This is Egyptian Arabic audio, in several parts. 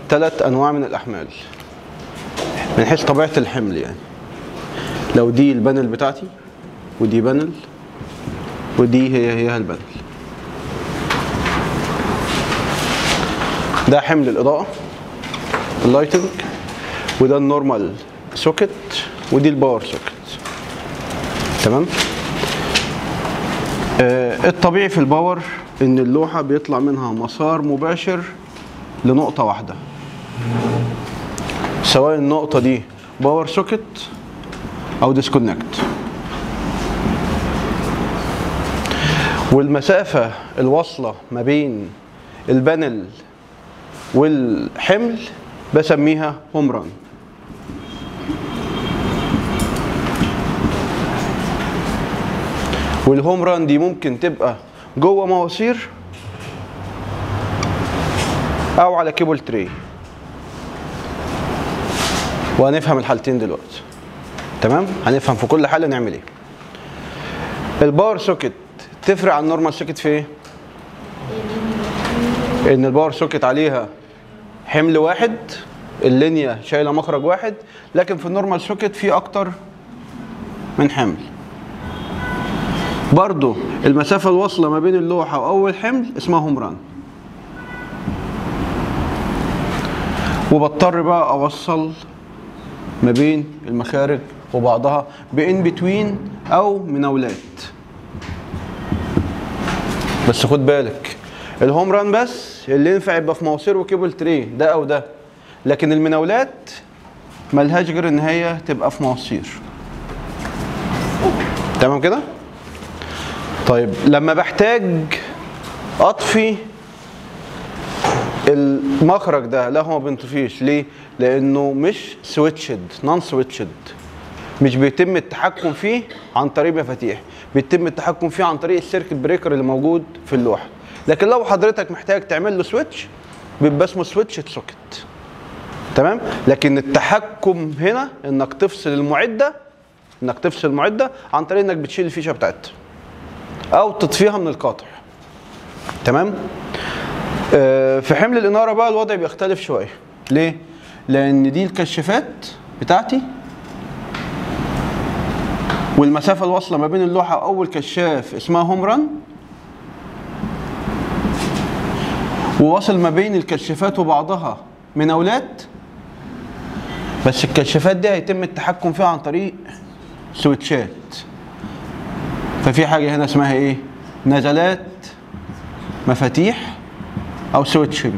ثلاث انواع من الاحمال من حيث طبيعه الحمل يعني لو دي البانل بتاعتي ودي بانل ودي هي هي البانل ده حمل الاضاءه اللايتنج وده النورمال سوكت ودي الباور سوكت تمام آه الطبيعي في الباور ان اللوحه بيطلع منها مسار مباشر لنقطه واحده سواء النقطه دي باور سوكت او ديسكونكت والمسافه الواصله ما بين البانل والحمل بسميها هوم ران والهوم ران دي ممكن تبقى جوه مواسير او على كيبل تري وهنفهم الحالتين دلوقتي تمام هنفهم في كل حاله نعمل ايه الباور سوكت تفرق عن النورمال سوكت في ايه ان الباور سوكت عليها حمل واحد اللينيا شايله مخرج واحد لكن في النورمال سوكت في اكتر من حمل برضو المسافة الواصلة ما بين اللوحة وأول حمل اسمها هوم ران وبضطر بقى أوصل ما بين المخارج وبعضها بإن بتوين أو مناولات بس خد بالك الهوم ران بس اللي ينفع يبقى في مواسير وكيبل تري ده أو ده لكن المناولات ملهاش غير إن هي تبقى في مواسير تمام كده؟ طيب لما بحتاج اطفي المخرج ده لا هو ما بينطفيش ليه؟ لانه مش سويتشد نون سويتشد مش بيتم التحكم فيه عن طريق مفاتيح بيتم التحكم فيه عن طريق السيركت بريكر اللي موجود في اللوحه لكن لو حضرتك محتاج تعمل له سويتش بيبقى اسمه سويتش سوكت تمام لكن التحكم هنا انك تفصل المعده انك تفصل المعده عن طريق انك بتشيل الفيشه بتاعتها او تطفيها من القاطع تمام آه في حمل الاناره بقى الوضع بيختلف شويه ليه لان دي الكشافات بتاعتي والمسافه الواصله ما بين اللوحه واول كشاف اسمها هوم ران وواصل ما بين الكشافات وبعضها مناولات بس الكشافات دي هيتم التحكم فيها عن طريق سويتشات ففي حاجة هنا اسمها ايه؟ نزلات مفاتيح أو سويتشنج.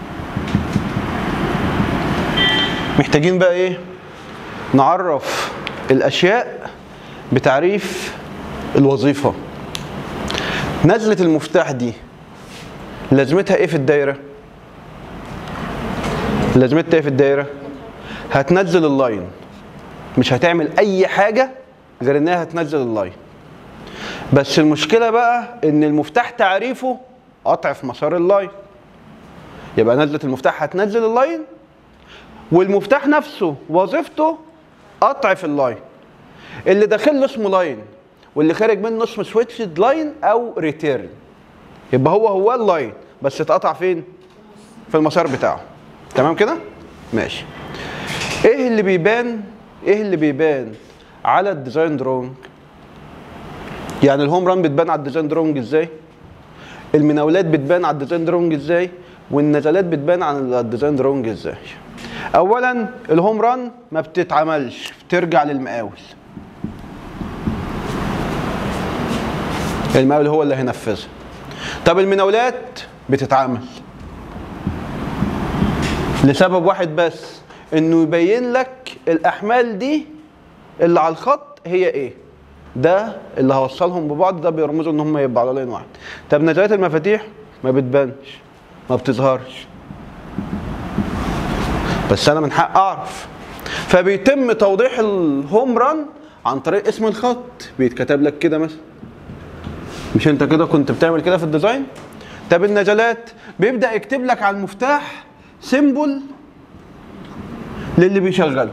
محتاجين بقى ايه؟ نعرف الأشياء بتعريف الوظيفة. نزلة المفتاح دي لازمتها ايه في الدايرة؟ لازمتها ايه في الدايرة؟ هتنزل اللاين مش هتعمل أي حاجة غير إنها هتنزل اللاين. بس المشكلة بقى إن المفتاح تعريفه قطع في مسار اللاين. يبقى نزلة المفتاح هتنزل اللاين والمفتاح نفسه وظيفته قطع في اللاين. اللي داخل له اسمه لاين واللي خارج منه اسمه سويتشد لاين أو ريتيرن. يبقى هو هو اللاين بس اتقطع فين؟ في المسار بتاعه. تمام كده؟ ماشي. ايه اللي بيبان؟ ايه اللي بيبان على الديزاين درونج؟ يعني الهوم ران بتبان على الديزاين درونج ازاي المناولات بتبان على الديزاين درونج ازاي والنزلات بتبان على الديزاين درونج ازاي اولا الهوم ران ما بتتعملش بترجع للمقاول المقاول هو اللي هينفذها طب المناولات بتتعمل لسبب واحد بس انه يبين لك الاحمال دي اللي على الخط هي ايه ده اللي هوصلهم ببعض ده بيرمزوا ان هم يبقوا على لاين واحد طب نزلات المفاتيح ما بتبانش ما بتظهرش بس انا من حق اعرف فبيتم توضيح الهوم ران عن طريق اسم الخط بيتكتب لك كده مثلا مش انت كده كنت بتعمل كده في الديزاين طب النزلات بيبدا يكتب لك على المفتاح سيمبل للي بيشغله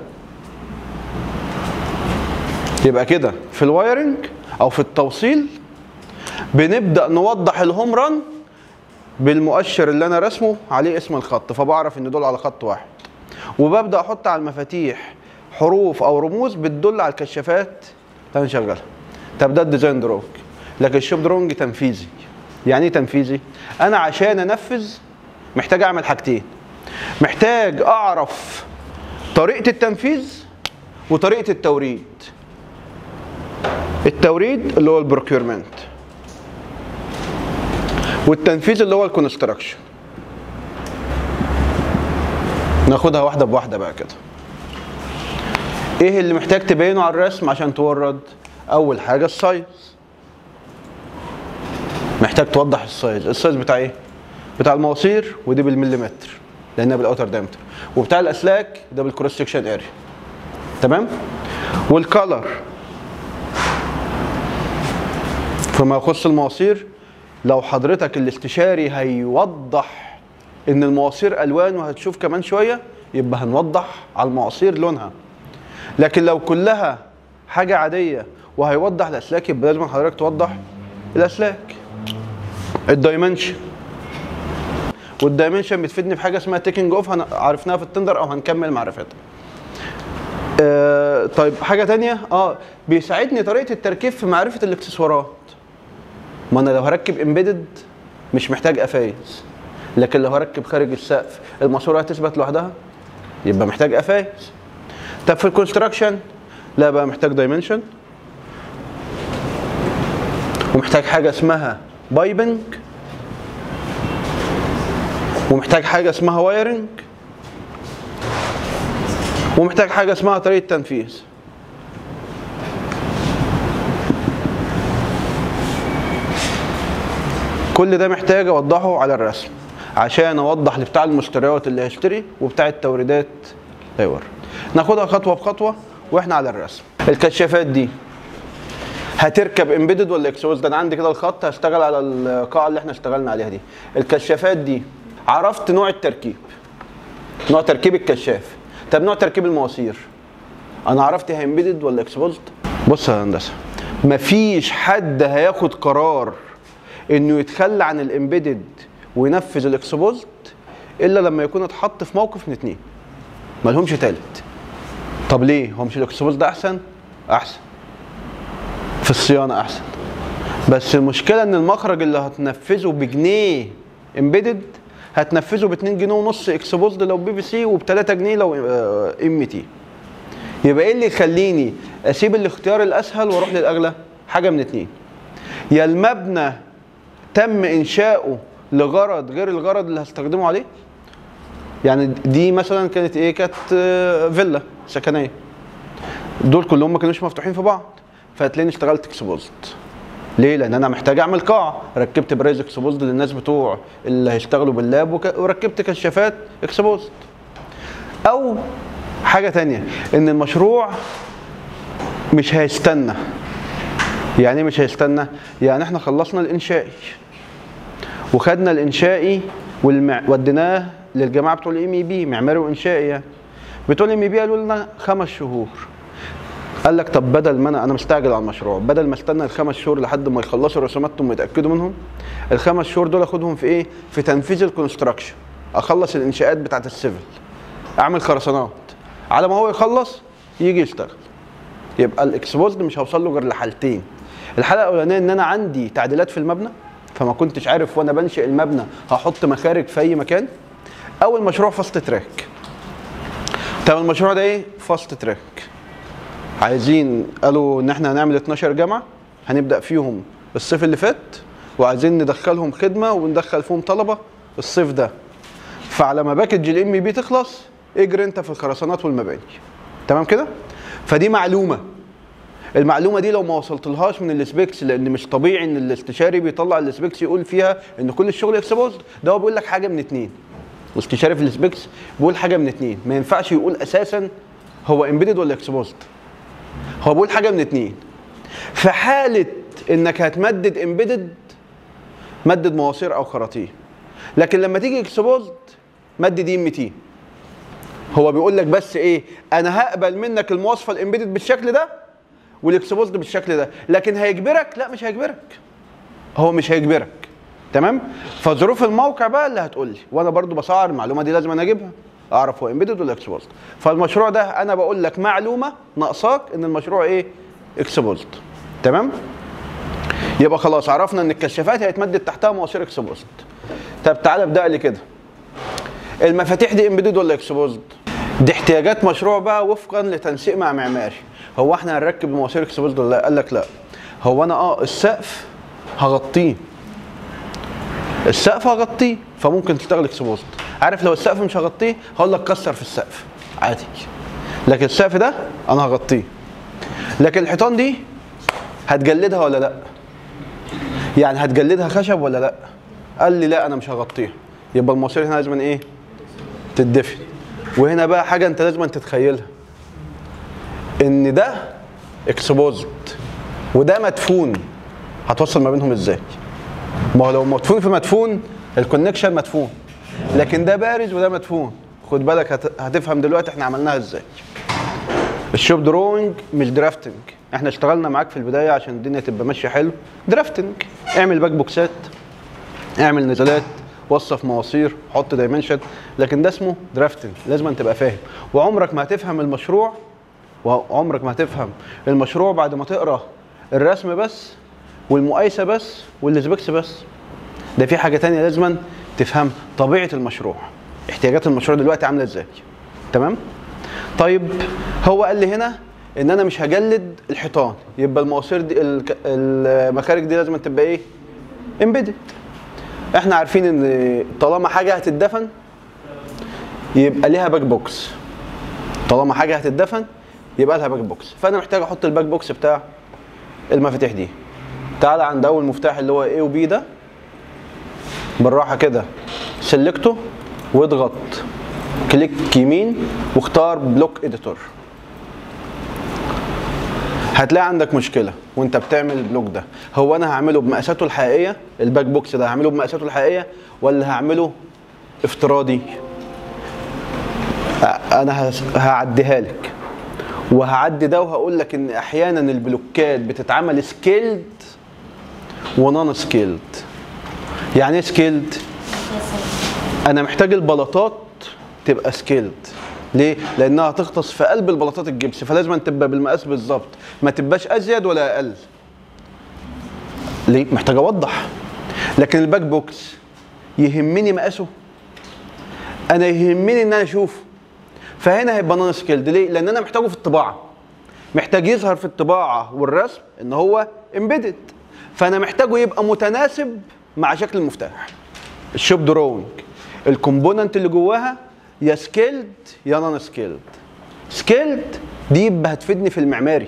يبقى كده في الوايرنج او في التوصيل بنبدا نوضح الهوم ران بالمؤشر اللي انا رسمه عليه اسم الخط فبعرف ان دول على خط واحد وببدا احط على المفاتيح حروف او رموز بتدل على الكشافات اللي انا شغالها طب ده الديزاين دروج لكن الشوب درونج تنفيذي يعني ايه تنفيذي انا عشان انفذ محتاج اعمل حاجتين محتاج اعرف طريقه التنفيذ وطريقه التوريد التوريد اللي هو البروكيورمنت والتنفيذ اللي هو الكونستراكشن ناخدها واحده بواحده بقى كده ايه اللي محتاج تبينه على الرسم عشان تورد اول حاجه السايز محتاج توضح السايز السايز بتاع ايه بتاع المواسير ودي بالمليمتر لانها بالاوتر دايمتر وبتاع الاسلاك ده بالكروس سكشن اريا تمام والكالر فيما يخص المواسير لو حضرتك الاستشاري هيوضح ان المواسير الوان وهتشوف كمان شويه يبقى هنوضح على المواسير لونها لكن لو كلها حاجه عاديه وهيوضح الاسلاك يبقى لازم حضرتك توضح الاسلاك الدايمنشن والدايمنشن بتفيدني في حاجه اسمها تيكنج اوف عرفناها في التندر او هنكمل معرفتها آه طيب حاجه تانية اه بيساعدني طريقه التركيب في معرفه الاكسسوارات ما انا لو هركب امبيدد مش محتاج قفايز لكن لو هركب خارج السقف الماسوره هتثبت لوحدها يبقى محتاج قفايز طب في الكونستراكشن لا بقى محتاج دايمنشن ومحتاج حاجه اسمها بايبنج ومحتاج حاجه اسمها وايرنج ومحتاج حاجه اسمها طريقه تنفيذ كل ده محتاج اوضحه على الرسم عشان اوضح لبتاع المشتريات اللي هيشتري وبتاع التوريدات هيورد ناخدها خطوه بخطوه واحنا على الرسم الكشافات دي هتركب امبيدد ولا اكسوز ده انا عندي كده الخط هشتغل على القاعه اللي احنا اشتغلنا عليها دي الكشافات دي عرفت نوع التركيب نوع تركيب الكشاف طب نوع تركيب المواسير انا عرفت هي امبيدد ولا اكسبوزد بص يا هندسه مفيش حد هياخد قرار انه يتخلى عن الامبيدد وينفذ الاكسبوزد الا لما يكون اتحط في موقف من اتنين ملهمش تالت طب ليه هو مش الاكسبوزد ده احسن احسن في الصيانه احسن بس المشكله ان المخرج اللي هتنفذه بجنيه امبيدد هتنفذه ب 2 جنيه ونص اكسبوزد لو بي في سي وب 3 جنيه لو ام تي يبقى ايه اللي يخليني اسيب الاختيار الاسهل واروح للاغلى حاجه من اتنين يا المبنى تم انشاؤه لغرض غير الغرض اللي هستخدمه عليه يعني دي مثلا كانت ايه كانت فيلا سكنيه دول كلهم ما كانوش مفتوحين في بعض فهتلاقيني اشتغلت اكسبوزد ليه؟ لان انا محتاج اعمل قاعه ركبت برايز اكسبوزد للناس بتوع اللي هيشتغلوا باللاب وك... وركبت كشافات اكسبوزد او حاجه تانية ان المشروع مش هيستنى يعني ايه مش هيستنى يعني احنا خلصنا الانشائي وخدنا الانشائي والمع... وديناه للجماعه بتوع الام اي بي معماري وانشائي يعني بتوع الام اي بي قالوا لنا خمس شهور قال لك طب بدل ما انا انا مستعجل على المشروع بدل ما استنى الخمس شهور لحد ما يخلصوا رسوماتهم ويتاكدوا منهم الخمس شهور دول اخدهم في ايه في تنفيذ الكونستراكشن اخلص الانشاءات بتاعه السيفل اعمل خرسانات على ما هو يخلص يجي يشتغل يبقى الاكسبوزد مش هوصل له غير لحالتين الحاله الاولانيه ان انا عندي تعديلات في المبنى فما كنتش عارف وانا بنشئ المبنى هحط مخارج في اي مكان او المشروع فاست تراك طب المشروع ده ايه فاست تراك عايزين قالوا ان احنا هنعمل 12 جامعه هنبدا فيهم الصيف اللي فات وعايزين ندخلهم خدمه وندخل فيهم طلبه الصيف ده فعلى ما باكج الام بي تخلص اجري انت في الخرسانات والمباني تمام كده فدي معلومه المعلومه دي لو ما وصلتلهاش من السبيكس لان مش طبيعي ان الاستشاري بيطلع السبيكس يقول فيها ان كل الشغل اكسبوزد ده هو بيقول لك حاجه من اتنين واستشاري في السبيكس بيقول حاجه من اتنين ما ينفعش يقول اساسا هو امبيدد ولا اكسبوزد هو بيقول حاجه من اتنين في حاله انك هتمدد امبيدد مدد مواسير او خراطيم لكن لما تيجي اكسبوزد مدد ام تي هو بيقول لك بس ايه انا هقبل منك المواصفه الامبيدد بالشكل ده والاكسبوزد بالشكل ده لكن هيجبرك لا مش هيجبرك هو مش هيجبرك تمام فظروف الموقع بقى اللي هتقول لي وانا برضو بسعر المعلومه دي لازم انا اجيبها اعرف هو امبيدد ولا اكسبوزد فالمشروع ده انا بقول لك معلومه ناقصاك ان المشروع ايه اكسبوزد تمام يبقى خلاص عرفنا ان الكشافات هيتمدد تحتها مواسير اكسبوزد طب تعالى ابدا لي كده المفاتيح دي امبيدد ولا اكسبوزد دي احتياجات مشروع بقى وفقا لتنسيق مع معماري هو احنا هنركب مواسير اكسبوزد ولا لا قال لك لا هو انا اه السقف هغطيه السقف هغطيه فممكن تشتغل اكسبوزد عارف لو السقف مش هغطيه هقول لك كسر في السقف عادي لكن السقف ده انا هغطيه لكن الحيطان دي هتجلدها ولا لا يعني هتجلدها خشب ولا لا قال لي لا انا مش هغطيها يبقى المواسير هنا لازم ايه تدفن وهنا بقى حاجه انت لازم تتخيلها ان ده اكسبوزد وده مدفون هتوصل ما بينهم ازاي ما هو لو مدفون في مدفون الكونكشن مدفون لكن ده بارز وده مدفون خد بالك هت- هتفهم دلوقتي احنا عملناها ازاي الشوب دروينج مش درافتنج احنا اشتغلنا معاك في البدايه عشان الدنيا تبقى ماشيه حلو درافتنج اعمل باك بوكسات اعمل نزلات وصف مواسير حط دايمنشن لكن ده اسمه درافتنج لازم أن تبقى فاهم وعمرك ما هتفهم المشروع وعمرك ما هتفهم المشروع بعد ما تقرا الرسم بس والمقايسه بس والسبيكس بس ده في حاجه تانية لازما تفهم طبيعه المشروع احتياجات المشروع دلوقتي عامله ازاي تمام طيب هو قال لي هنا ان انا مش هجلد الحيطان يبقى المواسير دي الك- المخارج دي لازم تبقى ايه امبيدد احنا عارفين ان طالما حاجه هتتدفن يبقى ليها باك بوكس طالما حاجه هتتدفن يبقى لها باك بوكس فانا محتاج احط الباك بوكس بتاع المفاتيح دي تعالى عند اول مفتاح اللي هو A وبي ده بالراحه كده سلكته واضغط كليك يمين واختار بلوك اديتور هتلاقي عندك مشكله وانت بتعمل البلوك ده هو انا هعمله بمقاساته الحقيقيه الباك بوكس ده هعمله بمقاساته الحقيقيه ولا هعمله افتراضي أ- انا هس- هعديها لك وهعدي ده وهقول لك ان احيانا البلوكات بتتعمل سكيلد ونون سكيلد يعني ايه سكيلد انا محتاج البلاطات تبقى سكيلد ليه؟ لانها هتغطس في قلب البلاطات الجبس فلازم تبقى بالمقاس بالظبط ما تبقاش ازيد ولا اقل ليه؟ محتاج اوضح لكن الباك بوكس يهمني مقاسه انا يهمني ان انا اشوفه فهنا هيبقى نون سكيلد ليه؟ لان انا محتاجه في الطباعه محتاج يظهر في الطباعه والرسم ان هو امبيدد فانا محتاجه يبقى متناسب مع شكل المفتاح الشوب دروينج الكومبوننت اللي جواها يا سكيلد يا نون سكيلد سكيلد دي يبقى هتفيدني في المعماري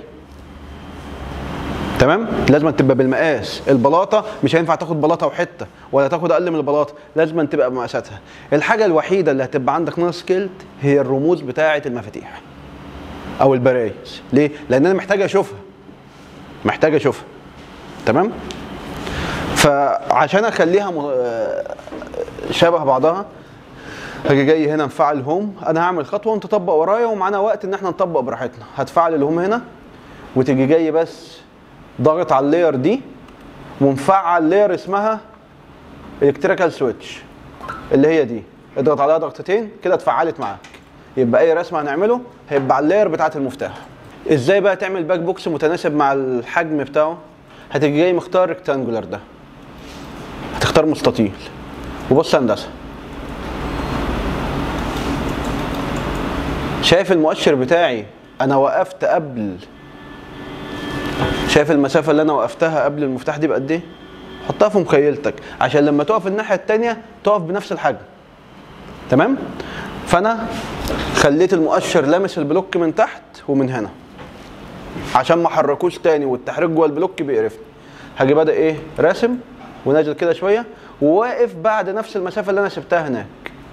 تمام لازم تبقى بالمقاس البلاطه مش هينفع تاخد بلاطه وحته ولا تاخد اقل من البلاطه لازم تبقى بمقاساتها الحاجه الوحيده اللي هتبقى عندك نون سكيلد هي الرموز بتاعه المفاتيح او البرايز ليه لان انا محتاج اشوفها محتاج اشوفها تمام فعشان اخليها م- آه، شبه بعضها هاجي جاي هنا مفعل هوم انا هعمل خطوه وانت طبق ورايا ومعانا وقت ان احنا نطبق براحتنا هتفعل الهوم هنا وتيجي جاي بس ضاغط على اللاير دي ومفعل لاير اسمها الكتريكال سويتش اللي هي دي اضغط عليها ضغطتين كده اتفعلت معاك يبقى اي رسم هنعمله هيبقى على اللاير بتاعه المفتاح ازاي بقى تعمل باك بوكس متناسب مع الحجم بتاعه هتيجي جاي مختار ريكتانجولار ده هتختار مستطيل وبص يا هندسه شايف المؤشر بتاعي انا وقفت قبل شايف المسافه اللي انا وقفتها قبل المفتاح دي بقد ايه حطها في مخيلتك عشان لما تقف الناحيه التانية تقف بنفس الحجم تمام فانا خليت المؤشر لامس البلوك من تحت ومن هنا عشان ما احركوش تاني والتحريك جوه البلوك بيقرفني هاجي بادئ ايه راسم ونازل كده شويه وواقف بعد نفس المسافه اللي انا سبتها هناك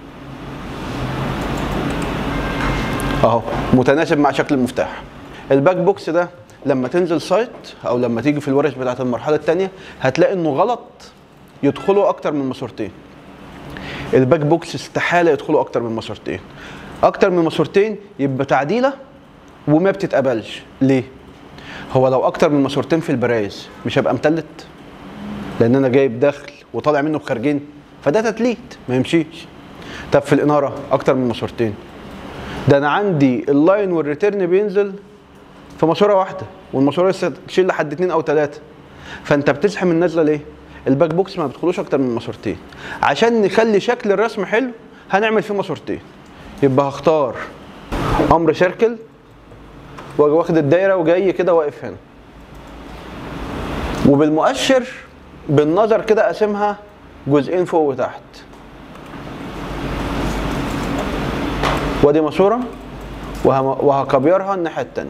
اهو متناسب مع شكل المفتاح الباك بوكس ده لما تنزل سايت او لما تيجي في الورش بتاعت المرحله الثانيه هتلاقي انه غلط يدخلوا اكتر من ماسورتين الباك بوكس استحاله يدخلوا اكتر من ماسورتين اكتر من ماسورتين يبقى تعديله وما بتتقبلش ليه هو لو اكتر من ماسورتين في البرايز مش هبقى متلت لان انا جايب دخل وطالع منه بخارجين فده تتليت ما يمشيش طب في الاناره اكتر من ماسورتين ده انا عندي اللاين والريتيرن بينزل في ماسوره واحده والماسوره لسه تشيل لحد اتنين او ثلاثه فانت بتزحم النازله ليه؟ الباك بوكس ما بيدخلوش اكتر من ماسورتين عشان نخلي شكل الرسم حلو هنعمل فيه ماسورتين يبقى هختار امر سيركل واجي واخد الدايره وجاي كده واقف هنا وبالمؤشر بالنظر كده اقسمها جزئين فوق وتحت وادي ماسوره وهم- وهكبيرها الناحيه التانيه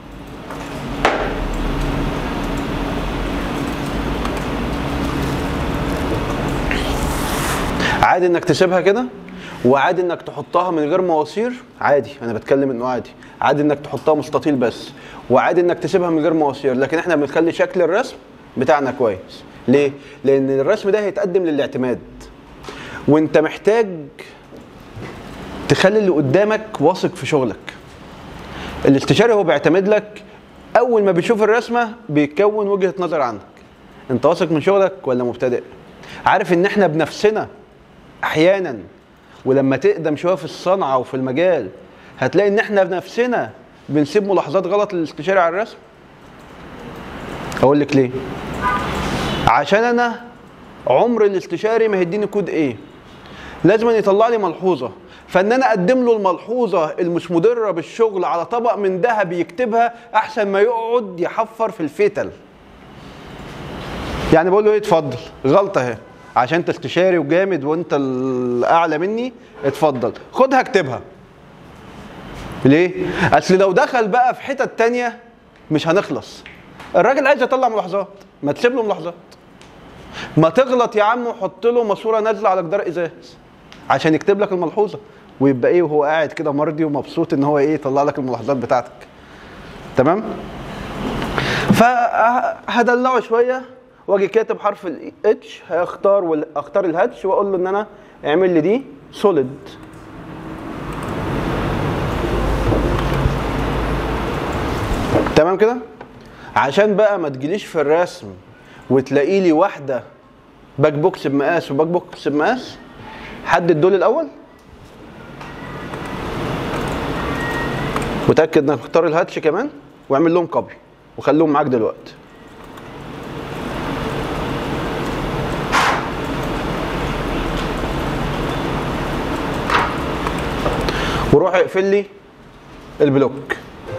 عادي انك تسيبها كده وعادي انك تحطها من غير مواسير عادي انا بتكلم انه عادي عادي انك تحطها مستطيل بس وعادي انك تسيبها من غير مواسير لكن احنا بنخلي شكل الرسم بتاعنا كويس ليه لان الرسم ده هيتقدم للاعتماد وانت محتاج تخلي اللي قدامك واثق في شغلك الاستشاري هو بيعتمد لك اول ما بيشوف الرسمه بيكون وجهه نظر عندك انت واثق من شغلك ولا مبتدئ عارف ان احنا بنفسنا احيانا ولما تقدم شويه في الصنعه وفي المجال هتلاقي ان احنا بنفسنا بنسيب ملاحظات غلط للاستشاري على الرسم اقول لك ليه عشان انا عمر الاستشاري ما هيديني كود ايه لازم أن يطلع لي ملحوظه فان انا اقدم له الملحوظه المش مضره بالشغل على طبق من ذهب يكتبها احسن ما يقعد يحفر في الفتل يعني بقول له ايه اتفضل غلطه اهي عشان انت استشاري وجامد وانت الاعلى مني اتفضل خدها اكتبها ليه اصل لو دخل بقى في حتت تانية مش هنخلص الراجل عايز يطلع ملاحظات ما تسيب له ملاحظات ما تغلط يا عم وحط له ماسوره نازله على جدار ازاز عشان يكتب لك الملحوظه ويبقى ايه وهو قاعد كده مرضي ومبسوط ان هو ايه يطلع لك الملاحظات بتاعتك تمام فهدلعه شويه واجي كاتب حرف الاتش هيختار وال- اختار الهاتش واقول له ان انا اعمل لي دي سوليد تمام كده عشان بقى ما تجيليش في الرسم وتلاقي لي واحده باك بوكس بمقاس وباك بوكس بمقاس حدد دول الاول وتاكد انك تختار الهاتش كمان واعمل لهم كوبي وخليهم معاك دلوقتي وروح اقفل لي البلوك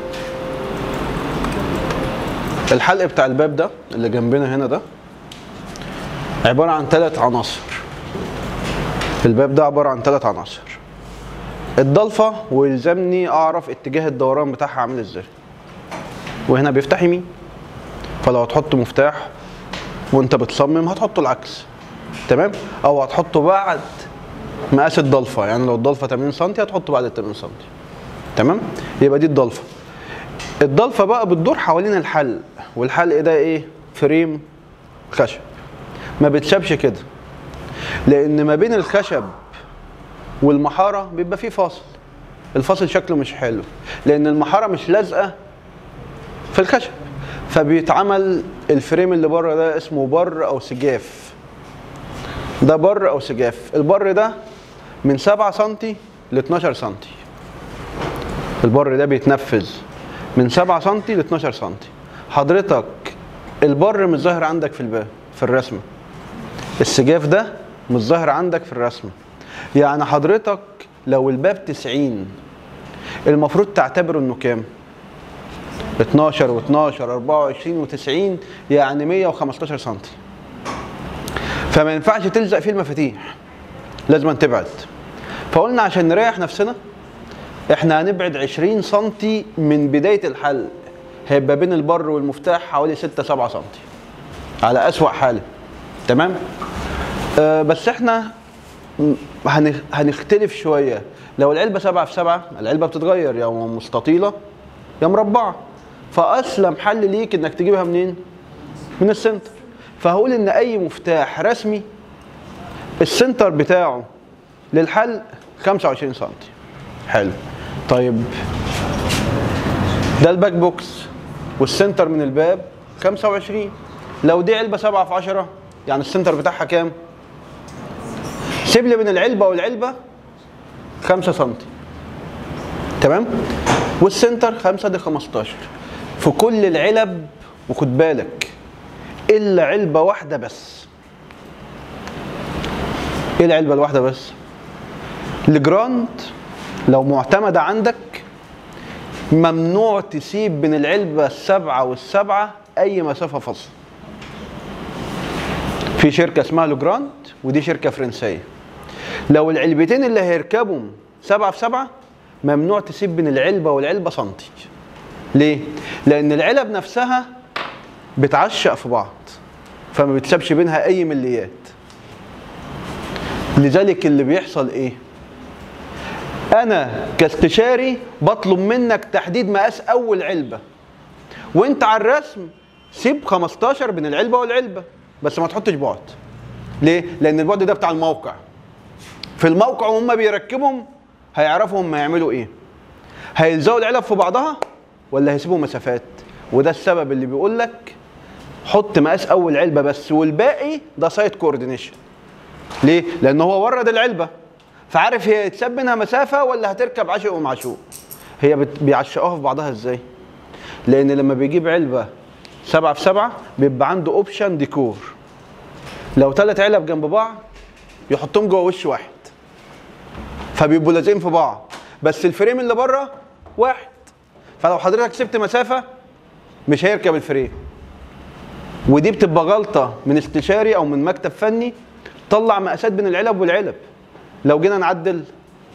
الحلق بتاع الباب ده اللي جنبنا هنا ده عبارة عن ثلاث عناصر الباب ده عبارة عن ثلاث عناصر الضلفة ويلزمني أعرف اتجاه الدوران بتاعها عامل ازاي وهنا بيفتح يمين فلو هتحط مفتاح وانت بتصمم هتحطه العكس تمام او هتحطه بعد مقاس الضلفة يعني لو الضلفة 80 سم هتحطه بعد ال 80 سم تمام يبقى دي الضلفة الضلفة بقى بتدور حوالين الحلق والحلق ده ايه فريم خشب ما بتسابش كده لان ما بين الخشب والمحاره بيبقى فيه فاصل الفاصل شكله مش حلو لان المحاره مش لازقه في الخشب فبيتعمل الفريم اللي بره ده اسمه بر او سجاف ده بر او سجاف البر ده من 7 سم ل 12 سم البر ده بيتنفذ من 7 سم ل 12 سم حضرتك البر مش ظاهر عندك في الباب في الرسمه السجاف ده مش ظاهر عندك في الرسمه يعني حضرتك لو الباب 90 المفروض تعتبره انه كام 12 و12 24 و90 يعني 115 سم فما ينفعش تلزق فيه المفاتيح لازم أن تبعد فقلنا عشان نريح نفسنا احنا هنبعد 20 سم من بدايه الحلق هيبقى بين البر والمفتاح حوالي 6 7 سم على اسوأ حاله تمام آه بس احنا م- هنخ- هنختلف شويه لو العلبه 7 في 7 العلبه بتتغير يا مستطيله يا مربعه فاسلم حل ليك انك تجيبها منين من السنتر فهقول ان اي مفتاح رسمي السنتر بتاعه للحلق 25 سم حلو طيب ده الباك بوكس والسنتر من الباب 25 لو دي علبه 7 في 10 يعني السنتر بتاعها كام احسب لي من العلبه والعلبه 5 سم تمام والسنتر 5 دي 15 في كل العلب وخد بالك الا علبه واحده بس ايه العلبه الواحده بس الجراند لو معتمده عندك ممنوع تسيب من العلبه السبعه والسبعه اي مسافه فاصله في شركه اسمها لوجراند ودي شركه فرنسيه لو العلبتين اللي هيركبوا سبعة في سبعة ممنوع تسيب بين العلبة والعلبة سنتي ليه؟ لأن العلب نفسها بتعشق في بعض فما بتسابش بينها أي مليات لذلك اللي بيحصل إيه؟ أنا كاستشاري بطلب منك تحديد مقاس أول علبة وأنت على الرسم سيب 15 بين العلبة والعلبة بس ما تحطش بعد ليه؟ لأن البعد ده بتاع الموقع في الموقع وهم بيركبهم هيعرفوا هم يعملوا ايه هيلزقوا العلب في بعضها ولا هيسيبوا مسافات وده السبب اللي بيقول لك حط مقاس اول علبه بس والباقي ده سايت كوردينيشن ليه لان هو ورد العلبه فعارف هي يتساب منها مسافه ولا هتركب عشق ومعشوق هي بت- بيعشقوها في بعضها ازاي لان لما بيجيب علبه سبعة في سبعة بيبقى عنده اوبشن ديكور لو ثلاث علب جنب بعض يحطهم جوه وش واحد فبيبقوا لازقين في بعض بس الفريم اللي بره واحد فلو حضرتك سبت مسافه مش هيركب الفريم ودي بتبقى غلطه من استشاري او من مكتب فني طلع مقاسات بين العلب والعلب لو جينا نعدل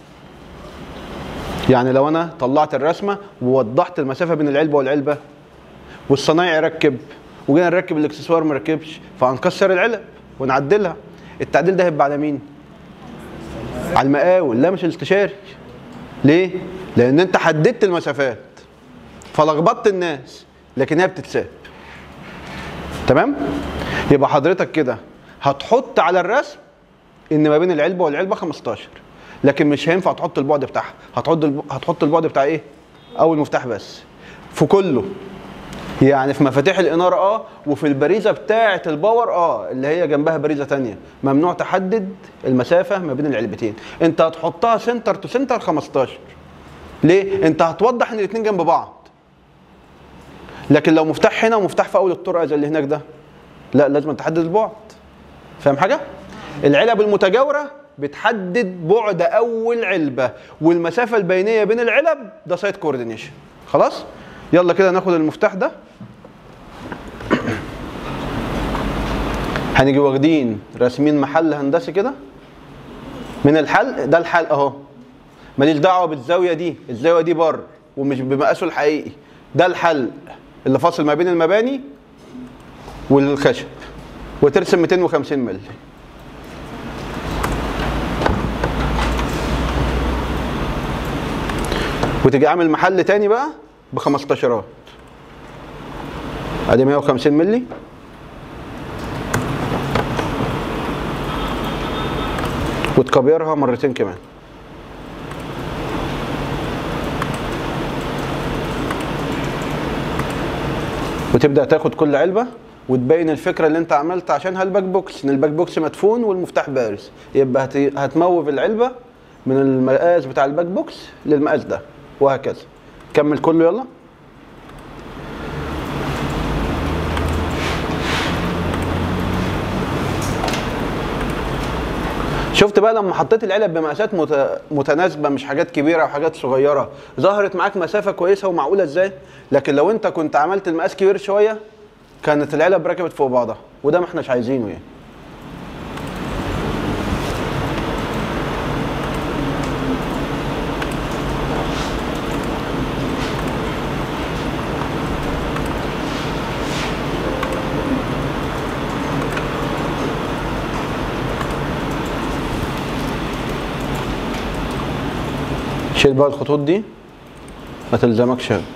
يعني لو انا طلعت الرسمه ووضحت المسافه بين العلبه والعلبه والصنايعي ركب وجينا نركب الاكسسوار ما ركبش فهنكسر العلب ونعدلها التعديل ده هيبقى على مين؟ على المقاول لا مش الاستشاري ليه؟ لأن أنت حددت المسافات فلخبطت الناس لكن هي بتتساب تمام؟ يبقى حضرتك كده هتحط على الرسم ان ما بين العلبه والعلبه 15 لكن مش هينفع تحط البعد بتاعها هتحط الب... هتحط البعد بتاع ايه؟ اول مفتاح بس في كله يعني في مفاتيح الاناره اه وفي البريزه بتاعه الباور اه اللي هي جنبها بريزه تانية ممنوع تحدد المسافه ما بين العلبتين انت هتحطها سنتر تو سنتر 15 ليه انت هتوضح ان الاثنين جنب بعض لكن لو مفتاح هنا ومفتاح في اول الطرقه زي اللي هناك ده لا لازم تحدد البعد فاهم حاجه العلب المتجاوره بتحدد بعد اول علبه والمسافه البينيه بين العلب ده سايت كوردينيشن خلاص يلا كده ناخد المفتاح ده هنيجي واخدين راسمين محل هندسي كده من الحل ده الحل اهو ماليش دعوه بالزاويه دي الزاويه دي بره ومش بمقاسه الحقيقي ده الحل اللي فاصل ما بين المباني والخشب وترسم 250 مللي وتيجي عامل محل تاني بقى ب 15 ادي 150 مللي وتكبرها مرتين كمان وتبدا تاخد كل علبه وتبين الفكره اللي انت عملت عشانها الباك بوكس ان الباك بوكس مدفون والمفتاح بارز يبقى هت- هتموف العلبه من المقاس بتاع الباك بوكس للمقاس ده وهكذا كمل كله يلا شفت بقى لما حطيت العلب بمقاسات مت- متناسبه مش حاجات كبيره او حاجات صغيره ظهرت معاك مسافه كويسه ومعقوله ازاي لكن لو انت كنت عملت المقاس كبير شويه كانت العلب ركبت فوق بعضها وده ما احناش عايزينه يعني شيل بقى الخطوط دي ما تلزمكش هنا.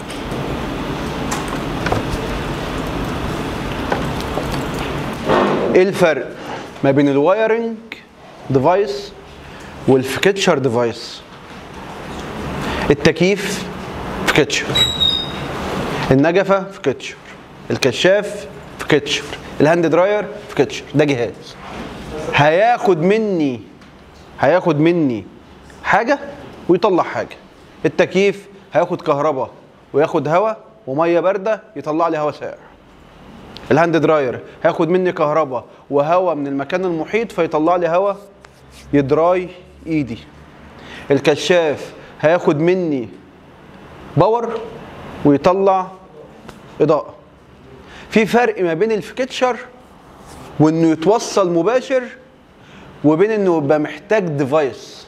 ايه الفرق ما بين الوايرنج ديفايس والفكتشر ديفايس التكييف فكتشر النجفه فكتشر الكشاف فكتشر الهاند دراير فكتشر ده جهاز هياخد مني هياخد مني حاجه ويطلع حاجه التكييف هياخد كهرباء وياخد هواء وميه بارده يطلع لي هواء ساقع الهاند دراير هياخد مني كهرباء وهواء من المكان المحيط فيطلع لي هواء يدراي ايدي الكشاف هياخد مني باور ويطلع اضاءه في فرق ما بين الفكتشر وانه يتوصل مباشر وبين انه يبقى محتاج ديفايس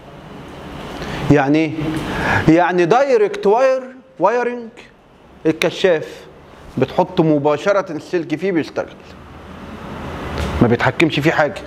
يعني ايه يعني دايركت واير وايرنج الكشاف بتحط مباشره السلك فيه بيشتغل ما بيتحكمش فيه حاجه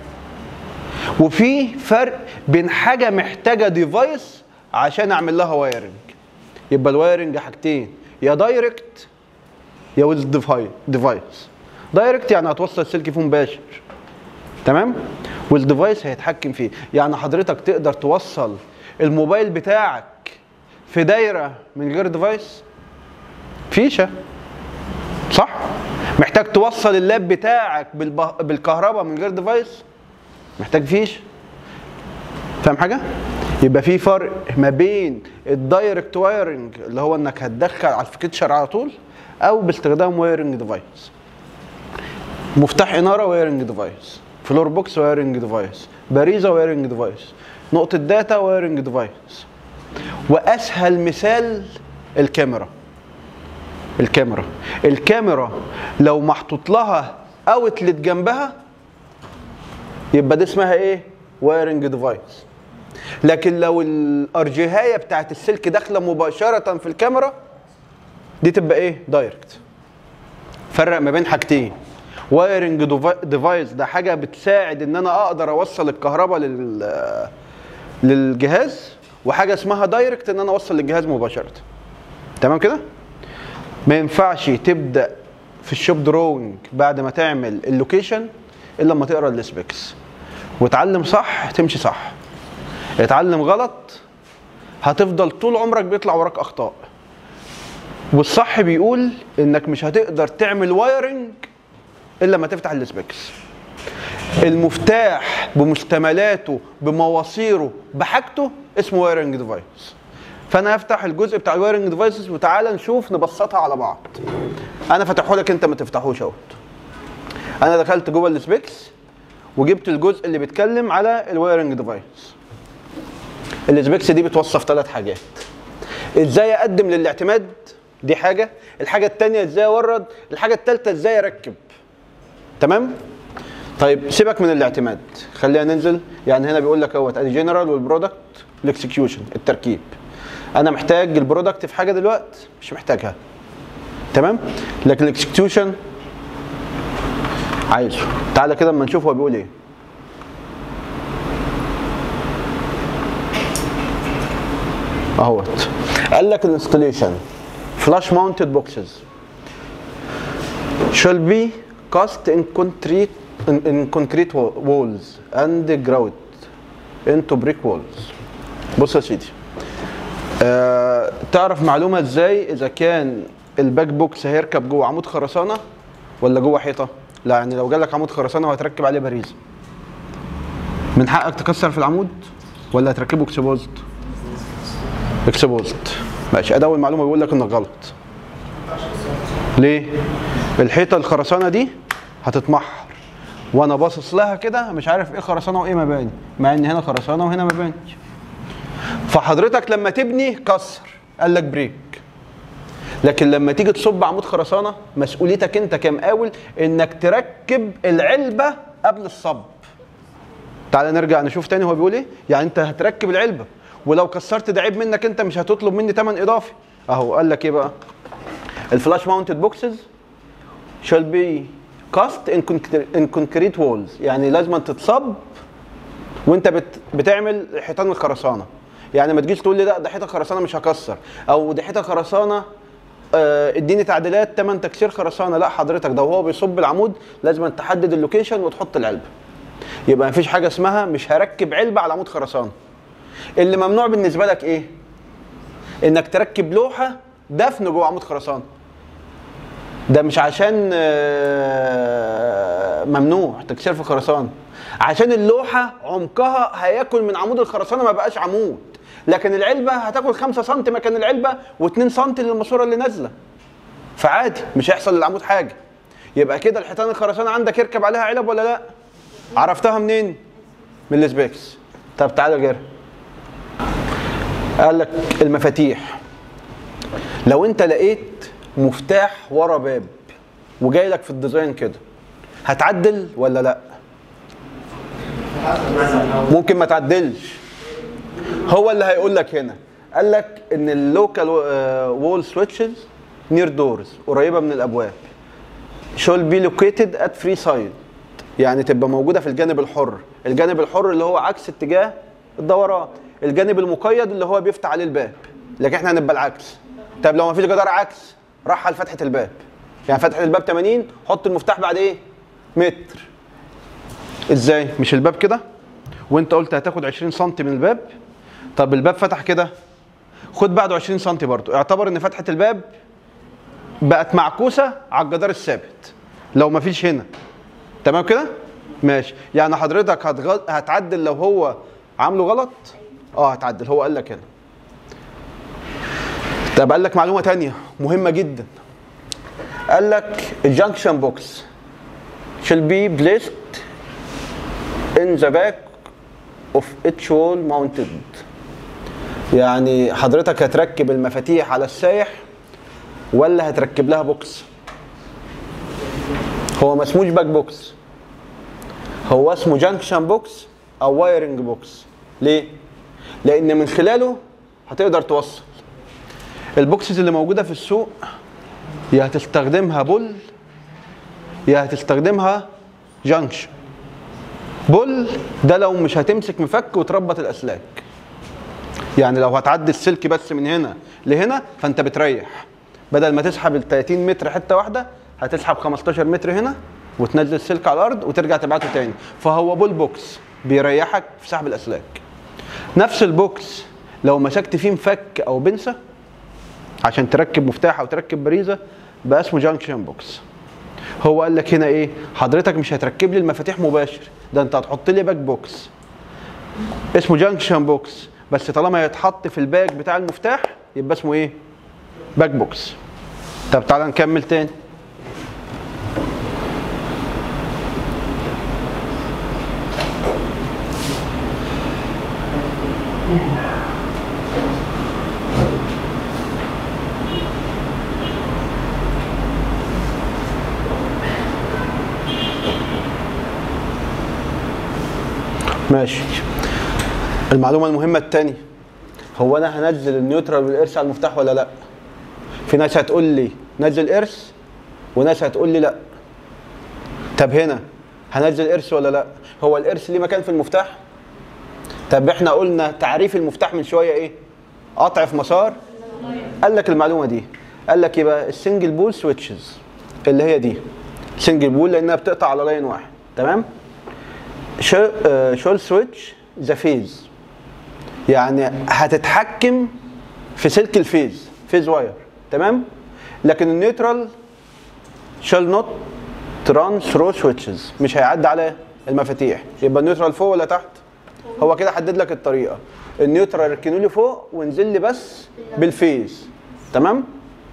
وفي فرق بين حاجه محتاجه ديفايس عشان اعمل لها وايرنج يبقى الوايرنج حاجتين يا دايركت يا ويز ديفايس دايركت يعني هتوصل السلك فيه مباشر تمام والديفايس هيتحكم فيه يعني حضرتك تقدر توصل الموبايل بتاعك في دايره من غير ديفايس فيشه صح محتاج توصل اللاب بتاعك بالب... بالكهرباء من غير ديفايس محتاج فيش فاهم حاجه يبقى في فرق ما بين الدايركت وايرنج اللي هو انك هتدخل على الفيكتشر على طول او باستخدام وايرنج ديفايس مفتاح اناره وايرنج ديفايس فلور بوكس وايرنج ديفايس باريزه وايرنج ديفايس نقطه داتا وايرنج ديفايس واسهل مثال الكاميرا الكاميرا الكاميرا لو محطوط لها اوتلت جنبها يبقى دي اسمها ايه وايرنج ديفايس لكن لو الارجيهايه بتاعت السلك داخله مباشره في الكاميرا دي تبقى ايه دايركت فرق ما بين حاجتين وايرنج ديفايس ده حاجه بتساعد ان انا اقدر اوصل الكهرباء لل للجهاز وحاجه اسمها دايركت ان انا اوصل للجهاز مباشره تمام كده ما ينفعش تبدا في الشوب دروينج بعد ما تعمل اللوكيشن الا لما تقرا السبيكس وتعلم صح تمشي صح اتعلم غلط هتفضل طول عمرك بيطلع وراك اخطاء والصح بيقول انك مش هتقدر تعمل وايرنج الا لما تفتح السبيكس المفتاح بمشتملاته بمواصيره بحاجته اسمه وايرنج ديفايس فانا هفتح الجزء بتاع الوايرنج ديفايسز وتعالى نشوف نبسطها على بعض انا فاتحه لك انت ما تفتحوش اهوت انا دخلت جوه السبيكس وجبت الجزء اللي بيتكلم على الوايرنج ديفايس السبيكس دي بتوصف ثلاث حاجات ازاي اقدم للاعتماد دي حاجه الحاجه الثانيه ازاي اورد الحاجه الثالثه ازاي اركب تمام طيب سيبك من الاعتماد خلينا ننزل يعني هنا بيقول لك اهوت ادي جنرال والبرودكت والاكسكيوشن التركيب انا محتاج البرودكت في حاجه دلوقتي مش محتاجها تمام لكن الاكسكيوشن عايزه تعالى كده اما نشوف هو بيقول ايه اهوت قال لك الانستليشن فلاش ماونتد بوكسز shall be cast in concrete in, in concrete wa- walls and grout into brick walls بص يا سيدي آه تعرف معلومه ازاي اذا كان الباك بوكس هيركب جوه عمود خرسانه ولا جوه حيطه لا يعني لو جالك عمود خرسانه وهتركب عليه باريزه من حقك تكسر في العمود ولا هتركبه اكسبوزد اكسبوزد ماشي ادي اول معلومه بيقول لك انك غلط ليه الحيطه الخرسانه دي هتتمحر وانا باصص لها كده مش عارف ايه خرسانه وايه مباني مع ان هنا خرسانه وهنا مباني فحضرتك لما تبني كسر قال لك بريك لكن لما تيجي تصب عمود خرسانه مسؤوليتك انت كمقاول انك تركب العلبه قبل الصب تعالى نرجع نشوف تاني هو بيقول ايه يعني انت هتركب العلبه ولو كسرت ده عيب منك انت مش هتطلب مني ثمن اضافي اهو قال لك ايه بقى الفلاش ماونتد بوكسز shall be cast in concre- in concrete walls يعني لازم تتصب وانت بت بتعمل حيطان الخرسانه يعني ما تجيش تقول لي لا ده حيطه خرسانه مش هكسر او دي حيطه خرسانه آه، اديني تعديلات تمن تكسير خرسانه لا حضرتك ده وهو بيصب العمود لازم تحدد اللوكيشن وتحط العلبه يبقى مفيش حاجه اسمها مش هركب علبه على عمود خرسانه اللي ممنوع بالنسبه لك ايه انك تركب لوحه دفن جوه عمود خرسانه ده مش عشان ممنوع تكسير في الخرسانه عشان اللوحه عمقها هياكل من عمود الخرسانه ما بقاش عمود لكن العلبه هتاكل 5 سم مكان العلبه و2 سم للماسوره اللي نازله فعادي مش هيحصل للعمود حاجه يبقى كده الحيطان الخرسانه عندك يركب عليها علب ولا لا عرفتها منين من السبيكس طب تعالى غيرها قال لك المفاتيح لو انت لقيت مفتاح ورا باب وجاي لك في الديزاين كده هتعدل ولا لا ممكن ما تعدلش هو اللي هيقول لك هنا قال لك ان اللوكال وول سويتشز نير دورز قريبه من الابواب شول بي لوكيتد ات فري سايد يعني تبقى موجوده في الجانب الحر الجانب الحر اللي هو عكس اتجاه الدوران الجانب المقيد اللي هو بيفتح عليه الباب لكن احنا هنبقى العكس طب لو ما فيش جدار عكس راح على فتحه الباب يعني فتحه الباب 80 حط المفتاح بعد ايه متر ازاي مش الباب كده وانت قلت هتاخد 20 سم من الباب طب الباب فتح كده خد بعده 20 سم برضو اعتبر ان فتحه الباب بقت معكوسه على الجدار الثابت لو ما فيش هنا تمام كده ماشي يعني حضرتك هتغ... هتعدل لو هو عامله غلط اه هتعدل هو قال لك هنا طب قال لك معلومه تانية مهمه جدا قال لك الجنكشن بوكس shall be placed in the back of each wall mounted يعني حضرتك هتركب المفاتيح على السايح ولا هتركب لها بوكس هو ما اسموش باك بوكس هو اسمه جانكشن بوكس او وايرنج بوكس ليه لان من خلاله هتقدر توصل البوكسز اللي موجوده في السوق يا هتستخدمها بول يا هتستخدمها جانكشن بول ده لو مش هتمسك مفك وتربط الاسلاك يعني لو هتعدي السلك بس من هنا لهنا فانت بتريح بدل ما تسحب ال 30 متر حته واحده هتسحب 15 متر هنا وتنزل السلك على الارض وترجع تبعته تاني فهو بول بوكس بيريحك في سحب الاسلاك نفس البوكس لو مسكت فيه مفك او بنسه عشان تركب مفتاح او تركب بريزه بقى اسمه جانكشن بوكس هو قال لك هنا ايه حضرتك مش هتركب لي المفاتيح مباشر ده انت هتحط لي باك بوكس اسمه جانكشن بوكس بس طالما يتحط في الباك بتاع المفتاح يبقى اسمه ايه باك بوكس طب تعالى نكمل تاني ماشي المعلومة المهمة التانية هو انا هنزل النيوترال والارث على المفتاح ولا لا؟ في ناس هتقول لي نزل ارث وناس هتقول لي لا. طب هنا هنزل ارث ولا لا؟ هو الارث ليه مكان في المفتاح؟ طب احنا قلنا تعريف المفتاح من شوية ايه؟ قطع في مسار قال لك المعلومة دي قال لك يبقى السنجل بول سويتشز اللي هي دي سنجل بول لانها بتقطع على لاين واحد تمام؟ شول سويتش ذا فيز يعني هتتحكم في سلك الفيز فيز واير تمام لكن النيوترال شال نوت ران ثرو سويتشز مش هيعدي على المفاتيح يبقى النيوترال فوق ولا تحت هو كده حدد لك الطريقه النيوترال ركنوا لي فوق وانزل لي بس بالفيز تمام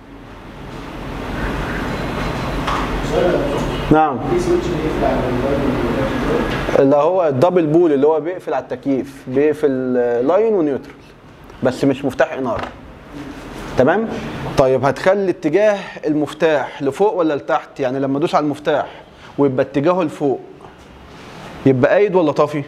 نعم في سويتش بيقفل على الموبايل اللي هو الدبل بول اللي هو بيقفل على التكييف بيقفل لاين ونيوترال بس مش مفتاح اناره تمام طيب هتخلي اتجاه المفتاح لفوق ولا لتحت يعني لما ادوس على المفتاح ويبقى اتجاهه لفوق يبقى قايد ولا طافي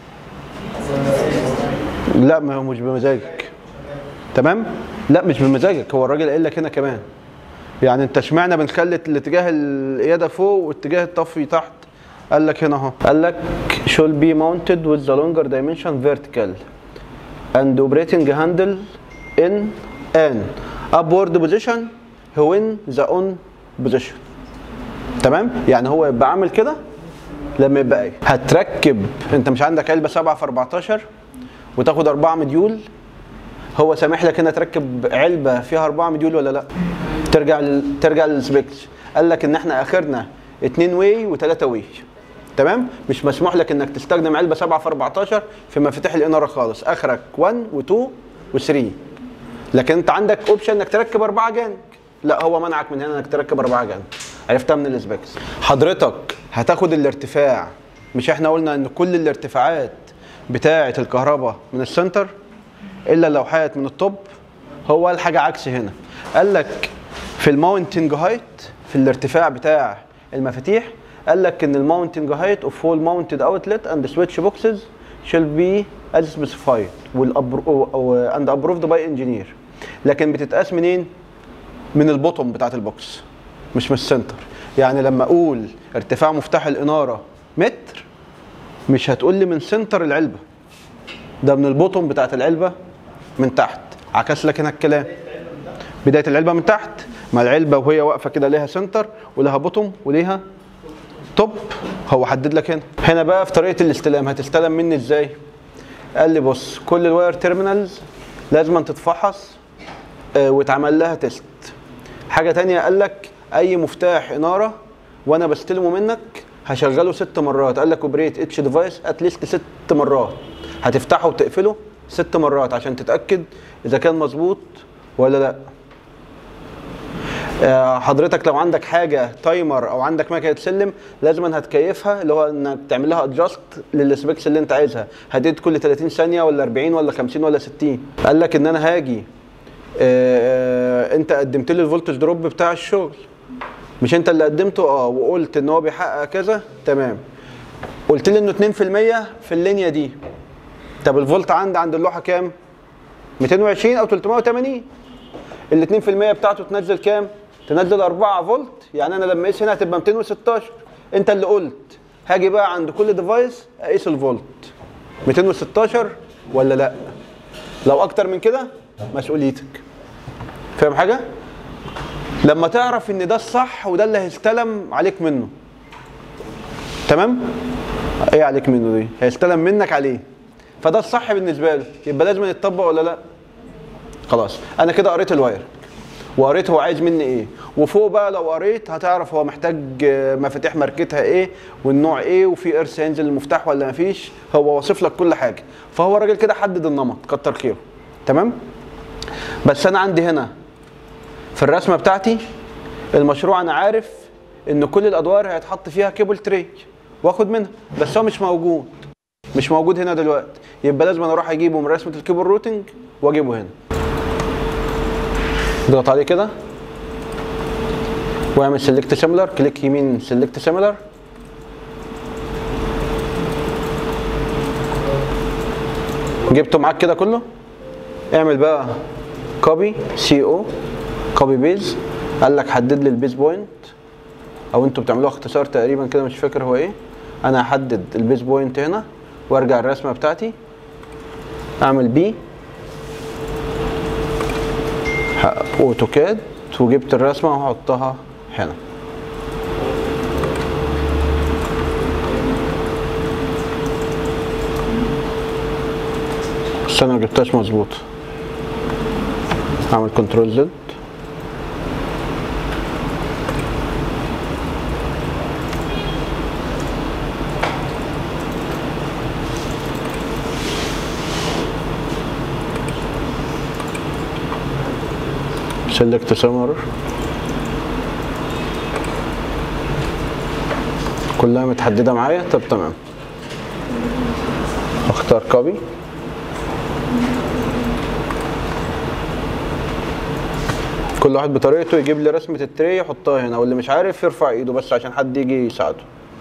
لا ما هو مش بمزاجك تمام لا مش بمزاجك هو الراجل قايل لك هنا كمان يعني انت اشمعنى بنخلي الاتجاه القياده فوق واتجاه الطفي تحت قال لك هنا اهو قال لك should be mounted with the longer dimension vertical and operating handle in an upward position when the on position تمام يعني هو يبقى عامل كده لما يبقى ايه هتركب انت مش عندك علبه 7 في 14 وتاخد 4 مديول هو سامح لك هنا تركب علبه فيها 4 مديول ولا لا ترجع لل... ترجع للسبيكس قال لك ان احنا اخرنا 2 واي و3 واي تمام مش مسموح لك انك تستخدم علبه 7 في 14 في مفاتيح الاناره خالص اخرك 1 و2 و3 لكن انت عندك اوبشن انك تركب اربعه جانك لا هو منعك من هنا انك تركب اربعه جانك عرفتها من الاسباكس حضرتك هتاخد الارتفاع مش احنا قلنا ان كل الارتفاعات بتاعه الكهرباء من السنتر الا لو حقت من الطب هو قال حاجه عكس هنا قال لك في الماونتنج هايت في الارتفاع بتاع المفاتيح قال لك ان الماونتنج هايت اوف all mounted outlet and switch boxes shall be as specified and approved by engineer لكن بتتقاس منين؟ من البوتوم بتاعت البوكس مش من السنتر يعني لما اقول ارتفاع مفتاح الاناره متر مش هتقول لي من سنتر العلبه ده من البوتوم بتاعت العلبه من تحت عكس لك هنا الكلام بدايه العلبه من تحت ما العلبه وهي واقفه كده ليها سنتر ولها بوتوم وليها توب هو حدد لك هنا هنا بقى في طريقه الاستلام هتستلم مني ازاي قال لي بص كل الواير تيرمينالز لازم تتفحص آه، ويتعمل لها تيست حاجه تانية قال لك اي مفتاح اناره وانا بستلمه منك هشغله ست مرات قال لك اوبريت اتش ديفايس اتليست ست مرات هتفتحه وتقفله ست مرات عشان تتاكد اذا كان مظبوط ولا لا آه، حضرتك لو عندك حاجه تايمر او عندك مكنه سلم لازم هتكيفها اللي هو انك تعمل لها ادجاست للسبيكس اللي انت عايزها هتدي كل 30 ثانيه ولا 40 ولا 50 ولا 60 قال لك ان انا هاجي آه، انت قدمت لي الفولتج دروب بتاع الشغل مش انت اللي قدمته اه وقلت ان هو بيحقق كذا تمام قلت لي انه 2% في اللينيا دي طب الفولت عندي عند اللوحه كام 220 او 380 ال 2% بتاعته تنزل كام تنزل 4 فولت يعني انا لما اقيس هنا هتبقى 216 انت اللي قلت هاجي بقى عند كل ديفايس اقيس الفولت 216 ولا لا لو اكتر من كده مسؤوليتك فاهم حاجه لما تعرف ان ده الصح وده اللي هيستلم عليك منه تمام ايه عليك منه دي هيستلم منك عليه فده الصح بالنسبه له يبقى لازم يتطبق ولا لا خلاص انا كده قريت الواير وقريت هو عايز مني ايه وفوق بقى لو قريت هتعرف هو محتاج آه، مفاتيح ماركتها ايه والنوع ايه وفي ارث هينزل المفتاح ولا مفيش هو واصف لك كل حاجه فهو الراجل كده حدد النمط كتر خيره تمام بس انا عندي هنا في الرسمه بتاعتي المشروع انا عارف ان كل الادوار هيتحط فيها كيبل تري واخد منها بس هو مش موجود مش موجود هنا دلوقتي يبقى لازم انا اروح اجيبه من رسمه الكيبل روتنج واجيبه هنا اضغط عليه كده واعمل سيلكت سيميلر كليك يمين سيلكت سيميلر جبته معاك كده كله اعمل بقى كوبي سي او كوبي بيز قال لك حدد لي البيز بوينت او انتوا بتعملوها اختصار تقريبا كده مش فاكر هو ايه انا هحدد البيز بوينت هنا وارجع الرسمه بتاعتي اعمل بي اوتوكاد وجبت الرسمه وهحطها هنا بس انا ما جبتهاش مظبوط اعمل كنترول زد سيلكت سمر كلها متحدده معايا طب تمام اختار كوبي كل واحد بطريقته يجيب لي رسمه التري يحطها هنا واللي مش عارف يرفع ايده بس عشان حد يجي يساعده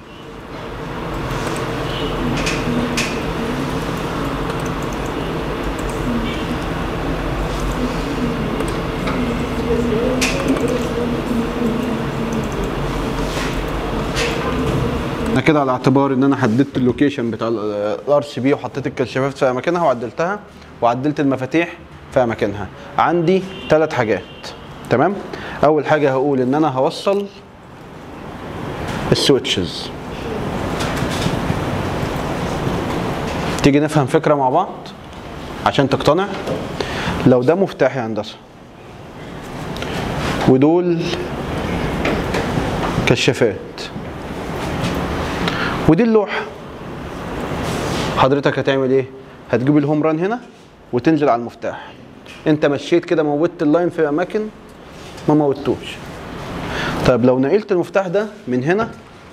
انا كده على اعتبار ان انا حددت اللوكيشن بتاع الار سي بي وحطيت الكشافات في اماكنها وعدلتها وعدلت المفاتيح في اماكنها عندي ثلاث حاجات تمام اول حاجه هقول ان انا هوصل السويتشز تيجي نفهم فكره مع بعض عشان تقتنع لو ده مفتاح يا هندسه ودول كشافات ودي اللوحه حضرتك هتعمل ايه هتجيب الهوم ران هنا وتنزل على المفتاح انت مشيت كده موتت اللاين في اماكن ما موتوش طيب لو نقلت المفتاح ده من هنا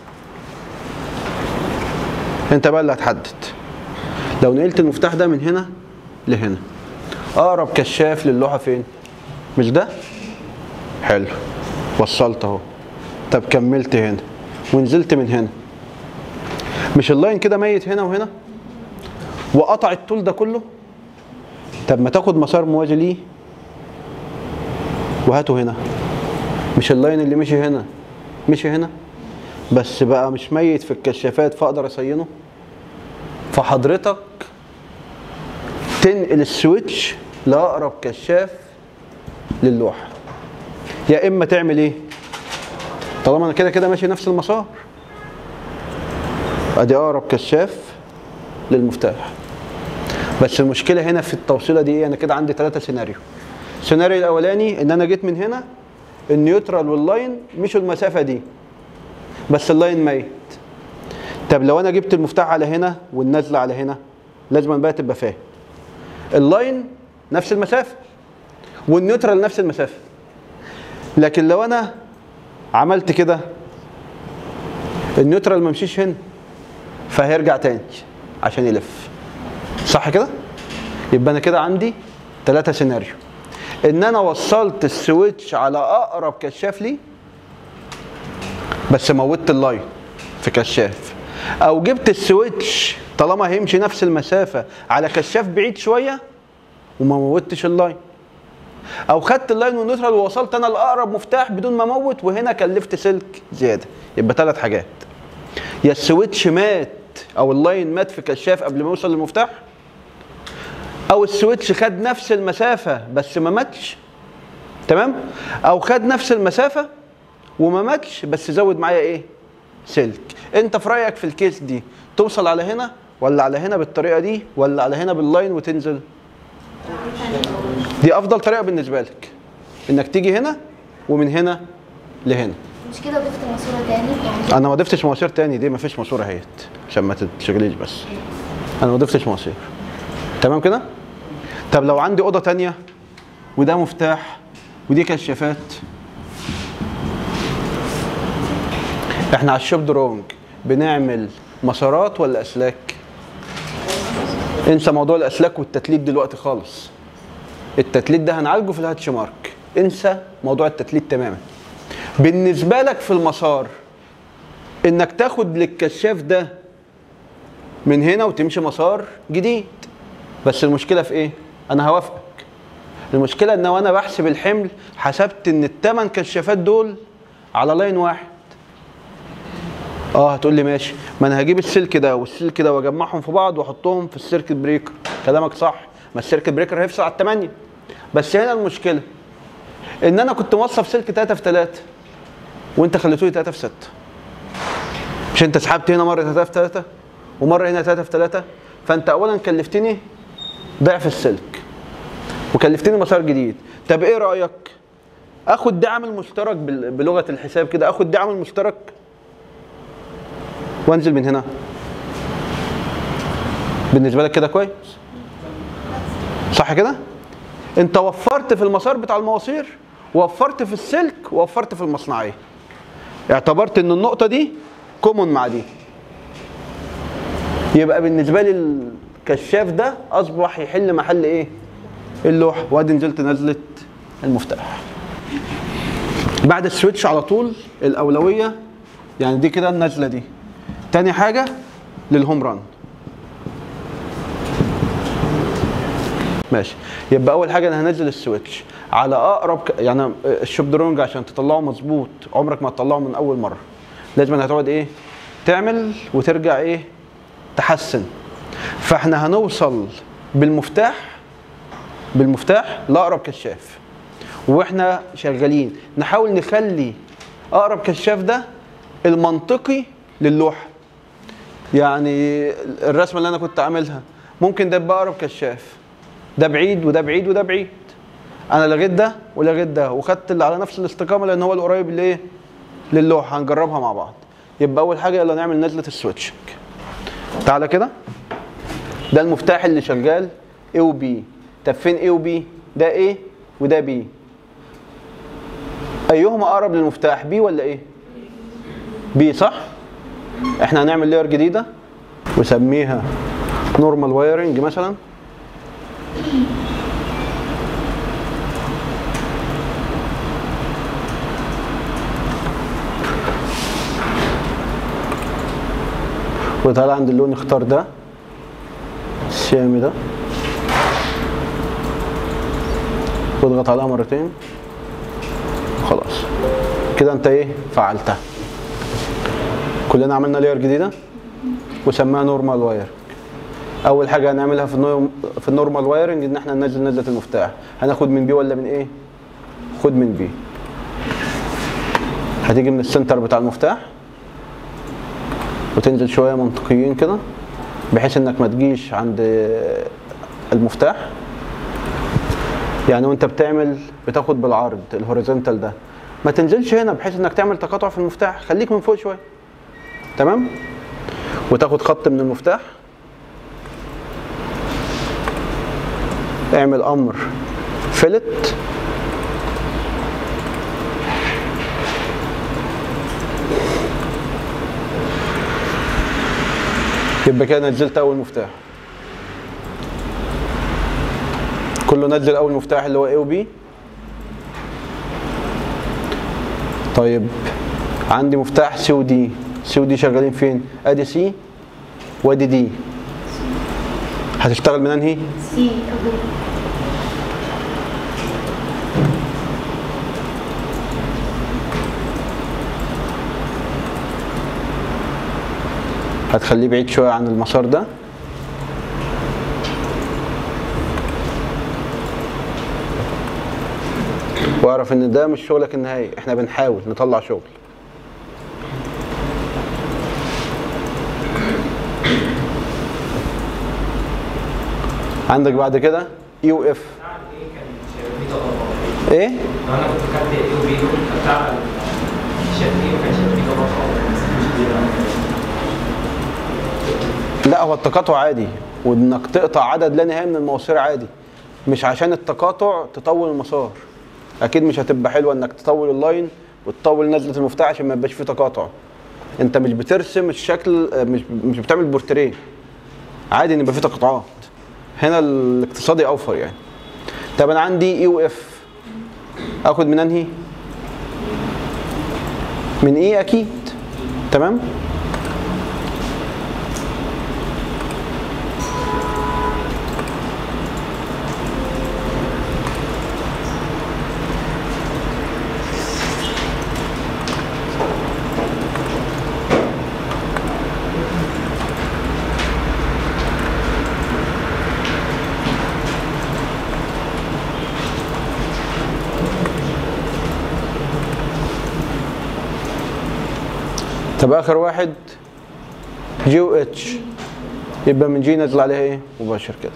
انت بقى اللي هتحدد لو نقلت المفتاح ده من هنا لهنا اقرب كشاف للوحه فين مش ده حلو وصلت اهو طب كملت هنا ونزلت من هنا مش اللاين كده ميت هنا وهنا وقطع الطول ده كله طب ما تاخد مسار موازي ليه وهاته هنا مش اللاين اللي مشي هنا مشي هنا بس بقى مش ميت في الكشافات فاقدر اصينه فحضرتك تنقل السويتش لاقرب كشاف للوحه يا اما تعمل ايه طالما انا كده كده ماشي نفس المسار ادي اقرب كشاف للمفتاح بس المشكله هنا في التوصيله دي ايه انا كده عندي ثلاثه سيناريو السيناريو الاولاني ان انا جيت من هنا النيوترال واللاين مشوا المسافه دي بس اللاين ميت طب لو انا جبت المفتاح على هنا والنازله على هنا لازم بقى تبقى فاهم اللاين نفس المسافه والنيوترال نفس المسافه لكن لو انا عملت كده النيوترال ما مشيش هنا فهيرجع تاني عشان يلف صح كده يبقى انا كده عندي ثلاثة سيناريو ان انا وصلت السويتش على اقرب كشاف لي بس موتت اللاين في كشاف او جبت السويتش طالما هيمشي نفس المسافة على كشاف بعيد شوية وما موتش اللاين او خدت اللاين والنيوترال ووصلت انا لاقرب مفتاح بدون ما اموت وهنا كلفت سلك زياده يبقى ثلاث حاجات يا السويتش مات او اللاين مات في كشاف قبل ما يوصل للمفتاح او السويتش خد نفس المسافه بس ما ماتش تمام او خد نفس المسافه وما ماتش بس زود معايا ايه سلك انت في رايك في الكيس دي توصل على هنا ولا على هنا بالطريقه دي ولا على هنا باللاين وتنزل دي افضل طريقه بالنسبه لك انك تيجي هنا ومن هنا لهنا مش كده ضفت ماسوره تاني يعني انا ما ضفتش مواسير تاني دي ما فيش ماسوره اهيت عشان ما تشغليش بس انا ما ضفتش مواسير تمام كده طب لو عندي اوضه تانية وده مفتاح ودي كشافات احنا على الشوب درونج بنعمل مسارات ولا اسلاك انسى موضوع الاسلاك والتتليت دلوقتي خالص التتليت ده هنعالجه في الهاتش مارك انسى موضوع التتليت تماما بالنسبه لك في المسار انك تاخد للكشاف ده من هنا وتمشي مسار جديد بس المشكله في ايه انا هوافقك المشكله ان وانا بحسب الحمل حسبت ان الثمان كشافات دول على لاين واحد اه هتقول لي ماشي ما انا هجيب السلك ده والسلك ده واجمعهم في بعض واحطهم في السيركت بريكر كلامك صح ما السيركت بريكر هيفصل على الثمانيه بس هنا المشكله ان انا كنت موصف سلك 3 في 3 وانت خليته لي 3 في 6 مش انت سحبت هنا مره 3 في 3 ومره هنا 3 في 3 فانت اولا كلفتني ضعف السلك وكلفتني مسار جديد طب ايه رايك اخد ده عامل مشترك بال- بلغه الحساب كده اخد ده عامل مشترك وانزل من هنا بالنسبه لك كده كويس صح كده انت وفرت في المسار بتاع المواسير ووفرت في السلك ووفرت في المصنعيه اعتبرت ان النقطه دي كومون مع دي يبقى بالنسبه لي الكشاف ده اصبح يحل محل ايه اللوحه وادي نزلت نزلت المفتاح بعد السويتش على طول الاولويه يعني دي كده النزله دي تاني حاجه للهوم ران ماشي يبقى اول حاجه انا هنزل السويتش على اقرب ك... يعني الشوب درونج عشان تطلعه مظبوط عمرك ما تطلعه من اول مره لازم هتقعد ايه تعمل وترجع ايه تحسن فاحنا هنوصل بالمفتاح بالمفتاح لاقرب كشاف واحنا شغالين نحاول نخلي اقرب كشاف ده المنطقي للوحه يعني الرسمه اللي انا كنت عاملها ممكن ده يبقى اقرب كشاف ده بعيد وده بعيد وده بعيد انا لغيت ده ولغيت ده وخدت اللي على نفس الاستقامه لان هو القريب لايه للوحه هنجربها مع بعض يبقى اول حاجه يلا نعمل نزله السويتشنج تعالى كده ده المفتاح اللي شغال A و B طب فين A و B ده A وده B ايهما اقرب للمفتاح B ولا A B صح احنا هنعمل لاير جديده وسميها نورمال وايرنج مثلا وتعالى عند اللون اختار ده الشامي ده واضغط عليها مرتين خلاص كده انت ايه فعلتها كلنا عملنا لاير جديده وسماها نورمال واير اول حاجه هنعملها في النور في النورمال وايرنج ان احنا ننزل نزله المفتاح هناخد من بي ولا من ايه خد من بي هتيجي من السنتر بتاع المفتاح وتنزل شويه منطقيين كده بحيث انك ما تجيش عند المفتاح يعني وانت بتعمل بتاخد بالعرض الهوريزونتال ده ما تنزلش هنا بحيث انك تعمل تقاطع في المفتاح خليك من فوق شويه تمام وتاخد خط من المفتاح اعمل امر فلت يبقى كده نزلت اول مفتاح كله نزل اول مفتاح اللي هو A و B طيب عندي مفتاح سي ودي سي ودي شغالين فين ادي سي وادي دي هتشتغل من انهي سي أبو هتخليه بعيد شويه عن المسار ده واعرف ان ده مش شغلك النهائي احنا بنحاول نطلع شغل عندك بعد كده يو اف ايه لو انا كنت خدت اي وبي دول بتاع شاف ايه وكان شاف ايه طبعا خالص مش دي بقى. لا هو التقاطع عادي وانك تقطع عدد لا نهائي من المواسير عادي مش عشان التقاطع تطول المسار اكيد مش هتبقى حلوه انك تطول اللاين وتطول نزله المفتاح عشان ما يبقاش فيه تقاطع انت مش بترسم الشكل مش مش بتعمل بورتريه عادي ان يبقى فيه تقاطعات هنا الاقتصادي اوفر يعني طب انا عندي اي واف اخد من انهي من ايه اكيد تمام طب اخر واحد جي و اتش يبقى من جي نازل عليها ايه مباشر كده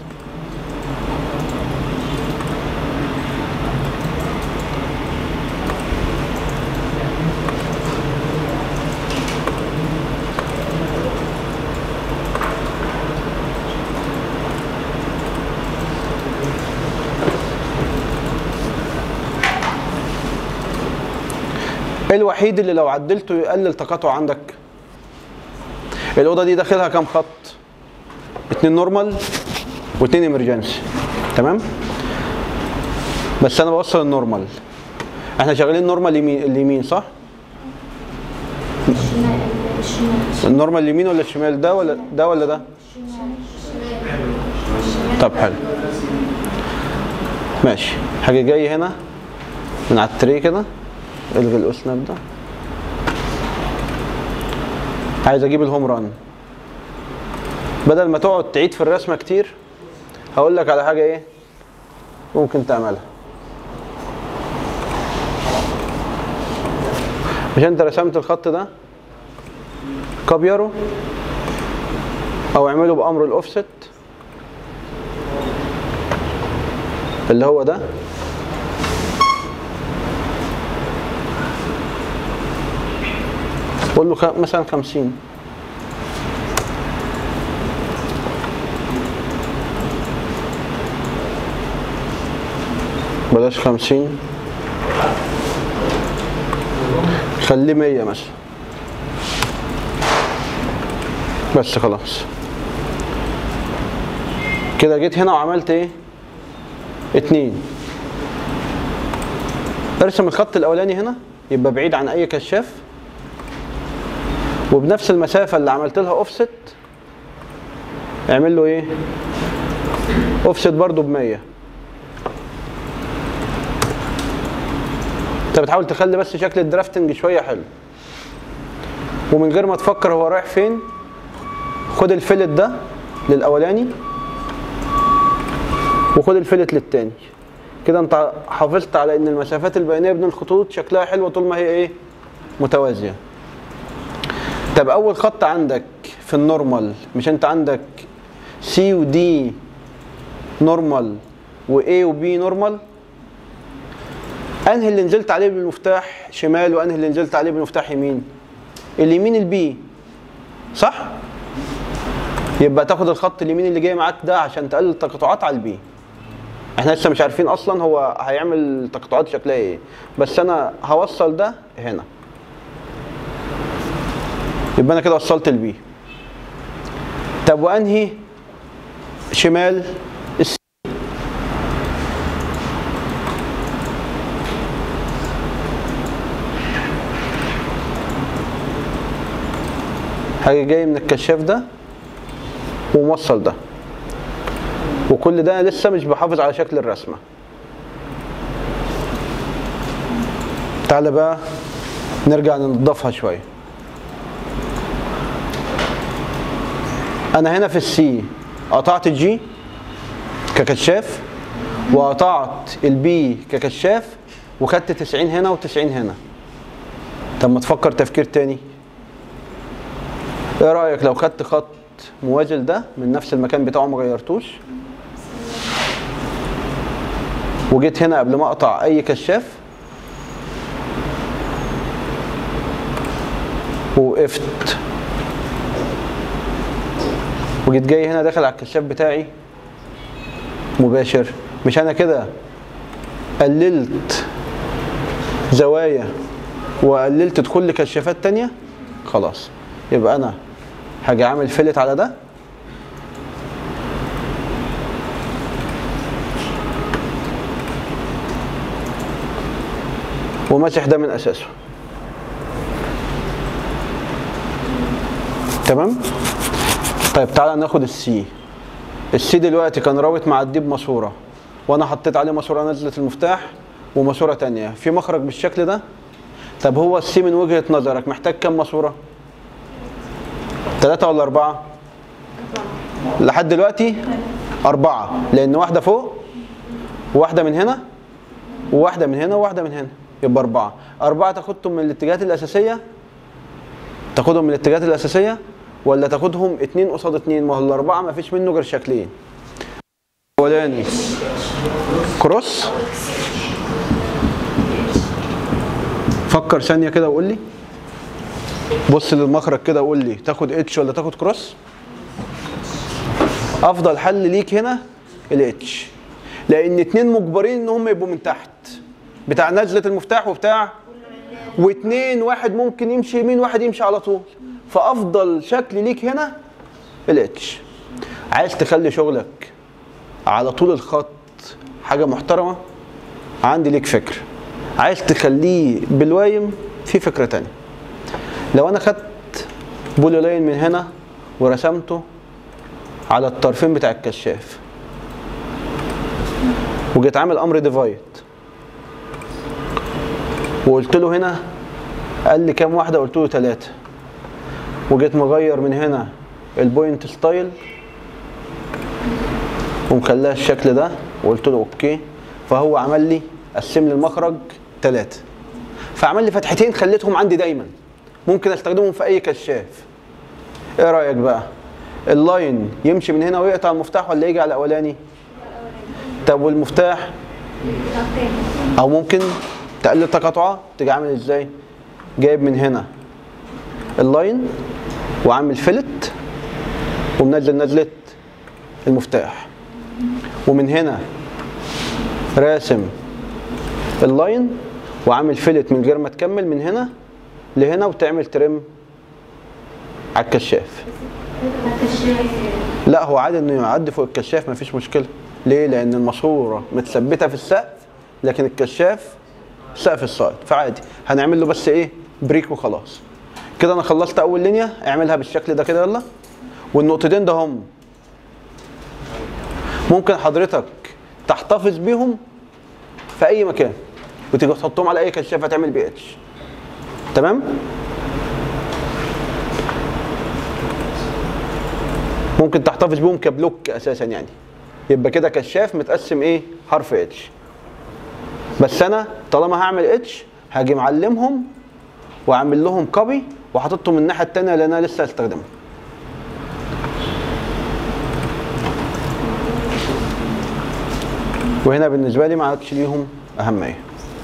الوحيد اللي لو عدلته يقلل تقاطع عندك الاوضه دي داخلها كام خط اتنين نورمال واتنين امرجنسي تمام بس انا بوصل النورمال احنا شغالين نورمال يمين اليمين صح الشمال الشمال النورمال اليمين ولا الشمال ده ولا ده ولا ده طب حلو ماشي حاجه جاي هنا من على التري كده الغي الاسناب ده عايز اجيب الهوم ران بدل ما تقعد تعيد في الرسمه كتير هقول لك على حاجه ايه ممكن تعملها مش انت رسمت الخط ده كابيره او اعمله بامر الاوفست اللي هو ده قول له خ- مثلا 50 بلاش 50 خليه 100 مثلا بس خلاص كده جيت هنا وعملت ايه اتنين ارسم الخط الاولاني هنا يبقى بعيد عن اي كشاف وبنفس المسافه اللي عملت لها اوفست اعمل له ايه اوفست برضو ب 100 انت بتحاول تخلي بس شكل الدرافتنج شويه حلو ومن غير ما تفكر هو رايح فين خد الفلت ده للاولاني وخد الفلت للتاني كده انت حافظت على ان المسافات البينيه بين الخطوط شكلها حلوه طول ما هي ايه متوازيه طب اول خط عندك في النورمال مش انت عندك سي ودي نورمال واي وبي نورمال انهي اللي نزلت عليه بالمفتاح شمال وانهي اللي نزلت عليه بالمفتاح يمين اليمين البي صح يبقى تاخد الخط اليمين اللي جاي معاك ده عشان تقلل التقاطعات على البي احنا لسه مش عارفين اصلا هو هيعمل تقاطعات شكلها ايه بس انا هوصل ده هنا يبقى انا كده وصلت البي طب وانهي شمال السي حاجه جاي من الكشاف ده وموصل ده وكل ده أنا لسه مش بحافظ على شكل الرسمه تعالى بقى نرجع ننضفها شويه انا هنا في السي قطعت الجي ككشاف وقطعت البي ككشاف وخدت 90 هنا و90 هنا طب ما تفكر تفكير تاني ايه رايك لو خدت خط موازي ده من نفس المكان بتاعه ما غيرتوش وجيت هنا قبل ما اقطع اي كشاف ووقفت وجيت جاي هنا داخل على الكشاف بتاعي مباشر مش انا كده قللت زوايا وقللت دخول لكشافات تانية خلاص يبقى انا هاجي عامل فيلت على ده وماسح ده من اساسه تمام طيب تعالى ناخد السي السي دلوقتي كان رابط مع الدي بماسوره وانا حطيت عليه ماسوره نزلت المفتاح وماسوره تانية في مخرج بالشكل ده طب هو السي من وجهه نظرك محتاج كام ماسوره ثلاثة ولا أربعة؟ لحد دلوقتي أربعة لأن واحدة فوق وواحدة من هنا وواحدة من هنا وواحدة من هنا يبقى أربعة أربعة تاخدهم من الاتجاهات الأساسية تاخدهم من الاتجاهات الأساسية ولا تاخدهم اتنين قصاد اتنين ما هو الأربعة ما فيش منه غير شكلين الأولاني كروس فكر ثانية كده وقول لي بص للمخرج كده وقول لي تاخد اتش ولا تاخد كروس افضل حل ليك هنا الاتش لان اتنين مجبرين ان هم يبقوا من تحت بتاع نزله المفتاح وبتاع واتنين واحد ممكن يمشي يمين واحد يمشي على طول فافضل شكل ليك هنا الاتش عايز تخلي شغلك على طول الخط حاجه محترمه عندي ليك فكره عايز تخليه بالوايم في فكره تانية لو انا خدت بولي لاين من هنا ورسمته على الطرفين بتاع الكشاف وجيت عامل امر ديفايد وقلت له هنا قال لي كام واحده قلت له ثلاثه وجيت مغير من هنا البوينت ستايل ومخليها الشكل ده وقلت له اوكي فهو عمل لي قسم لي المخرج ثلاثه فعمل لي فتحتين خليتهم عندي دايما ممكن استخدمهم في اي كشاف ايه رايك بقى اللاين يمشي من هنا ويقطع المفتاح ولا يجي على الاولاني طب والمفتاح او ممكن تقلل تقاطعات تيجي عامل ازاي جايب من هنا اللاين وعامل فلت ومنزل نزله المفتاح ومن هنا راسم اللاين وعامل فلت من غير ما تكمل من هنا لهنا وتعمل ترم على الكشاف الكشاف لا هو عادي انه يعدي فوق الكشاف مفيش مشكله ليه لان الماسوره متثبته في السقف لكن الكشاف سقف الصاعد فعادي هنعمل له بس ايه بريك وخلاص كده انا خلصت اول لينيا اعملها بالشكل ده كده يلا والنقطتين ده هم ممكن حضرتك تحتفظ بيهم في اي مكان وتيجي تحطهم على اي كشاف هتعمل بي اتش تمام ممكن تحتفظ بيهم كبلوك اساسا يعني يبقى كده كشاف متقسم ايه حرف اتش بس انا طالما هعمل اتش هاجي معلمهم واعمل لهم كوبي وحاططهم الناحيه التانيه اللي انا لسه هستخدمها وهنا بالنسبه لي ما عادش ليهم اهميه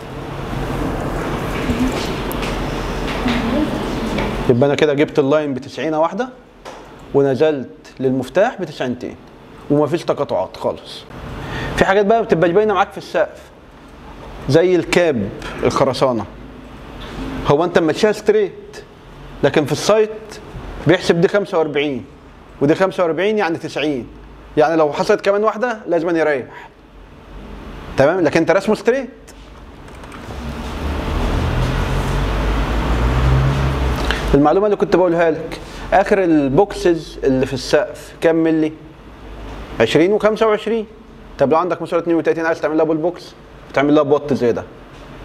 يبقى انا كده جبت اللاين ب 90 واحده ونزلت للمفتاح ب 90 ومفيش تقاطعات خالص في حاجات بقى بتبقى باينه معاك في السقف زي الكاب الخرسانه هو انت ماشيها ستريت لكن في السايت بيحسب دي 45 ودي 45 يعني 90 يعني لو حصلت كمان واحده لازم يريح تمام لكن انت رسمه ستريت المعلومه اللي كنت بقولها لك اخر البوكسز اللي في السقف كام ملي 20 و25 طب لو عندك مسافه 32 عايز تعمل لها بول بوكس تعمل لها بوت زي ده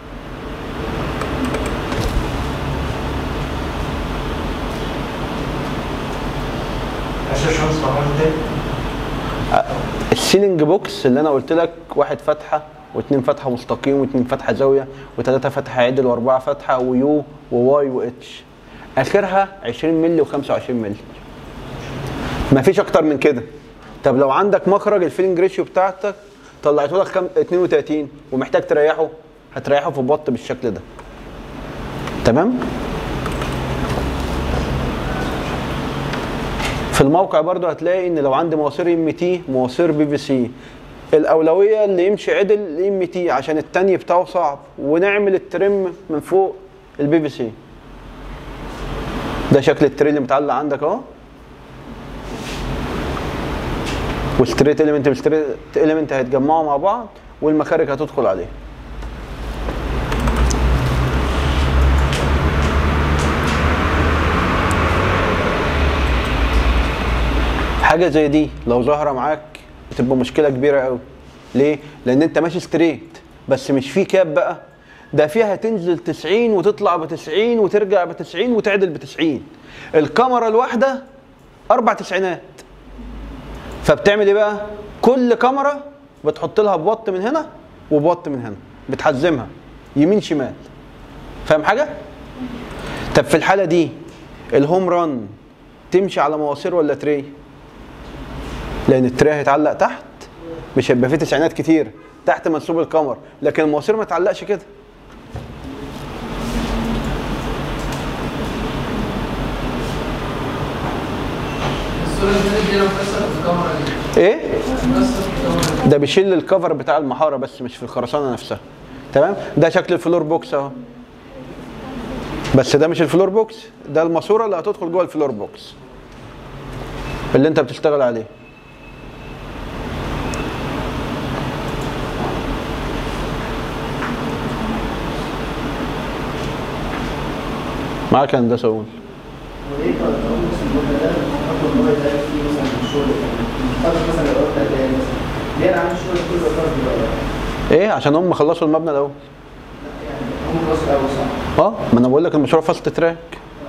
عشان شمس طبعا ده السيلينج بوكس اللي انا قلت لك واحد فتحه واثنين فتحه مستقيم واثنين فتحه زاويه وثلاثه فتحه عدل واربعه فتحه ويو وواي واتش اخرها 20 مللي و25 مللي مفيش اكتر من كده طب لو عندك مخرج الفيلنج ريشيو بتاعتك طلعته لك كام 32 ومحتاج تريحه هتريحه في بط بالشكل ده تمام في الموقع برضو هتلاقي ان لو عندي مواسير ام تي مواسير بي في سي الاولويه اللي يمشي عدل الام تي عشان التاني بتاعه صعب ونعمل الترم من فوق البي في سي ده شكل التري اللي متعلق عندك اهو والستريت اليمنت والستريت اليمنت هيتجمعوا مع بعض والمخارج هتدخل عليه حاجه زي دي لو ظاهره معاك بتبقى مشكله كبيره قوي ليه لان انت ماشي ستريت بس مش في كاب بقى ده فيها تنزل 90 وتطلع ب 90 وترجع ب 90 وتعدل ب 90 الكاميرا الواحده اربع تسعينات فبتعمل ايه بقى كل كاميرا بتحط لها بوط من هنا وبوط من هنا بتحزمها يمين شمال فاهم حاجه طب في الحاله دي الهوم ران تمشي على مواسير ولا تري لان التري هيتعلق تحت مش هيبقى فيه تسعينات كتير تحت منسوب القمر لكن المواسير ما تعلقش كده الصورة اللي دي لو مكسر في الكاميرا دي ايه مكسر في الكاميرا دي ده بيشيل الكفر بتاع المحاره بس مش في الخرسانه نفسها تمام ده شكل الفلور بوكس اهو بس ده مش الفلور بوكس ده الماسوره اللي هتدخل جوه الفلور بوكس اللي انت بتشتغل عليه معاك يا هندسه قول وليه طب بس المبنى ده اخد ان هو يتعرف فيه مثلا في الشغل مش حاطط مثلا الاوقات ده جاي مثلا ليه انا عامل الشغل كله طرف بقى ايه عشان هم خلصوا المبنى الاول يعني هم خلاص الاول صح اه ما انا بقول لك المشروع فاست تراك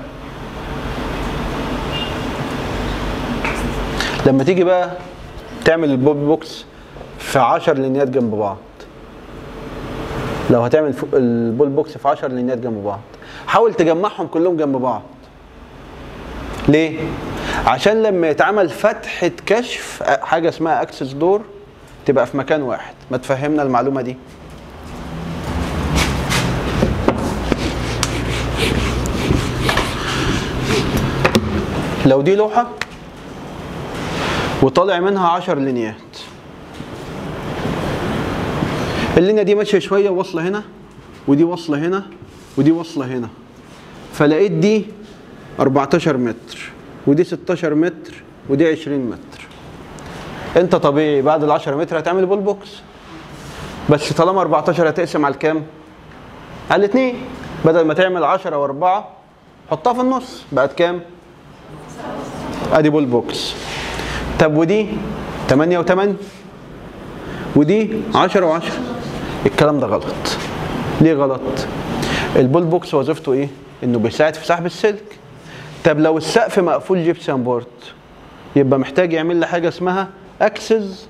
لما تيجي بقى تعمل البوب بوكس في 10 لينيات جنب بعض لو هتعمل ف- البول بوكس في 10 لينيات جنب بعض حاول تجمعهم كلهم جنب بعض ليه عشان لما يتعمل فتحة كشف حاجة اسمها اكسس دور تبقى في مكان واحد ما تفهمنا المعلومة دي لو دي لوحه وطالع منها 10 لينيات اللينيا دي ماشيه شويه واصله هنا ودي واصله هنا ودي واصله هنا فلقيت دي 14 متر ودي 16 متر ودي 20 متر انت طبيعي بعد ال 10 متر هتعمل بول بوكس بس طالما 14 هتقسم على الكام؟ على الاثنين بدل ما تعمل 10 و4 حطها في النص بقت كام؟ ادي بول بوكس طب ودي 8 و8 ودي 10 و10 الكلام ده غلط ليه غلط؟ البول بوكس وظيفته ايه؟ انه بيساعد في سحب السلك طب لو السقف مقفول جيبسون بورد يبقى محتاج يعمل لي حاجه اسمها اكسس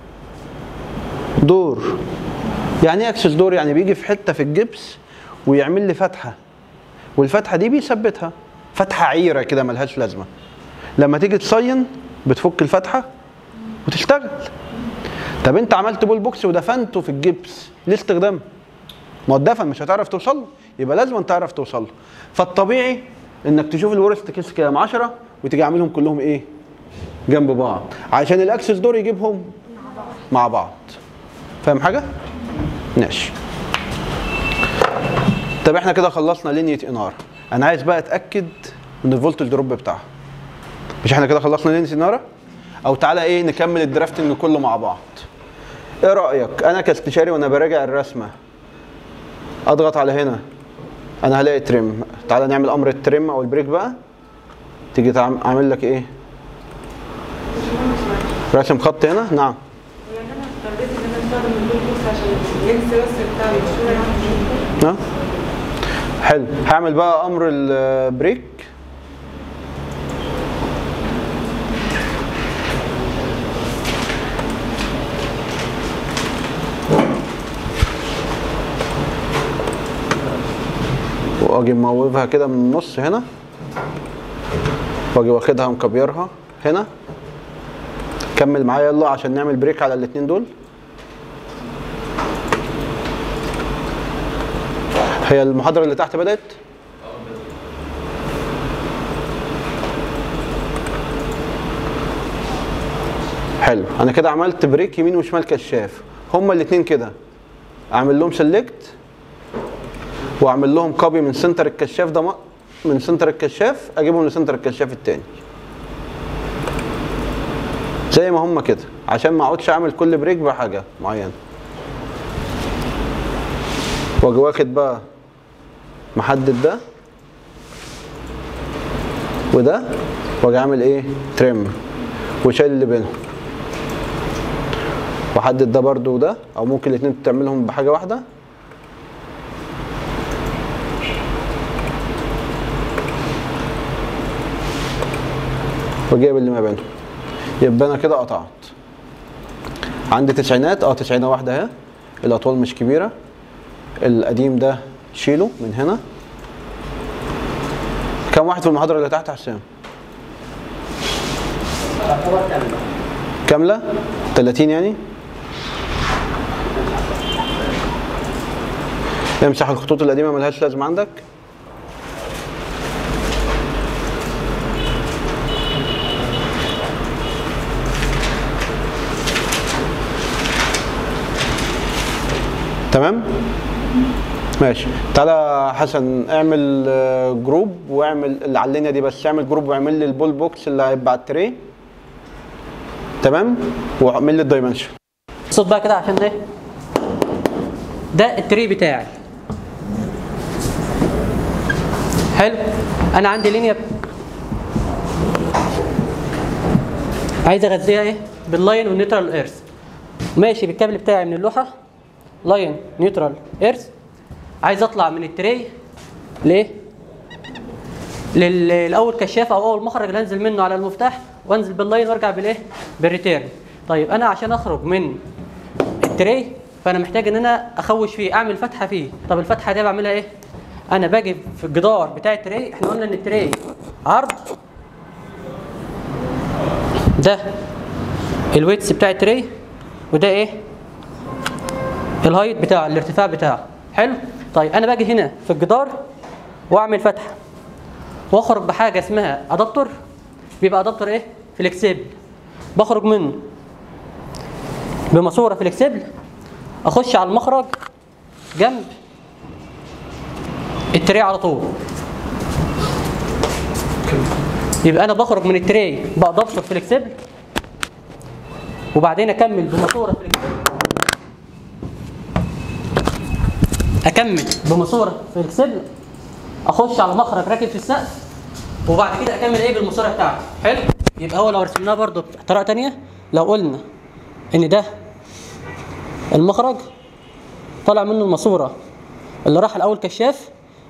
دور يعني ايه اكسس دور يعني بيجي في حته في الجبس ويعمل لي فتحه والفتحه دي بيثبتها فتحه عيره كده ملهاش لازمه لما تيجي تصين بتفك الفتحه وتشتغل طب انت عملت بول بوكس ودفنته في الجبس ليه استخدام ما هو اتدفن مش هتعرف توصل له يبقى لازم تعرف توصل له فالطبيعي انك تشوف الورست كيس كام 10 وتيجي عاملهم كلهم ايه جنب بعض عشان الاكسس دور يجيبهم مع بعض فاهم حاجه ماشي طب احنا كده خلصنا لينية انارة انا عايز بقى اتاكد من الفولت دروب بتاعها مش احنا كده خلصنا لينية انارة او تعالى ايه نكمل الدرافتنج كله مع بعض ايه رايك انا كاستشاري وانا براجع الرسمه اضغط على هنا انا هلاقي تريم تعالى نعمل امر التريم او البريك بقى تيجي تعم- اعمل لك ايه راسم خط هنا نعم يعني انا اضطريت ان انا استخدم البول بوكس عشان ينسى بس بتاع الشغل عندي ها حلو هعمل بقى امر البريك واجي موفها كده من النص هنا واجي واخدها مكبيرها هنا كمل معايا يلا عشان نعمل بريك على الاتنين دول هي المحاضرة اللي تحت بدأت؟ حلو انا كده عملت بريك يمين وشمال كشاف هما الاتنين كده اعمل لهم سيلكت واعمل لهم كوبي من سنتر الكشاف ده م- من سنتر الكشاف اجيبهم لسنتر الكشاف التاني زي ما هما كده عشان ما اقعدش اعمل كل بريك بحاجه معينه واجي واخد بقى محدد ده وده واجي اعمل ايه تريم وشايل اللي بينهم واحدد ده برضو وده او ممكن الاتنين تعملهم بحاجه واحده وجايب اللي ما بينهم يبقى انا كده قطعت عندي تسعينات اه تسعينه واحده اهي الاطوال مش كبيره القديم ده شيله من هنا كم واحد في المحاضرة اللي تحت يا حسام؟ تعتبر كاملة كاملة؟ 30 يعني؟ امسح الخطوط القديمة ملهاش لازمة عندك تمام؟ ماشي تعالى يا حسن اعمل آه، جروب واعمل اللي على اللينيا دي بس اعمل جروب واعمل لي البول بوكس اللي هيبقى على التري تمام واعمل لي الدايمنشن صوت بقى كده عشان ايه ده التري بتاعي حلو انا عندي لينيا عايز اغذيها ايه باللاين والنيوترال ايرث ماشي بالكابل بتاعي من اللوحه لاين نيوترال ايرث عايز اطلع من التري ليه لل- الاول كشاف او اول مخرج اللي انزل منه على المفتاح وانزل باللاين وارجع بالايه بالريتيرن طيب انا عشان اخرج من التري فانا محتاج ان انا اخوش فيه اعمل فتحه فيه طب الفتحه دي بعملها ايه انا باجي في الجدار بتاع التري احنا قلنا ان التري عرض ده الويتس بتاع التري وده ايه الهايت بتاعه الارتفاع بتاعه حلو طيب انا باجي هنا في الجدار واعمل فتحه واخرج بحاجه اسمها ادابتور بيبقى ادابتر ايه فليكسيبل بخرج منه بماسوره فليكسيبل اخش على المخرج جنب التري على طول يبقى انا بخرج من التري بادابتر فليكسيبل وبعدين اكمل بماسوره فليكسيبل اكمل بماسوره فليكسيبل اخش على مخرج راكب في السقف وبعد كده اكمل ايه بالماسوره بتاعتي حلو يبقى هو لو رسمناها برضو بطريقه تانية لو قلنا ان ده المخرج طالع منه الماسوره اللي راح الاول كشاف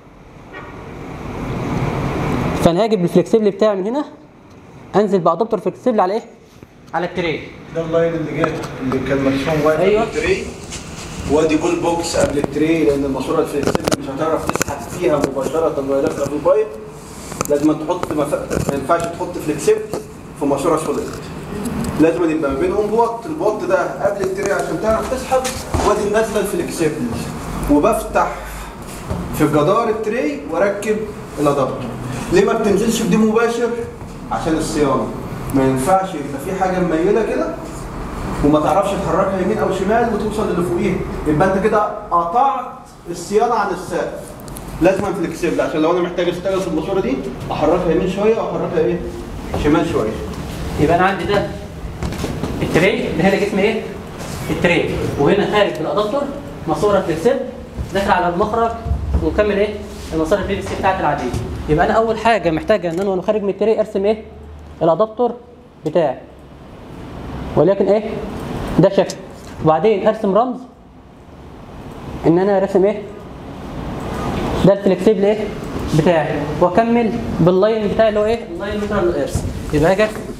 فانا هاجي بالفلكسبل بتاعي من هنا انزل بادابتر فلكسبل على ايه على التري ده اللاين اللي جاي اللي كان مرسوم واقف أيوة. قبل التري وادي جول بوكس قبل التري لان الماسوره الفلكسبل مش هتعرف تسحب فيها مباشره وهي داخله في البايب لازم تحط مف... ما ينفعش تحط فلكسبل في ماسوره سوليد لازم يبقى ما بينهم بوط البوط ده قبل التري عشان تعرف تسحب وادي النازله الفلكسبل وبفتح في جدار التري واركب الادابتر ليه ما بتنزلش بدي مباشر عشان الصيانه ما ينفعش يبقى في حاجه مميله كده وما تعرفش تحركها يمين او شمال وتوصل للي فوقيها يبقى انت كده قطعت الصيانه عن السقف لازم فليكسبل عشان لو انا محتاج اشتغل في الماسوره دي احركها يمين شويه واحركها ايه شمال شويه يبقى انا عندي ده التري ده هنا جسم ايه التري وهنا خارج بالادابتر ماسوره فليكسبل داخل على المخرج ومكمل ايه المسار البي سي بتاعتي العاديه يبقى انا اول حاجه محتاجه ان انا وانا خارج من التري ارسم ايه الادابتر بتاعي ولكن ايه ده شكل وبعدين ارسم رمز ان انا راسم ايه ده الفلكسبل ايه بتاعي واكمل باللاين بتاعي اللي هو ايه اللاين نيوترال ايرث يبقى اجي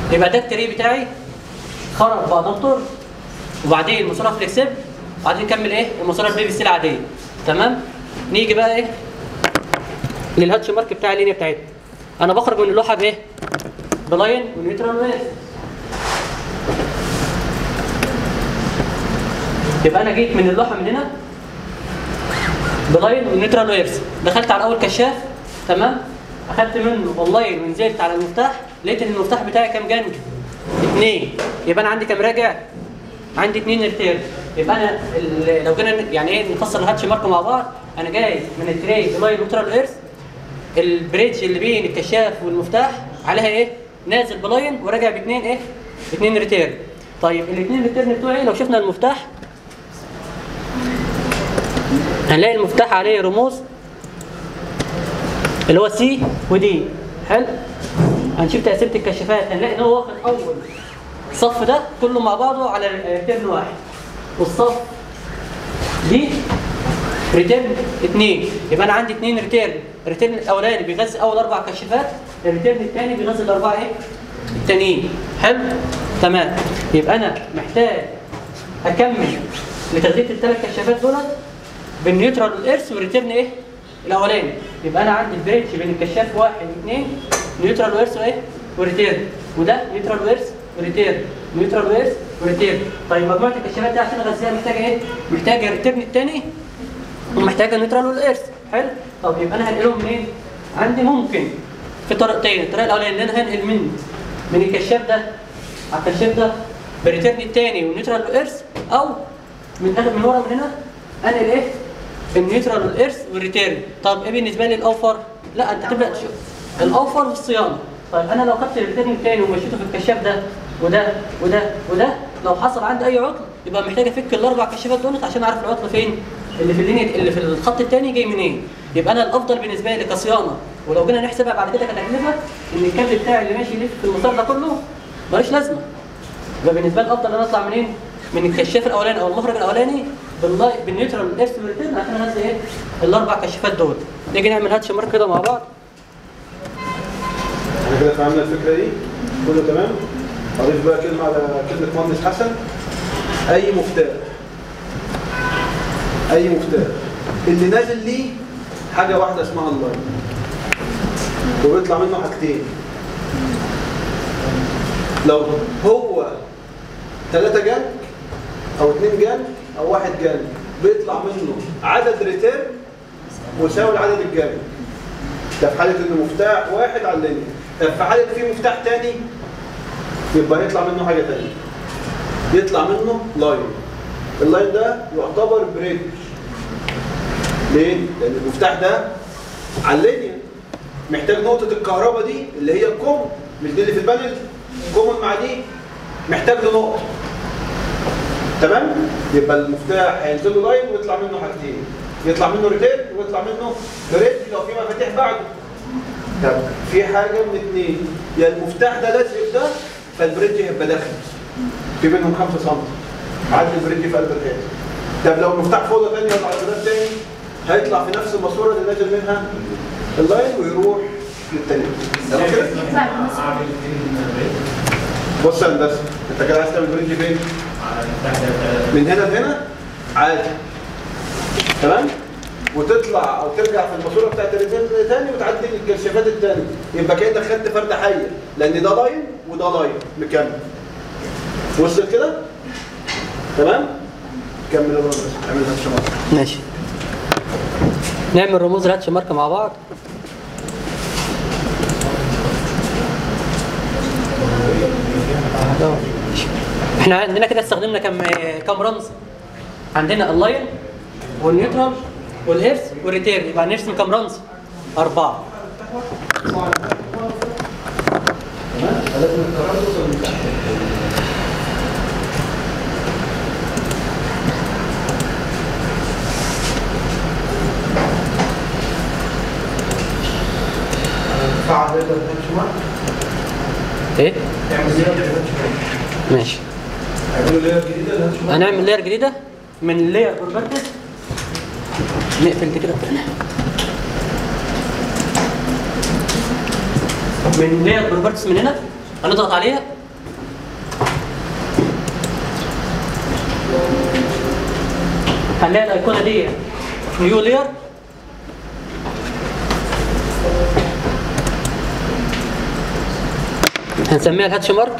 يبقى ده التري بتاعي خرج بادابتور وبعدين ماسوره فليكسبل وبعدين نكمل ايه الماسوره البي بي سي العاديه تمام نيجي بقى ايه للهاتش مارك بتاع اللينيا بتاعتنا انا بخرج من اللوحه بايه بلاين ونيوترال ويف يبقى انا جيت من اللوحه من هنا بلاين ونيوترال ويفز دخلت على اول كشاف تمام اخدت منه اللاين ونزلت على المفتاح لقيت ان المفتاح بتاعي كام جنب؟ اثنين يبقى انا عندي كام راجع؟ عندي اثنين ريتيرن يبقى انا ال- لو جينا يعني ايه نفصل الهاتش مارك مع بعض انا جاي من التري بلاين ونيوترال ويفز البريدج اللي بين الكشاف والمفتاح عليها ايه؟ نازل بلاين وراجع باثنين ايه؟ اثنين ريتيرن طيب الاثنين ريتيرن بتوعي لو شفنا المفتاح هنلاقي المفتاح عليه رموز اللي هو سي ودي حلو هنشوف تقسيمه الكشافات هنلاقي ان هو واخد اول الصف ده كله مع بعضه على ريتيرن واحد والصف دي ريتيرن اثنين يبقى انا عندي اثنين ريتيرن الريتيرن الاولاني بيغذي اول اربع كشافات الريتيرن الثاني بيغذي الاربعه ايه التانيين حلو تمام يبقى انا محتاج اكمل لتغذيه الثلاث كشافات دولت بالنيوترال والارث والريتيرن ايه الاولاني يبقى انا عندي البريدج بين الكشاف واحد واثنين نيوترال وارث وايه وريتيرن وده نيوترال وارث وريتيرن نيوترال وارث وريتيرن طيب مجموعه الكشافات دي عشان اغذيها محتاجه ايه محتاجه الريتيرن الثاني ومحتاجه النيوترال والارث حلو طب يبقى انا هنقلهم منين عندي ممكن في طريقتين الطريقه الاولانيه ان انا هنقل من من الكشاف ده على الكشاف ده بالريتيرن الثاني والنيوترال والارث او من اخر من ورا من هنا انقل ايه النيوترال والارث والريتيرن طب ايه بالنسبه لي الاوفر لا انت تبدا تشوف الاوفر في الصيانه طيب انا لو خدت الريتيرن الثاني ومشيته في الكشاف ده وده وده وده لو حصل عندي اي عطل يبقى محتاج افك الاربع كشافات دولت عشان اعرف العطل فين اللي في اللينيا اللي في الخط الثاني جاي منين يبقى انا الافضل بالنسبه لي كصيانه ولو جينا نحسبها بعد كده كتكلفه ان الكابل بتاعي اللي ماشي يلف في المسار ده كله ملوش لازمه يبقى بالنسبه لي الافضل ان انا اطلع منين؟ من الكشاف الاولاني او المخرج الاولاني باللاي بالنيوترال والارث والريتيرن عشان انزل ايه؟ الاربع كشافات دول. نيجي نعمل هاتش مارك كده مع بعض. احنا كده فهمنا الفكره دي كله تمام اضيف بقى كلمه على كلمه مهندس حسن اي مفتاح اي مفتاح اللي نازل ليه حاجه واحده اسمها اللاين وبيطلع منه حاجتين لو هو ثلاثة جنب او اثنين جنب او واحد جنب بيطلع منه عدد ريتيرن مساوي لعدد الجنب ده في حالة إن مفتاح واحد على اللينيا طب في حالة في مفتاح تاني يبقى يطلع منه حاجة تانية يطلع منه لاين اللاين ده يعتبر بريدج ليه؟ لأن المفتاح ده على اللينيا محتاج نقطة الكهرباء دي اللي هي الكومن مش دي اللي في البانل كومن مع دي محتاج له نقطة تمام؟ يبقى المفتاح هينزل له لاين ويطلع منه حاجتين يطلع منه ريتيرن ويطلع منه بريدج لو في مفاتيح بعده طب في حاجه من اثنين يا المفتاح ده لازق في ده فالبريدج هيبقى داخل في بينهم 5 سم عدى البريدج في قلب الحيط طب لو المفتاح فوضى تاني ولا على بلاد تاني هيطلع في نفس الماسوره اللي نازل منها اللاين ويروح للتاني تمام كده؟ اعمل فين بص يا هندسه انت كده عايز تعمل بريدج فين؟ من هنا لهنا عادي تمام وتطلع او ترجع في الماسوره بتاعت الريتيرن تاني وتعدي الكشافات التاني يبقى كانك خدت فرده حيه لان ده لاين وده لاين مكمل وصلت كده تمام كمل يا باشا اعمل هاتش مارك ماشي. نعمل رموز الهاتش مارك مع بعض. احنا عندنا كده استخدمنا كم كم رمز؟ عندنا اللاين والنيوترال والارث والريتيرن يبقى نرسم كم رمز؟ أربعة. لازم القرار توصل للمفتاح. فعل زي ده الهاتش مارك ايه؟ اعمل زي ده الهاتش مارك ماشي. اعملوا لير جديده الهاتش مارك هنعمل لاير جديدة من لاير بروبرتيز نقفل دي كده من لاير بروبرتيز من هنا هنضغط عليها هنلاقي الايقونه دي نيو لير هنسميها الهاتش مارك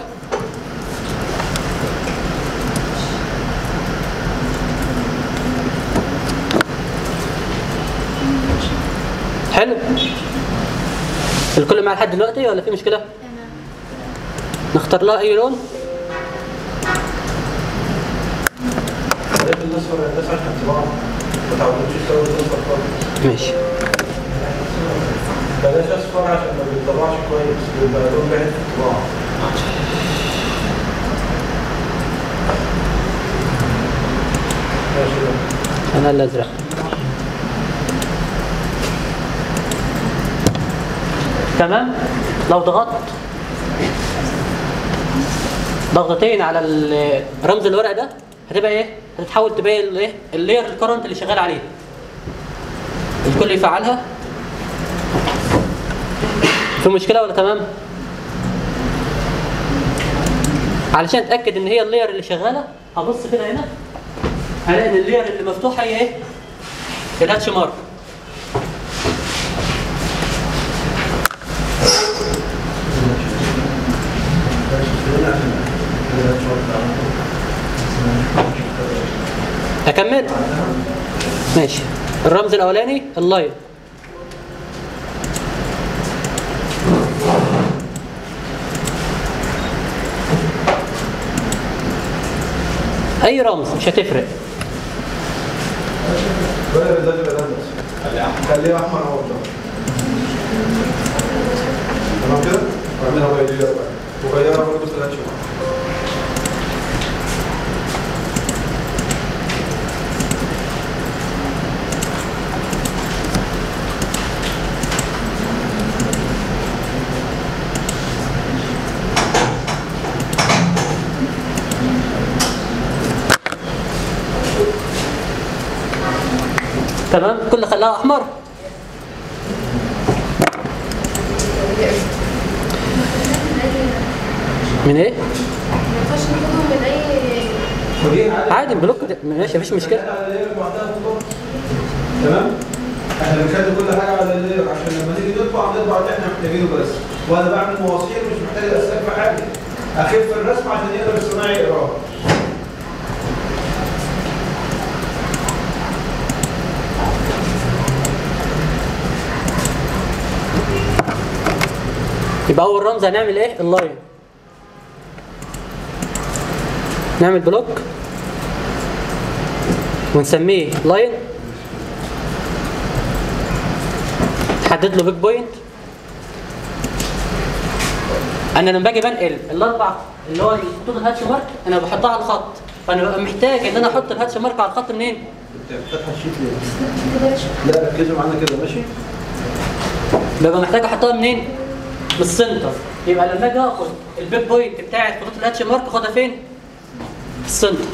حلو الكل معاه لحد دلوقتي ولا في مشكله تمام نختار لها اي لون بلاش الاصفر يا هندسه عشان طباعه ما تعودوش يستوي الاصفر خالص ماشي بلاش اصفر عشان ما بيطلعش كويس بيبقى لون باهت في الطباعه ماشي ده. انا الازرق تمام لو ضغطت ضغطتين على ال- رمز الورق ده هتبقى ايه هتتحول تبقى الايه اللير الكرنت اللي شغال عليه الكل يفعلها في مشكله ولا تمام علشان اتاكد ان هي اللير اللي شغاله هبص كده هنا هلاقي ان اللير اللي مفتوحه هي ايه الهاتش مارك اكمل ماشي الرمز الاولاني اللاين اي رمز مش هتفرق غير الازرق ده بس خليه احمر اهو ده تمام كده واعملها بيضاء بقى وغيرها برضه في الاتش تمام كل خلاها احمر من ايه ما ينفعش ناخدهم من اي خديها عادي بلوك ده. ماشي مفيش مشكله على الليل لوحدها بالظبط. تمام احنا بنخلي كل حاجه على الليل عشان لما نيجي نطبع نطبع اللي احنا محتاجينه بس وانا بعمل مواسير مش محتاج الاسلاك في حاجه اخف الرسم عشان يقدر الصناعي يقراه يبقى اول رمز هنعمل ايه اللاين نعمل بلوك ونسميه لاين نحدد له بيج بوينت انا لما باجي بنقل الاربع اللي هو الخطوط الهاتش مارك انا بحطها على الخط فانا ببقى محتاج ان انا احط الهاتش مارك على الخط منين؟ انت فاتحه الشيت ليه؟ لا ركزوا معانا كده ماشي؟ ببقى محتاج احطها منين؟ من السنتر يبقى لما اجي اخد البيج بوينت بتاعت خطوط الهاتش مارك اخدها فين؟ في السنتر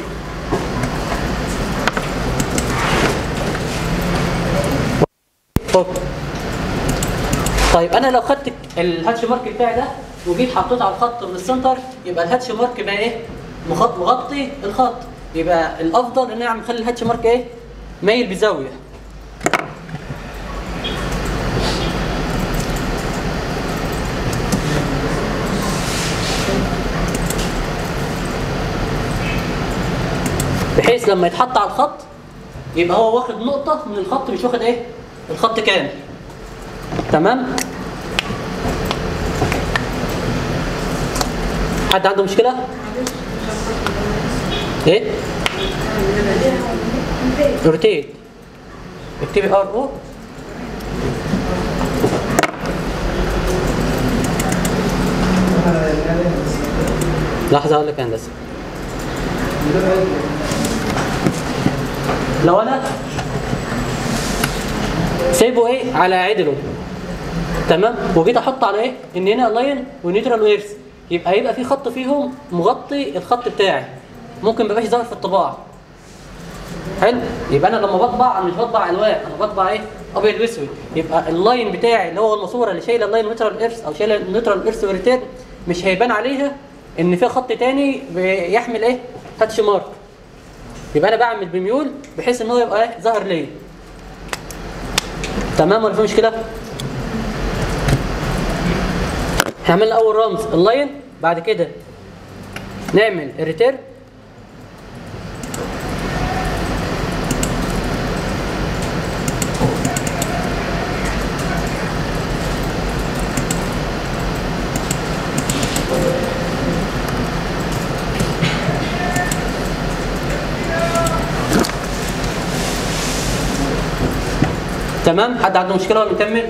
طب طيب انا لو خدت الهاتش مارك بتاعي ده وجيت حطيته على الخط من السنتر يبقى الهاتش مارك بقى ايه؟ مخط مغطي الخط يبقى الافضل ان انا اخلي الهاتش مارك ايه؟ مايل بزاويه بحيث لما يتحط على الخط يبقى هو واخد نقطة من الخط مش واخد ايه؟ الخط كامل. تمام؟ حد عنده مشكلة؟ ايه؟ روتيت اكتبي ار او لحظة اقول لك يا هندسة لو انا سايبه ايه على عدله تمام وجيت احط على ايه ان هنا لاين ونيوترال ويرس يبقى هيبقى في خط فيهم مغطي الخط بتاعي ممكن مبقاش ظاهر في الطباعه حلو يبقى انا لما بطبع انا مش بطبع الوان انا بطبع ايه ابيض واسود يبقى اللاين بتاعي اللي هو الماسوره اللي شايله اللاين نيوترال ايرس او شايله النيوترال ايرس وريتيرن مش هيبان عليها ان في خط تاني بيحمل ايه هاتش مارك يبقى انا بعمل بميول بحيث ان هو يبقى ايه ظاهر ليا تمام ولا في مشكله احنا عملنا اول رمز اللاين بعد كده نعمل الريتيرن تمام حد عنده مشكله ولا نكمل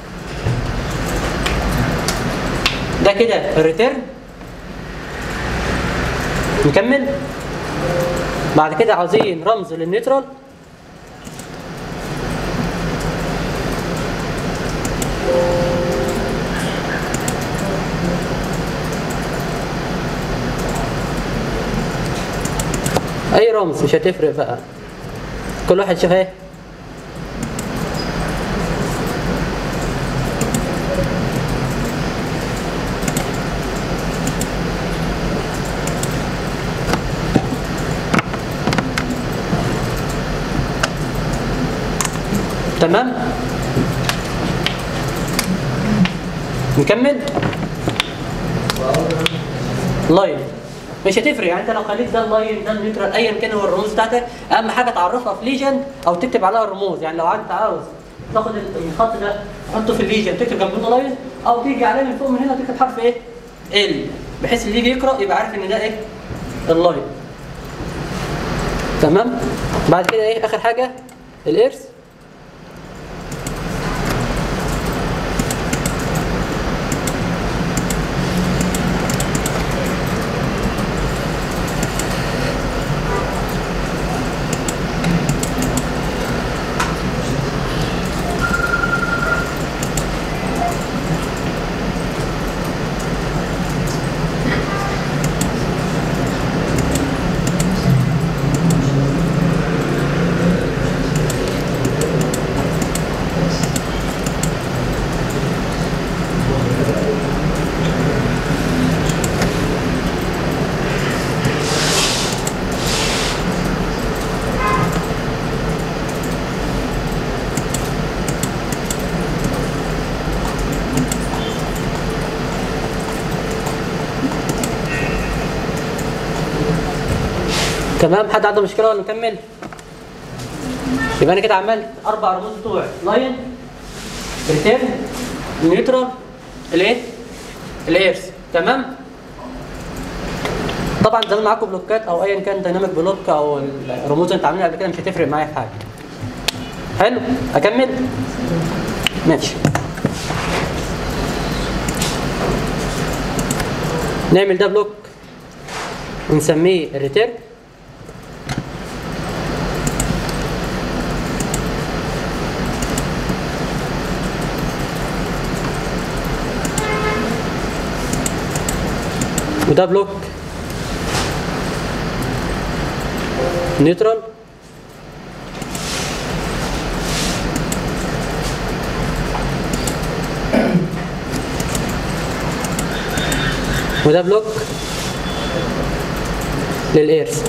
ده كده الريتيرن نكمل بعد كده عاوزين رمز للنيوترال اي رمز مش هتفرق بقى كل واحد شاف ايه تمام نكمل لاين مش هتفرق يعني انت لو خليت ده اللاين ده النيوترال ايا كان هو الرموز بتاعتك اهم حاجه تعرفها في ليجن او تكتب عليها الرموز يعني لو انت عاوز تاخد الخط ده تحطه في الليجن تكتب جنبه لاين او تيجي عليه من فوق من هنا تكتب حرف ايه ال بحيث اللي يجي يقرا يبقى عارف ان ده ايه اللاين تمام بعد كده ايه اخر حاجه الارث تمام حد عنده مشكله ولا نكمل يبقى انا كده عملت اربع رموز بتوع لاين ريتيرن نيوترال الايه الايرث تمام طبعا زي ما معاكم بلوكات او ايا كان دايناميك بلوك او الرموز اللي انت عاملينها قبل كده مش هتفرق معايا في حاجه حلو اكمل ماشي نعمل ده بلوك ونسميه الريتيرن وده بلوك نيوترال وده بلوك للايرث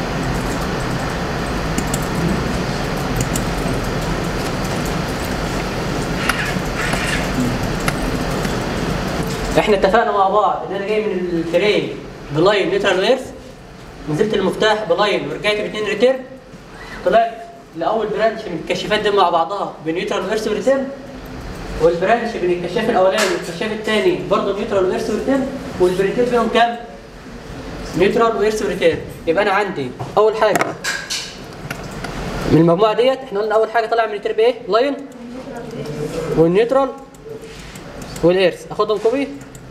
احنا اتفقنا مع بعض ان انا جاي من التري بلاين نيوترال ايرث نزلت المفتاح بلاين ورجعت باثنين ريتيرن طلعت لاول برانش من الكشافات دي مع بعضها بنيوترال ايرث وريتيرن والبرانش بين الكشاف الاولاني والكشاف الثاني برضه نيوترال ايرث وريتيرن والبريتير فيهم كام؟ نيوترال وايرث وريتيرن يبقى انا عندي اول حاجه من المجموعه ديت احنا قلنا اول حاجه طالع من الترب ايه؟ لاين والنيوترال والايرث اخدهم كوبي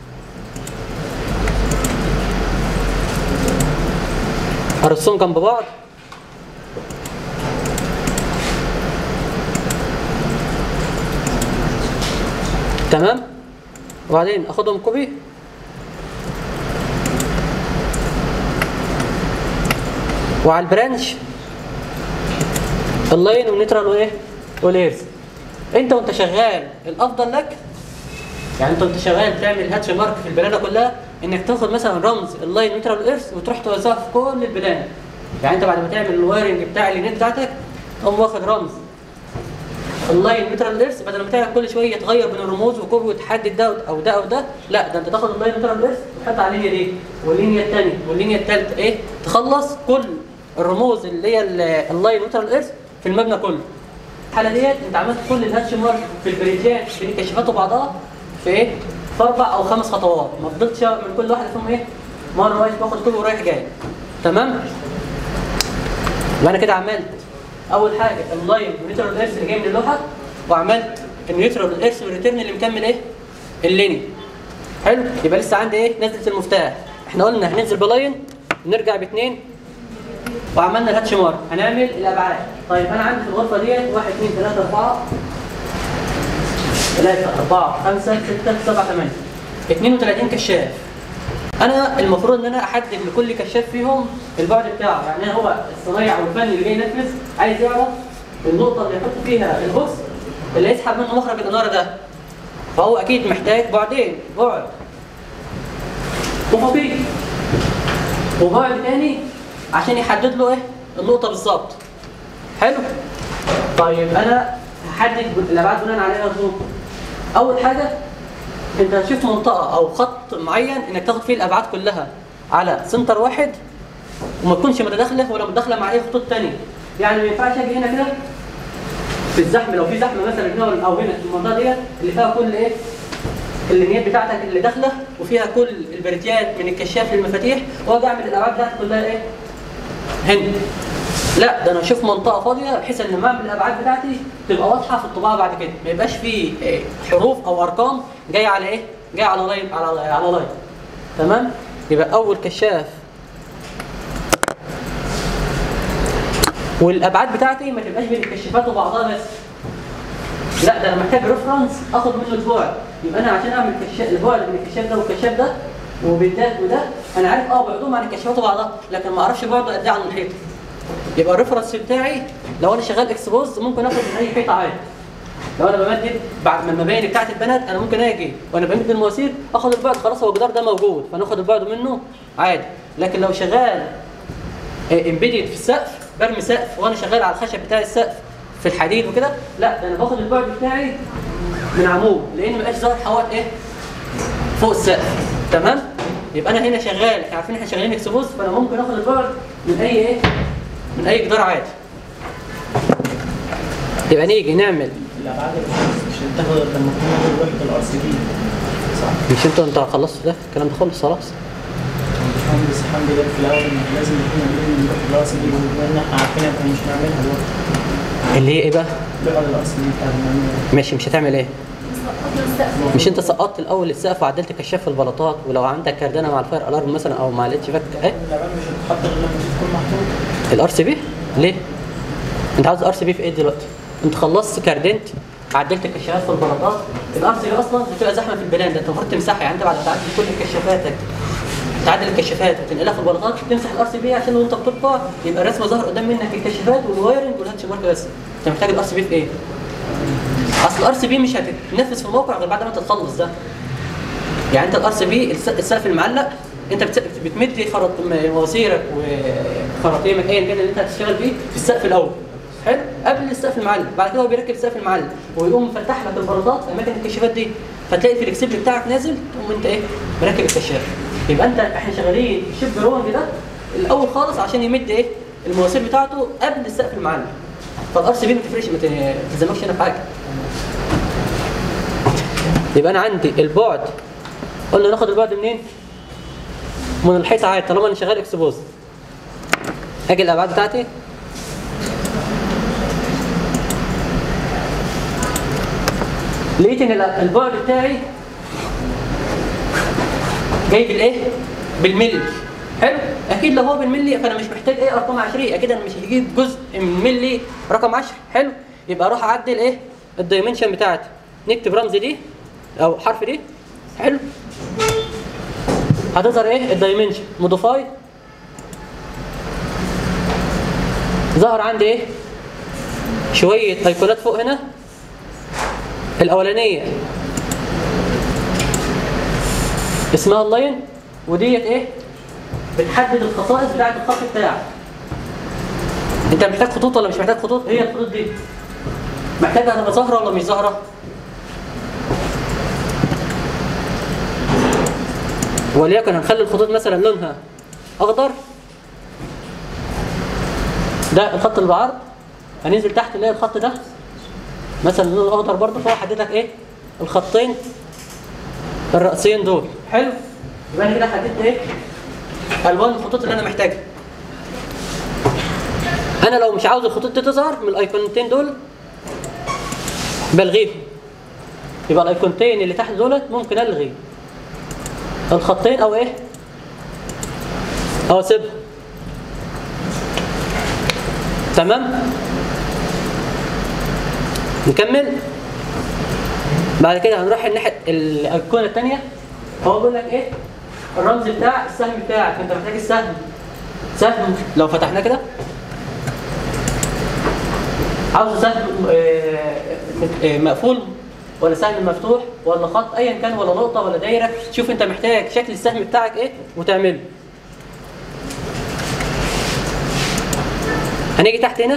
ارصهم جنب بعض تمام وبعدين اخدهم كوبي وعلى البرانش اللاين والنيوترال وايه والايرث انت وانت شغال الافضل لك يعني انت وانت شغال بتعمل هاتش مارك في البلانه كلها انك تاخد مثلا رمز اللاين نيوترال ايرث وتروح توزعه في كل البلان يعني انت بعد ما تعمل الوايرنج بتاع اليونت بتاعتك تقوم واخد رمز اللاين مترال ايرث بدل ما تعمل كل شويه تغير بين الرموز وكل وتحدد ده او ده او ده لا ده انت تاخد اللاين مترال ايرث وتحط على اللينيا دي واللينيا الثانيه واللينيا الثالثه ايه تخلص كل الرموز اللي هي ال- اللاين مترال ايرث في المبنى كله الحاله ديت انت عملت كل الهاتش مارك في البريدجات بين الكشافات وبعضها في ايه؟ في اربع او خمس خطوات ما فضلتش من كل واحده فيهم ايه؟ مره واحد باخد كله ورايح جاي تمام؟ يبقى انا كده عملت اول حاجه اللاين نيوترال ايرث اللي جاي من اللوحه وعملت النيوترال ايرث والريتيرن اللي مكمل ايه؟ الليني حلو يبقى لسه عندي ايه؟ نزله المفتاح احنا قلنا هننزل بلاين نرجع باثنين وعملنا الهاتش مارك هنعمل الابعاد طيب انا عندي في الغرفه ديت 1 2 3 4 3 4 5 6 7 8 32 كشاف انا المفروض ان انا احدد لكل كشاف فيهم البعد بتاعه يعني أنا هو الصنايع او الفني اللي جاي ينفذ عايز يعرف النقطه اللي يحط فيها الهوس اللي يسحب منه مخرج الاناره ده فهو اكيد محتاج بعدين بعد افقي وبعد تاني عشان يحدد له ايه النقطه بالظبط حلو طيب انا هحدد الابعاد بناء عليها الظروف اول حاجه انت هتشوف منطقه او خط معين انك تاخد فيه الابعاد كلها على سنتر واحد وما تكونش متداخله ولا متداخله مع اي خطوط تانية يعني ما ينفعش اجي هنا كده في الزحمه لو في زحمه مثلا هنا او هنا في المنطقه ديت اللي فيها كل ايه اللينيات بتاعتك اللي داخله وفيها كل البريتيات من الكشاف للمفاتيح واجي اعمل الابعاد بتاعتي كلها ايه؟ هنا لا ده انا اشوف منطقه فاضيه بحيث ان لما اعمل الابعاد بتاعتي تبقى واضحه في الطباعه بعد كده ما يبقاش في إيه، حروف او ارقام جايه على ايه؟ جايه على لاين على على لاين تمام؟ يبقى اول كشاف والابعاد بتاعتي ما تبقاش بين الكشافات وبعضها بس لا ده انا محتاج ريفرنس اخد منه البعد يبقى انا عشان اعمل كشاف البعد بين الكشاف ده والكشاف ده وبالذات وده انا عارف اه بعدهم عن الكشافات وبعضها لكن ما اعرفش بعده قد ايه عن الحيط يبقى الريفرنس بتاعي لو انا شغال اكسبوز ممكن اخد من اي حيطه عادي لو انا بمدد بعد ما المباني بتاعت البنات انا ممكن اجي وانا بمد المواسير اخد البعد خلاص هو الجدار ده موجود فناخد البعد منه عادي لكن لو شغال امبيدد في السقف برمي سقف وانا شغال على الخشب بتاع السقف في الحديد وكده لا ده انا باخد البعد بتاعي من عمود لان مبقاش ظاهر حوالي ايه فوق السقف تمام يبقى انا هنا شغال احنا عارفين احنا شغالين اكسبوز فانا ممكن اخد البعد من اي ايه من اي جدار عادي يبقى نيجي نعمل الابعاد مش هتاخد لما تكون وحده الار سي بي صح؟ مش انت انت خلصت ده الكلام ده خلص خلاص المهندس حمدي جاب في الاول انك لازم يكون عاملين وحده الار سي بي بما ان احنا عارفين احنا مش هنعملها دلوقتي اللي هي ايه بقى لغه الار سي بي بتاعت المعماري ماشي مش هتعمل ايه سقطنا السقف مش انت سقطت الاول السقف وعدلت كشاف في البلاطات ولو عندك كردانه مع الفاير الارم مثلا او مع الاتش فاك ايه الابعاد مش هتتحط غير لما تكون محطوطه الار سي بي ليه انت عاوز ار سي بي في ايه دلوقتي انت خلصت كاردنت عدلت الكشافات في البلاطات الار سي بي اصلا بتبقى زحمه في البلان ده انت المفروض تمسحها يعني انت بعد ما تعدل كل كشافاتك تعدل الكشافات وتنقلها في البلاطات تمسح الار سي بي عشان وانت بتطبع يبقى الرسمه ظاهر قدام منك الكشافات والوايرنج والهاتش مارك بس انت محتاج الار سي بي في ايه؟ اصل الار سي بي مش هتتنفذ في الموقع غير بعد ما تتخلص ده يعني انت الار سي بي السقف المعلق انت بت- بتمد خرط مواسيرك وخراطيمك ايا كان اللي انت هتشتغل فيه في السقف الاول حلو قبل السقف المعلق بعد كده هو بيركب السقف المعلق ويقوم مفتح لك البلاطات اماكن الكشافات دي فتلاقي في الاكسبل بتاعك نازل تقوم انت ايه مركب الكشاف يبقى انت احنا شغالين الشيب رونج ده الاول خالص عشان يمد ايه المواسير بتاعته قبل السقف المعلق فالار سي بي ما تفرقش ما ت- تلزمكش هنا في حاجه يبقى انا عندي البعد قلنا ناخد البعد منين؟ من الحيطه عادي طالما انا شغال اكسبوز اجي الابعاد بتاعتي لقيت ان ال- البعد بتاعي جاي بالايه؟ بالملي حلو؟ اكيد لو هو بالملي فانا مش محتاج ايه ارقام عشريه اكيد انا مش هجيب جزء من ملي رقم 10 حلو؟ يبقى اروح اعدل ايه؟ الدايمنشن بتاعتي نكتب رمز دي او حرف دي حلو؟ هتظهر ايه الدايمنشن موديفاي ظهر عندي ايه شويه ايقونات فوق هنا الاولانيه اسمها اللاين وديت ايه بتحدد الخصائص بتاعت الخط بتاعك انت محتاج خطوط ولا مش محتاج خطوط هي الخطوط دي محتاجها تبقى ظاهره ولا مش ظاهره وليكن هنخلي الخطوط مثلا لونها اخضر ده الخط اللي بعرض هننزل تحت نلاقي الخط ده مثلا لونه اخضر برضه فهو حدد لك ايه الخطين الرئيسيين دول حلو يبقى انا كده حددت ايه الوان الخطوط اللي انا محتاجها انا لو مش عاوز الخطوط دي تظهر من الايقونتين دول بلغيهم يبقى الايقونتين اللي تحت دولت ممكن الغي الخطين او ايه او اسيبهم تمام نكمل بعد كده هنروح الناحيه الايقونه الثانيه هو بيقول لك ايه الرمز بتاع السهم بتاعك انت محتاج السهم سهم لو فتحناه كده عاوز سهم آه، مت- آه، مقفول ولا سهم مفتوح ولا خط ايا كان ولا نقطه ولا دايره شوف انت محتاج شكل السهم بتاعك ايه وتعمله هنيجي تحت هنا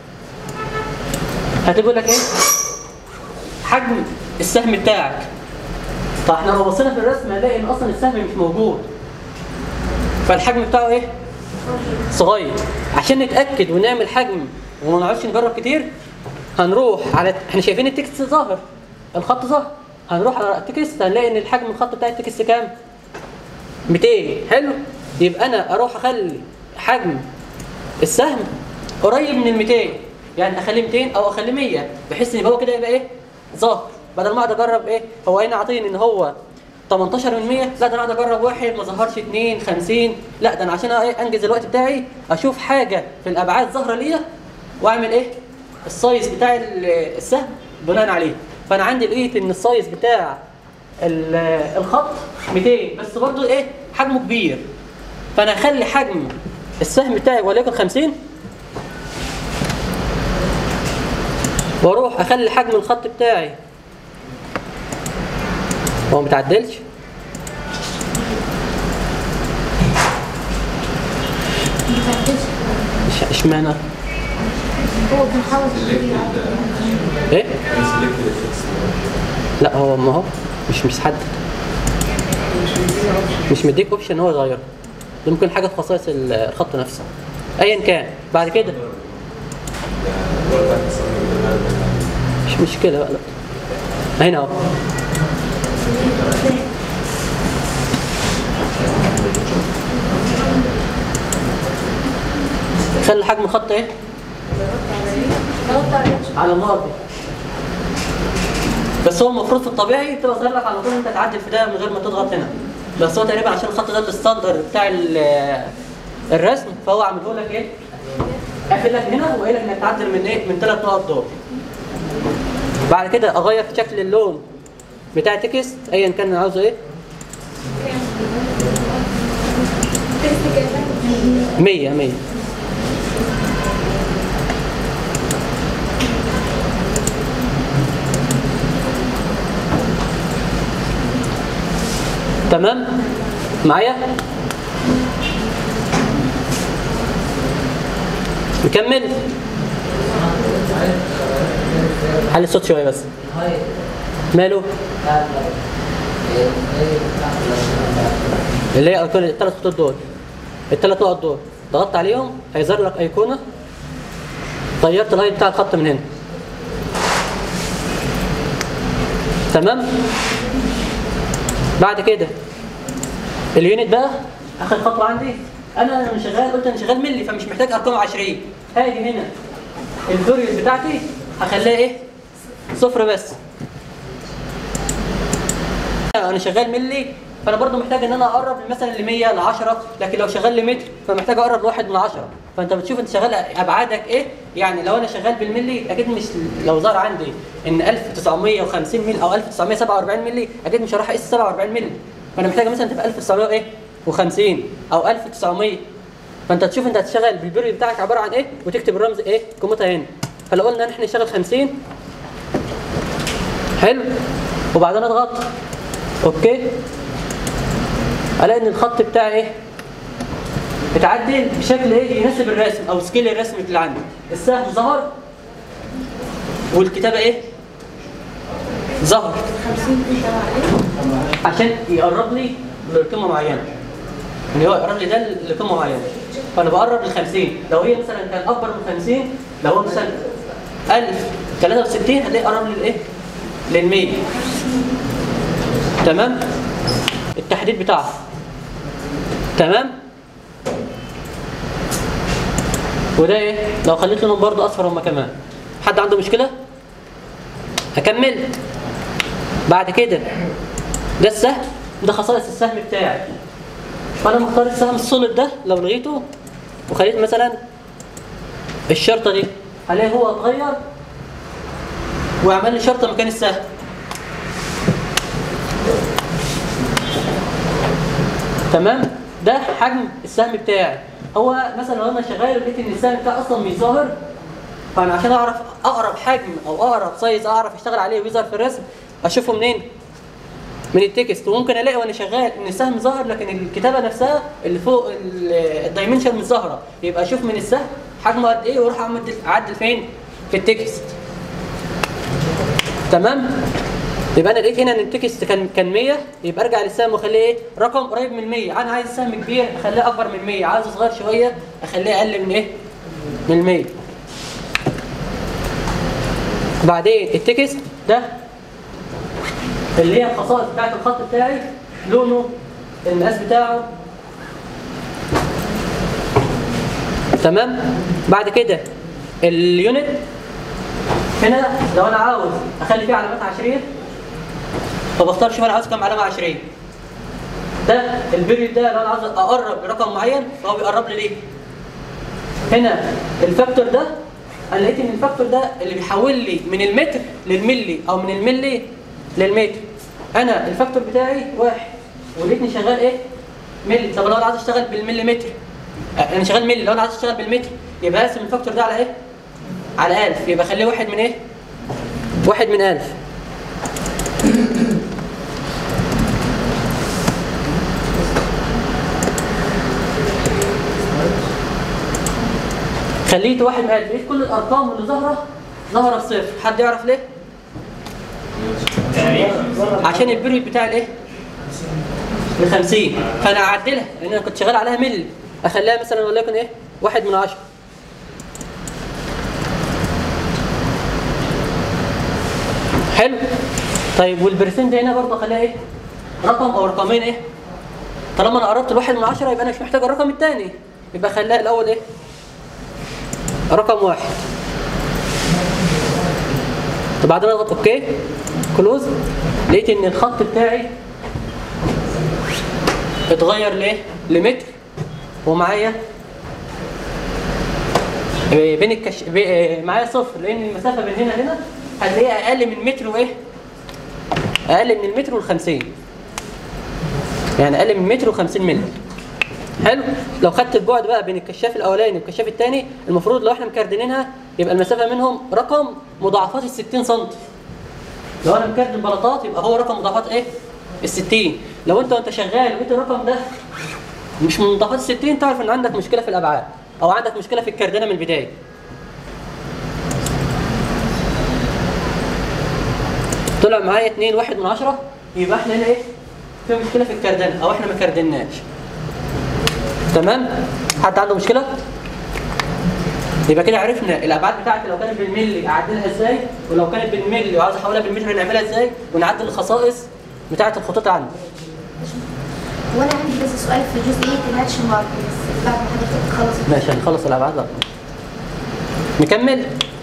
هتقول لك ايه حجم السهم بتاعك طب احنا لو بصينا في الرسم هنلاقي ان اصلا السهم مش موجود فالحجم بتاعه ايه صغير عشان نتاكد ونعمل حجم وما نقعدش نجرب كتير هنروح على احنا شايفين التكست ظاهر الخط ظاهر هنروح على التكست هنلاقي ان الحجم الخط بتاع التكست كام 200 حلو يبقى انا اروح اخلي حجم السهم قريب من ال 200 يعني اخليه 200 او اخليه 100 بحيث ان هو كده يبقى ايه ظاهر بدل ما اقعد اجرب ايه هو هنا عاطيني ان هو 18 من 100 لا ده انا قاعد اجرب واحد ما ظهرش 2 50 لا ده انا عشان ايه انجز الوقت بتاعي اشوف حاجه في الابعاد ظاهره ليا واعمل ايه السايز بتاع ال- السهم بناء عليه فانا عندي لقيت ان السايز بتاع ال- الخط 200 بس برضو ايه حجمه كبير فانا اخلي حجم السهم بتاعي وليكن 50 واروح اخلي حجم الخط بتاعي هو متعدلش إش- اشمعنى هو بيحاول يجري ايه لا هو ما هو مش مش حدد مش مديك اوبشن هو يغيره ده ممكن حاجه في خصائص ال- الخط نفسه ايا كان بعد كده مش مشكله بقى لا هنا اهو خلي حجم الخط ايه ضغط عليه على النقط دي بس هو المفروض في الطبيعي تبقى ظاهر لك على طول انت تعدل في ده من غير ما تضغط هنا بس هو تقريبا عشان الخط ده الستاندر بتاع ال- الرسم فهو عامله لك ايه؟ قافل لك هنا وقايل لك انك تعدل من ايه؟ من ثلاث نقط دول بعد كده اغير في شكل اللون بتاع التكست ايا كان انا عاوزه ايه؟ تكست كده 100 100 تمام معايا نكمل حل الصوت شويه بس ماله اللي هي ايقونه الثلاث خطوط دول الثلاث نقط دول ضغطت عليهم هيظهر لك ايقونه غيرت اللاين بتاع الخط من هنا تمام بعد كده اليونت بقى اخر خطوه عندي انا انا شغال قلت انا شغال ملي فمش محتاج ارقام 20 هاجي هنا البيريود بتاعتي هخليها ايه صفر بس انا شغال ملي فانا برضو محتاج ان انا اقرب مثلا ل 100 ل 10 لكن لو شغال لمتر فمحتاج اقرب لواحد من 10 فانت بتشوف انت شغال ابعادك ايه يعني لو انا شغال بالملي اكيد مش لو ظهر عندي ان 1950 ملي او 1947 ملي اكيد مش هروح اقيس 47 ملي فانا محتاج مثلا تبقى 1900 ايه و50 او 1900 فانت تشوف انت هتشتغل بالبيريود بتاعك عباره عن ايه وتكتب الرمز ايه قيمتها هنا فلو قلنا ان احنا نشتغل 50 حلو وبعدين اضغط اوكي الاقي ان الخط بتاعي ايه اتعدل بشكل ايه يناسب الرسم او سكيل الرسم اللي عندي السهم ظهر والكتابه ايه ظهر 50 دي تبع ايه؟ عشان يقرب لي لقيمه معينه اللي هو يقرب لي ده لقيمه معينه فانا بقرب ل 50 لو هي مثلا كان اكبر من 50 لو هو مثلا 1063 هتلاقي قرب للايه؟ لل 100 تمام؟ التحديد بتاعها تمام؟ وده ايه؟ لو خليت لهم برضه اصفر هما كمان حد عنده مشكله؟ هكمل بعد كده ده السهم ده خصائص السهم بتاعي فانا مختار السهم السوليد ده لو لغيته وخليت مثلا الشرطه دي هلاقي هو اتغير وعمل لي شرطه مكان السهم تمام ده حجم السهم بتاعي هو مثلا لو انا شغال لقيت ان السهم بتاعي اصلا مش ظاهر فانا عشان اعرف اقرب حجم او اقرب سايز اعرف اشتغل عليه ويظهر في الرسم اشوفه منين من التكست وممكن الاقي وانا شغال ان السهم ظاهر لكن الكتابه نفسها اللي فوق ال- الدايمنشن مش ظاهره يبقى اشوف من السهم حجمه قد ايه واروح اعمل اعدل فين في التكست تمام يبقى انا لقيت هنا ان التكست كان كان 100 يبقى ارجع للسهم واخليه ايه رقم قريب من 100 انا عايز سهم كبير اخليه اكبر من 100 عايز صغير شويه اخليه اقل من ايه من 100 بعدين التكست ده اللي هي الخصائص بتاعت الخط بتاعي لونه المقاس بتاعه تمام بعد كده اليونت هنا لو انا عاوز اخلي فيه علامات عشريه فبختار شوف انا عاوز كام علامه عشريه ده البيريود ده لو انا عاوز اقرب لرقم معين فهو بيقرب لي ليه هنا الفاكتور ده انا لقيت ان الفاكتور ده اللي بيحول لي من المتر للملي او من الملي للمتر انا الفاكتور بتاعي واحد ولقيتني شغال ايه ملي طب لو انا عايز اشتغل بالمليمتر انا شغال ملي لو انا عايز اشتغل بالمتر يبقى اقسم الفاكتور ده على ايه على 1000 يبقى خليه واحد من ايه واحد من 1000 خليته واحد من 1000 لقيت كل الارقام اللي ظاهره ظاهره بصفر حد يعرف ليه عشان البيريود بتاع الايه ل 50 فانا اعدلها لان انا كنت شغال عليها ملي اخليها مثلا وليكن ايه واحد من عشرة حلو طيب والبرسنت هنا برضه اخليها ايه رقم او رقمين ايه طالما انا قربت الواحد من عشرة يبقى انا مش محتاج الرقم الثاني يبقى خليها الاول ايه رقم واحد طب بعدين اضغط اوكي كلوز لقيت ان الخط بتاعي اتغير ليه لمتر ومعايا بين الكش... بي... معايا صفر لان المسافه بين هنا هنا هتلاقيها اقل من متر وايه اقل من المتر والخمسين يعني اقل من متر و50 مللي حلو لو خدت البعد بقى بين الكشاف الاولاني والكشاف الثاني المفروض لو احنا مكردنينها يبقى المسافه منهم رقم مضاعفات ال 60 سم لو انا مكردن بلاطات يبقى هو رقم مضاعفات ايه ال 60 لو انت وانت شغال لقيت الرقم ده مش من مضاعفات ال 60 تعرف ان عندك مشكله في الابعاد او عندك مشكله في الكردنه من البدايه طلع معايا 2 واحد من عشرة يبقى احنا هنا ايه في مشكله في الكردنه او احنا ما كردناش تمام حد عنده مشكله يبقى كده عرفنا الابعاد بتاعتي لو كانت بالملي اعدلها ازاي ولو كانت بالملي وعاوز احولها بالمتر نعملها ازاي ونعدل الخصائص بتاعت الخطوط عندي وانا عندي بس سؤال في جزئيه الهاتش مارك بس بعد ما حضرتك تخلص ماشي هنخلص الابعاد بقى نكمل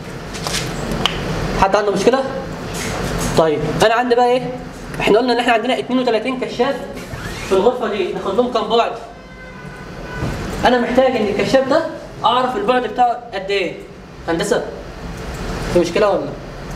حد عنده مشكله طيب انا عندي بقى ايه احنا قلنا ان احنا عندنا 32 كشاف في الغرفه دي ناخد لهم كام بعد انا محتاج ان الكشاف ده اعرف البعد بتاعه قد ايه هندسه في مشكله ولا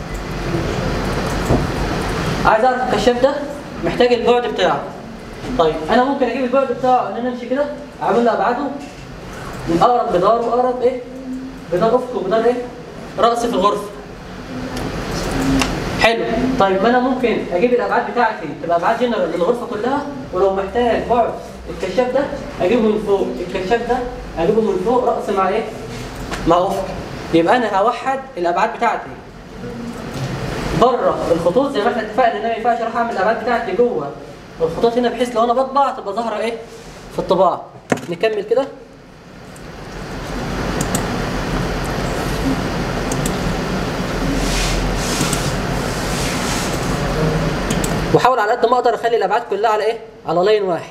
عايز اعرف الكشاف ده محتاج البعد بتاعه طيب انا ممكن اجيب البعد بتاعه ان انا امشي كده اعمل له ابعاده من اقرب جدار واقرب ايه جدار افق وجدار ايه راسي في الغرفه حلو طيب ما انا ممكن اجيب الابعاد بتاعتي تبقى ابعاد جنرال للغرفه كلها ولو محتاج بعد الكشاف ده اجيبه من فوق الكشاف ده اجيبه من فوق راس مع ايه مع افق يبقى انا هوحد الابعاد بتاعتي بره الخطوط زي ما احنا اتفقنا ان انا ما ينفعش اروح اعمل الابعاد بتاعتي جوه الخطوط هنا بحيث لو انا بطبع تبقى ظاهره ايه في الطباعه نكمل كده واحاول على قد ما اقدر اخلي الابعاد كلها على ايه على لاين واحد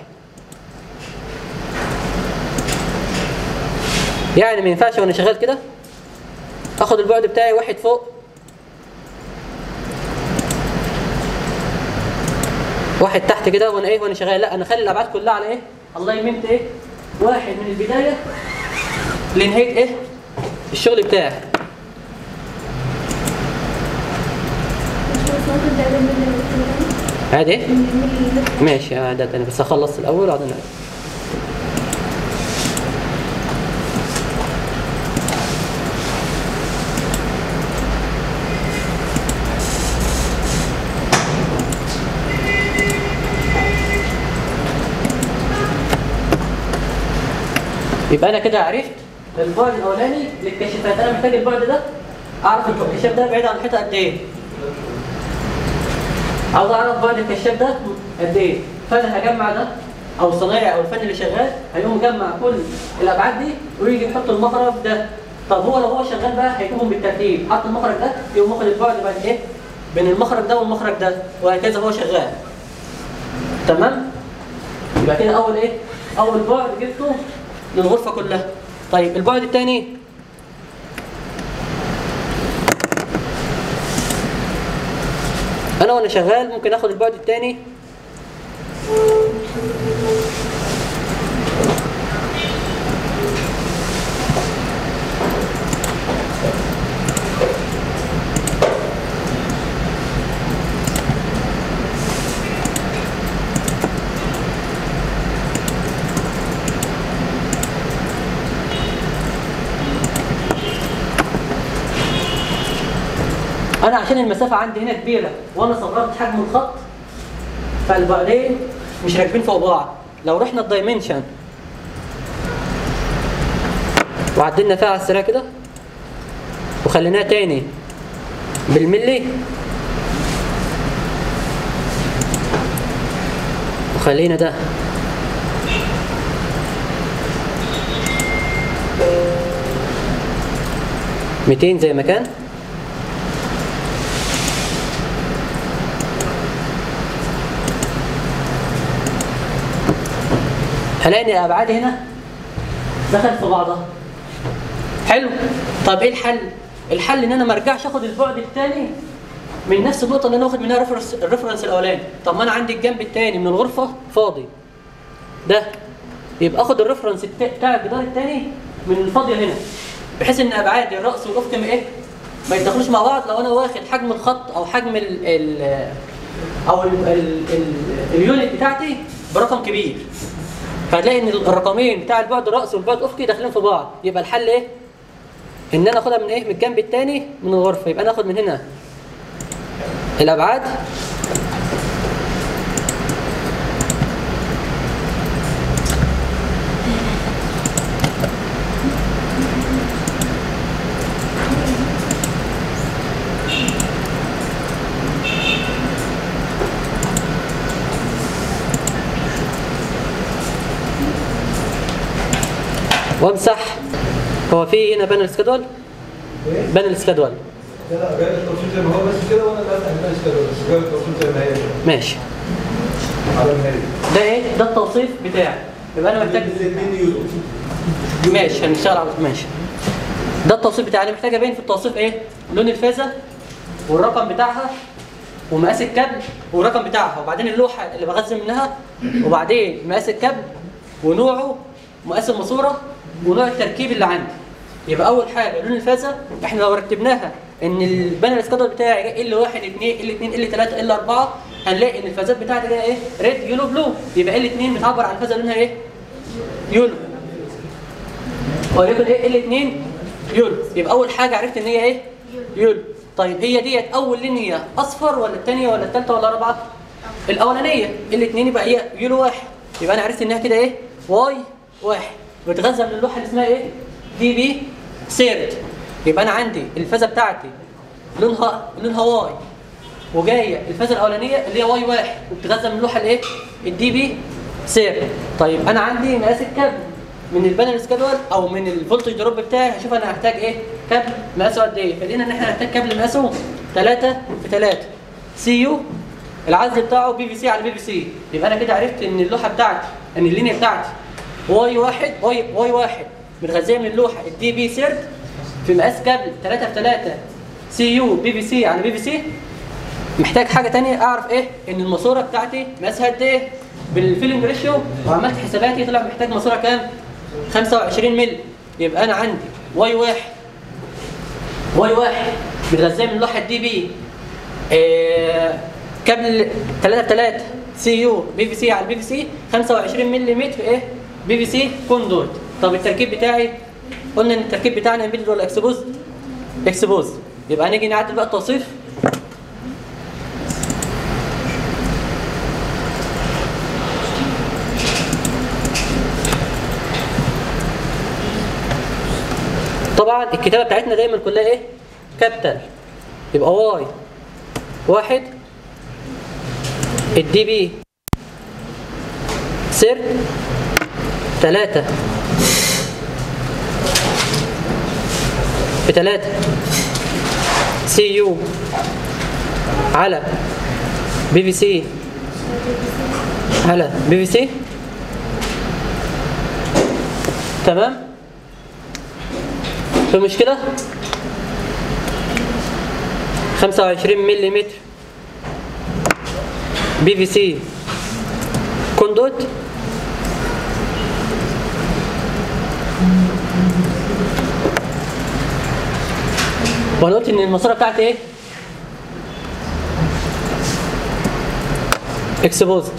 يعني ما ينفعش وانا شغال كده اخد البعد بتاعي واحد فوق واحد تحت كده وانا ايه وانا شغال لا انا اخلي الابعاد كلها على ايه الله يمين ايه واحد من البدايه لنهايه ايه الشغل بتاعي مش بس ممكن تعمل من عادي ايه من ماشي عادة تاني بس اخلص الاول وبعدين أعيد. يبقى انا كده عرفت البعد الاولاني للكشافات انا محتاج البعد ده اعرف الكشاف ده بعيد عن الحيطه قد ايه عاوز اعرف بعد الكشاف ده قد ايه فانا هجمع ده او الصنايعي او الفني اللي شغال هيقوم مجمع كل الابعاد دي ويجي يحط المخرج ده طب هو لو هو شغال بقى هيجيبهم بالترتيب حط المخرج ده يقوم واخد البعد بعد ايه بين المخرج ده والمخرج ده وهكذا هو شغال تمام يبقى كده اول ايه اول بعد جبته للغرفه كلها طيب البعد الثاني انا وانا شغال ممكن اخد البعد الثاني انا عشان المسافه عندي هنا كبيره وانا صغرت حجم الخط فالبعدين مش راكبين فوق بعض لو رحنا الدايمنشن وعدلنا فيها على السريع كده وخليناها تاني بالملي وخلينا ده ميتين زي ما كان هلاقي ان الابعاد هنا دخلت في بعضها حلو طب ايه الحل الحل ان انا ما ارجعش اخد البعد الثاني من نفس النقطه اللي انا واخد منها ريفرنس الريفرنس الاولاني طب ما انا عندي الجنب الثاني من الغرفه فاضي ده يبقى اخد الريفرنس التا- بتاع الجدار الثاني من الفاضيه هنا بحيث ان ابعاد الراس والافق ما ايه ما يتدخلوش مع بعض لو انا واخد حجم الخط او حجم ال ال او ال ال ال اليونت بتاعتي برقم كبير فهتلاقي ان الرقمين بتاع البعد الرأسي والبعد الافقي داخلين في بعض يبقى الحل ايه ان انا اخدها من ايه من الجنب الثاني من الغرفه يبقى انا اخد من هنا الابعاد وامسح هو في هنا بانل سكادول ايه؟ بانل سكادول لا لا جاي التوصيل زي ما هو بس كده وانا اللي افتح الناس كده بس جاي التوصيل زي ما هي ماشي على ما هي ده ايه ده التوصيف بتاعي يبقى انا محتاج الاثنين يورو ماشي هنشتغل على ماشي ده التوصيف بتاعي انا محتاج ابين في التوصيف ايه لون الفازه والرقم بتاعها ومقاس الكابل والرقم بتاعها وبعدين اللوحه اللي بغذي منها وبعدين مقاس الكابل ونوعه مقاس الماسوره ونوع التركيب اللي عندي يبقى اول حاجه لون الفازه احنا لو رتبناها ان البانل سكادر بتاعي ال 1 2 ال 2 ال 3 ال 4 هنلاقي ان الفازات بتاعتي جايه ايه ريد يولو بلو يبقى ال 2 بتعبر عن الفازه لونها ايه يولو وليكن ايه الاثنين يولو يبقى اول حاجه عرفت ان هي ايه يولو طيب هي ديت اول لينيه اصفر ولا الثانيه ولا الثالثه ولا الرابعه الاولانيه الاثنين يبقى هي يولو واحد يبقى انا عرفت انها كده ايه واي واحد بتغذى من اللوحه اللي اسمها ايه دي بي سيرت يبقى انا عندي الفازه بتاعتي لونها لونها واي وجايه الفازه الاولانيه اللي هي واي واحد وبتغذى من اللوحه الايه الدي بي سيرت طيب انا عندي مقاس الكابل من البانل سكادول او من الفولتج دروب بتاعي هشوف انا هحتاج ايه كابل مقاسه قد ايه فلقينا ان احنا هنحتاج كابل مقاسه 3 في 3 سي يو العزل بتاعه بي في سي على بي في سي يبقى انا كده عرفت ان اللوحه بتاعتي ان اللينيا بتاعتي واي واحد واي واي واحد متغذيه من اللوحه الدي بي سيرت في مقاس كابل 3 في 3 سي يو بي في سي على بي في سي محتاج حاجه تانية اعرف ايه ان الماسوره بتاعتي مقاسها قد ايه بالفيلنج ريشيو وعملت حساباتي طلع محتاج ماسوره كام 25 مللي يبقى انا عندي واي واحد واي واحد متغذيه من لوحه دي بي آه كابل 3 في 3 سي يو بي في سي على البي في سي 25 ملم ايه بي في سي كوندوت طب التركيب بتاعي قلنا ان التركيب بتاعنا امبيدد ولا اكسبوز اكسبوز يبقى هنيجي نعدل بقى التوصيف طبعا الكتابه بتاعتنا دايما كلها ايه كابيتال يبقى واي واحد الدي بي سر ثلاثة بثلاثة سي يو على بي في سي على بي في سي تمام في مشكلة 25 ملم بي في سي كوندوت وانا قلت ان الماسوره بتاعتي ايه؟ اكسبوزد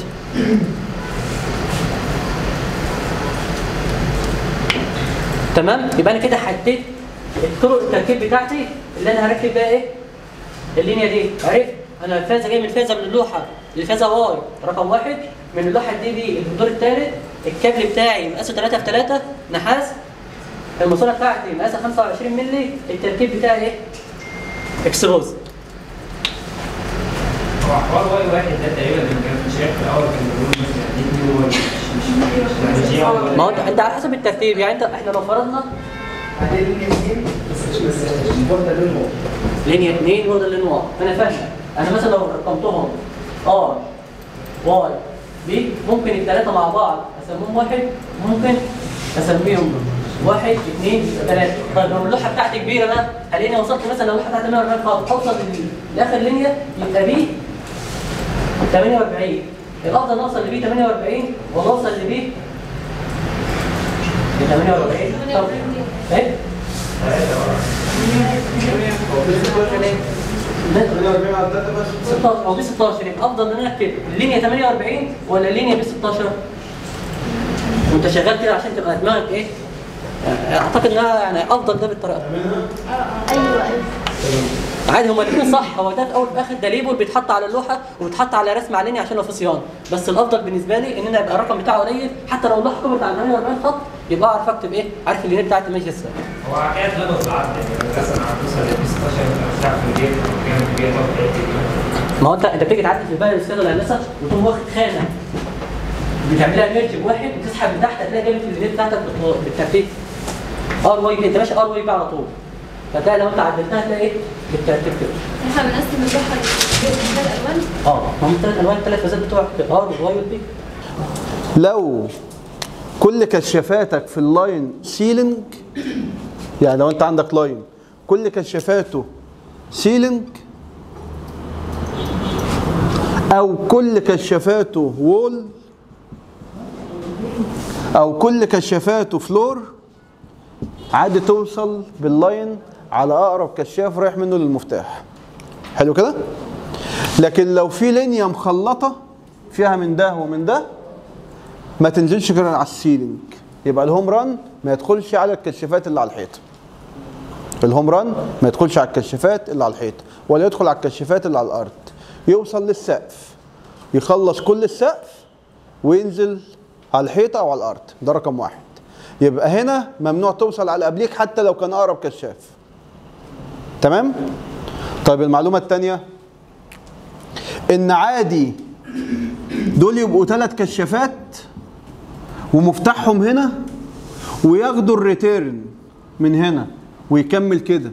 تمام يبقى انا كده حددت الطرق التركيب بتاعتي اللي انا هركب بيها ايه اللينيا دي عرفت انا الفازه جاي من فازه من اللوحه الفازه واي رقم واحد من اللوحه دي بي اللي في الدور الثالث الكابل بتاعي مقاسه 3 في 3 نحاس الماسوره بتاعتي مقاسها 25 مللي التركيب بتاعي ايه اكسبوز هو حوار واي واحد ده تقريبا اللي كان في الشريك في الاول كان بيقول مثلا دي بي ولا مش مش مش جي ولا ما هو انت انت على حسب الترتيب يعني انت احنا لو فرضنا لينيا 2 وده لين واحد انا فاهم انا مثلا لو رقمتهم ار واي بي ممكن الثلاثه مع بعض اسميهم واحد ممكن اسميهم واحد اثنين ثلاثة طيب لو اللوحة بتاعتي كبيرة بقى هلاقيني وصلت مثلا لو اللوحة بتاعتي 140 خط اوصل لل- لاخر لينيا يبقى بي 48 الافضل نوصل لبي 48 ولا اوصل لبي 48 طب ايه؟ لا، 48 على 3 بس 16 او بي 16 يبقى افضل ان انا اكتب لينيا 48 ولا لينيا بي 16 وانت شغال كده عشان تبقى دماغك ايه اعتقد انها يعني افضل ده بالطريقه دي. ايوه ايوه عادي هما الاثنين صح هو ده في اول في اخر ده ليبل بيتحط على اللوحه وبيتحط على رسم على لينيا عشان لو في صيانه بس الافضل بالنسبه لي ان انا يبقى الرقم بتاعه قليل حتى لو اللوحه كبرت على 48 خط يبقى اعرف اكتب ايه عارف اللينيا بتاعتي ماشيه ازاي هو حكايه لبس العرض يعني مثلا عم توصل ل 16 مش عارف في البيت كام في البيت تقعد تعد ما هو انت انت بتيجي تعدي في البلد كده الهندسه وتقوم واخد خانه بتعملها ميرج بواحد وتسحب من تحت هتلاقي جابت اللينيا بتاعتك بت- بالترتيب ار واي انت ماشي ار واي بقى على طول فتلاقي لو انت عدلتها هتلاقي ايه بالترتيب كده احنا بنقسم اللوحه لثلاث الوان اه ما هم الثلاث الوان الثلاث فازات بتوعك ار والواي والبي لو كل كشافاتك في اللاين سيلينج يعني لو انت عندك لاين كل كشافاته سيلينج او كل كشافاته وول او كل كشافاته فلور عادي توصل باللاين على اقرب كشاف رايح منه للمفتاح حلو كده لكن لو في لينيا مخلطه فيها من ده ومن ده ما تنزلش غير على السيلينج يبقى الهوم ران ما يدخلش على الكشافات اللي على الحيط الهوم ران ما يدخلش على الكشافات اللي على الحيط ولا يدخل على الكشافات اللي على الارض يوصل للسقف يخلص كل السقف وينزل على الحيطه او على الارض ده رقم واحد يبقى هنا ممنوع توصل على اللي قبليك حتى لو كان اقرب كشاف تمام طيب المعلومه الثانيه ان عادي دول يبقوا ثلاث كشافات ومفتاحهم هنا وياخدوا الريتيرن من هنا ويكمل كده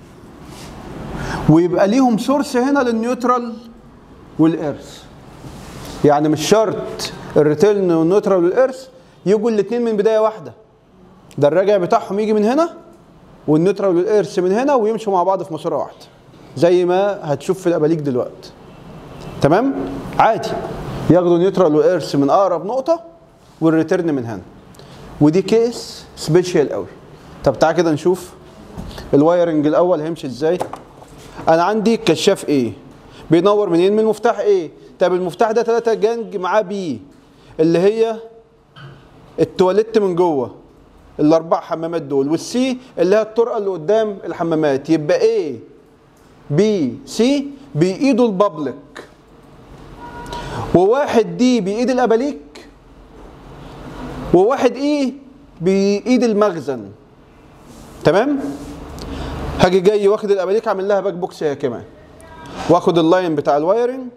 ويبقى ليهم سورس هنا للنيوترال والارث يعني مش شرط الريتيرن والنيوترال والارث يجوا الاثنين من بدايه واحده ده الراجع بتاعهم يجي من هنا والنيوترال والارث من هنا ويمشوا مع بعض في مسيره واحده زي ما هتشوف في الاباليك دلوقتي تمام عادي ياخدوا نيوترال وارث من اقرب نقطه والريتيرن من هنا ودي كيس سبيشال قوي طب تعالى كده نشوف الوايرنج الاول هيمشي ازاي انا عندي كشاف ايه بينور منين من المفتاح ايه طب المفتاح ده 3 جنج معاه بي اللي هي التواليت من جوه الاربع حمامات دول والسي اللي هي الطرقه اللي قدام الحمامات يبقى ايه بي سي بايده البابليك وواحد دي بايد الاباليك وواحد ايه بايد المخزن تمام هاجي جاي واخد الاباليك عامل لها باك بوكس هي كمان واخد اللاين بتاع الوايرنج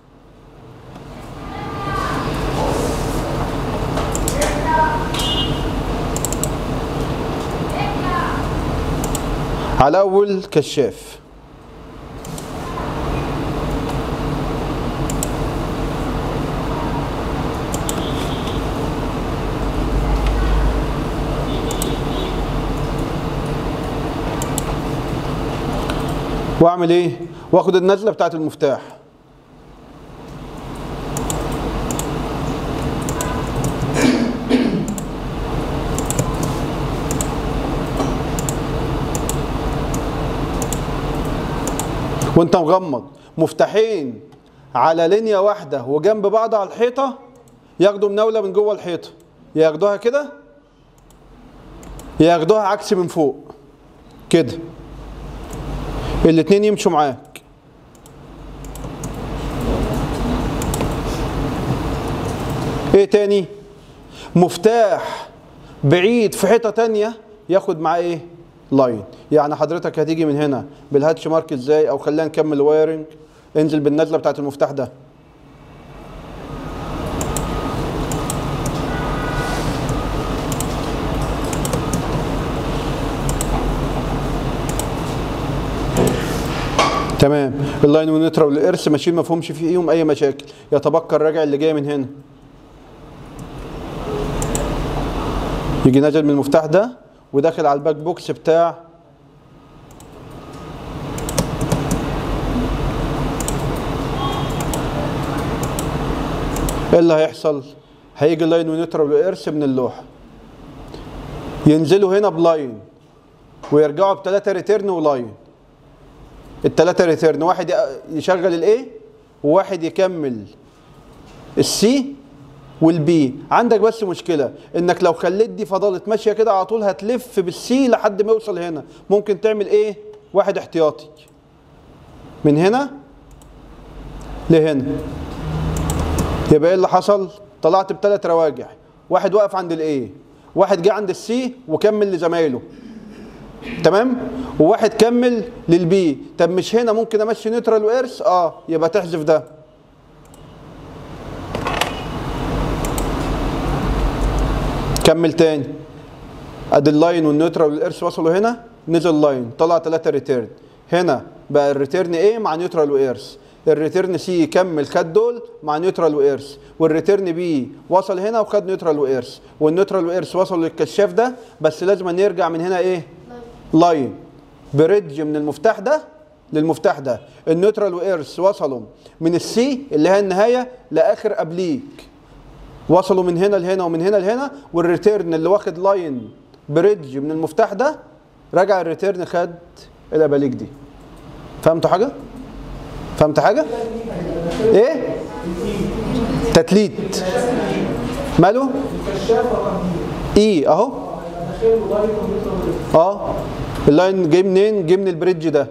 على اول كشاف واعمل ايه واخد النزله بتاعت المفتاح وانت مغمض مفتاحين على لينيا واحده وجنب بعض على الحيطه ياخدوا مناوله من جوه الحيطه ياخدوها كده ياخدوها عكس من فوق كده الاتنين يمشوا معاك ايه تاني مفتاح بعيد في حيطه تانية ياخد معاه ايه لاين يعني حضرتك هتيجي من هنا بالهاتش مارك ازاي او خلينا نكمل وايرنج انزل بالنزله بتاعت المفتاح ده تمام اللاين والنترا والارث ماشيين ما فيهمش فيهم اي مشاكل يتبقى الراجع اللي جاي من هنا يجي نازل من المفتاح ده وداخل على الباك بوكس بتاع ايه اللي هيحصل هيجي اللاين ونيوترال وارث من اللوحه ينزلوا هنا بلاين ويرجعوا بثلاثه ريتيرن ولاين الثلاثه ريتيرن واحد يشغل الايه وواحد يكمل السي والبي عندك بس مشكله انك لو خليت دي فضلت ماشيه كده على طول هتلف بالسي لحد ما يوصل هنا ممكن تعمل ايه واحد احتياطي من هنا لهنا يبقى ايه اللي حصل طلعت بثلاث رواجع واحد واقف عند الايه واحد جه عند السي وكمل لزمايله تمام وواحد كمل للبي طب مش هنا ممكن امشي نيوترال وارث اه يبقى تحذف ده كمل تاني ادي اللاين والنيوترال والارث وصلوا هنا نزل لاين طلع ثلاثة ريتيرن هنا بقى الريتيرن ايه مع نيوترال وارث الريتيرن سي يكمل خد دول مع نيوترال وارث والريتيرن بي وصل هنا وخد نيوترال وارث والنيوترال وارث وصلوا للكشاف ده بس لازم نرجع من هنا ايه لاين بريدج من المفتاح ده للمفتاح ده النيوترال وارث وصلوا من السي اللي هي النهايه لاخر قبليك وصلوا من هنا لهنا ومن هنا لهنا والريتيرن اللي واخد لاين بريدج من المفتاح ده رجع الريتيرن خد الاباليك دي فهمتوا حاجه فهمت حاجه ايه تتليت ماله اي اهو اه اللاين جاي منين جاي من البريدج ده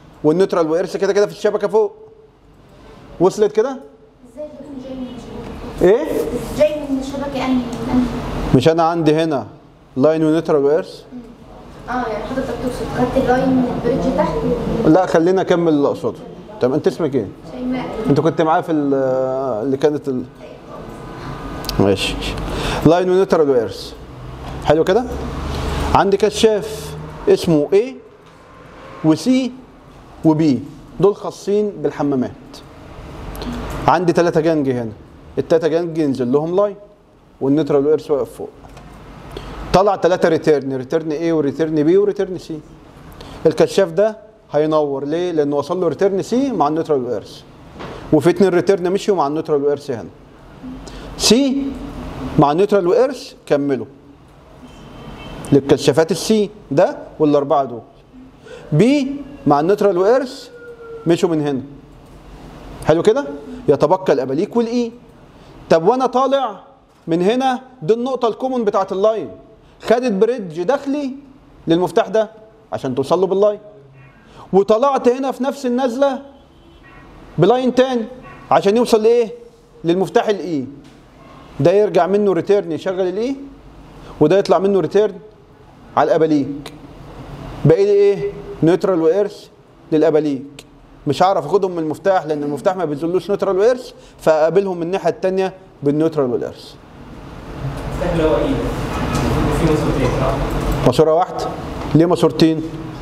والنيوترال وارث كده كده في الشبكه فوق وصلت كده ازاي البدون جاي من الشبكة؟ ايه جاي من الشبكه انهي من انهي مش انا عندي هنا لاين ونيوترال وإيرث اه يعني حضرتك تقصد خدت اللاين من البريدج تحت لا خلينا اكمل اللي اقصده طب انت اسمك ايه شيماء انت كنت معايا في ال- اللي كانت ال... ماشي لاين ونيوترال وإيرث حلو كده عندي كشاف اسمه A وسي وبي دول خاصين بالحمامات عندي ثلاثة جنج هنا التلاتة جنج ينزل لهم لاين والنيوترال وإيرث واقف فوق طلع ثلاثة ريتيرن ريتيرن A وريتيرن B وريتيرن C الكشاف ده هينور ليه؟ لأنه وصل له ريتيرن سي مع النيوترال وإيرث وفي اتنين ريتيرن مشيوا مع النيوترال وإيرث هنا سي مع النيوترال وإيرث كملوا للكشافات السي ده والأربعة دول بي مع النيوترال وإيرث مشوا من هنا حلو كده؟ يتبقى الأباليك والإي طب وأنا طالع من هنا دي النقطة الكومون بتاعت اللاين خدت بريدج داخلي للمفتاح ده عشان توصل له باللاين وطلعت هنا في نفس النزله بلاين تاني عشان يوصل لايه؟ للمفتاح الاي ده يرجع منه ريتيرن يشغل الاي وده يطلع منه ريتيرن على الاباليك باقي لي ايه؟ نيوترال وايرث للاباليك مش هعرف اخدهم من المفتاح لان المفتاح ما بينزلوش نيوترال وايرث فاقابلهم من الناحيه الثانيه بالنيوترال والايرث المفتاح اللي هو ايه؟ في مصورتين صح؟ ماسوره واحده ليه ماسورتين؟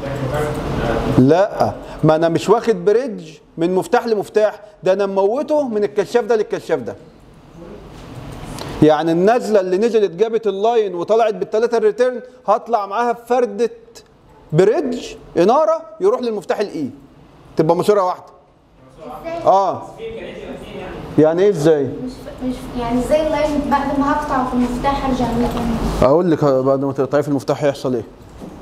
لا ما انا مش واخد بريدج من مفتاح لمفتاح ده انا مموته من الكشاف ده للكشاف ده يعني النزله اللي نزلت جابت اللاين وطلعت بالثلاثه الريتيرن هطلع معاها بفرده بريدج اناره يروح للمفتاح الاي تبقى ماسوره واحده اه يعني ايه ازاي مش مش يعني ازاي اللاين بعد ما هقطعه في المفتاح ارجع له تاني اقول لك بعد ما تقطعي في المفتاح هيحصل ايه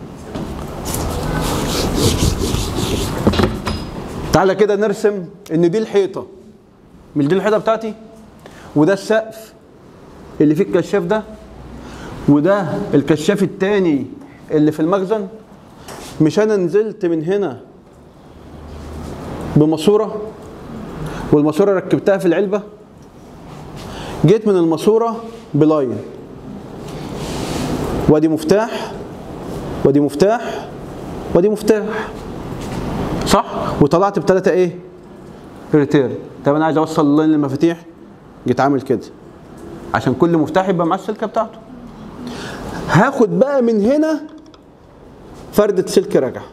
تعالى كده نرسم ان دي الحيطه مش دي الحيطه بتاعتي وده السقف اللي فيه الكشاف ده وده الكشاف التاني اللي في المخزن مش انا نزلت من هنا بماسوره والماسوره ركبتها في العلبه جيت من الماسوره بلاين وادي مفتاح وادي مفتاح وادي مفتاح صح وطلعت بثلاثه ايه ريتيرن طب انا عايز اوصل اللاين للمفاتيح جيت عامل كده عشان كل مفتاح يبقى معاه السلكه بتاعته هاخد بقى من هنا فردة سلك راجعه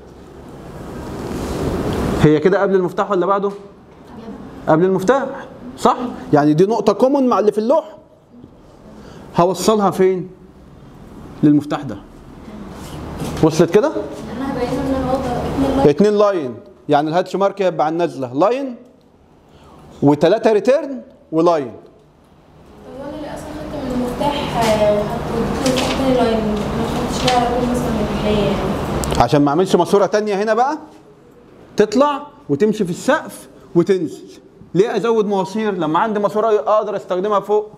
هي كده قبل المفتاح ولا بعده قبل المفتاح صح يعني دي نقطه كومون مع اللي في اللوح هوصلها فين للمفتاح ده وصلت كده انا هبين ان انا واخده اتنين لاين اتنين لاين يعني الهاتش مارك هيبقى على النازله لاين وثلاثه ريتيرن ولاين طب وانا اللي اصلا خدت من المفتاح آه، وحطيت تاني لاين ما خدتش لها على طول مثلا من الحقيقه يعني عشان ما اعملش ماسوره تانية هنا بقى تطلع وتمشي في السقف وتنزل ليه ازود مواسير لما عندي ماسوره اقدر استخدمها فوق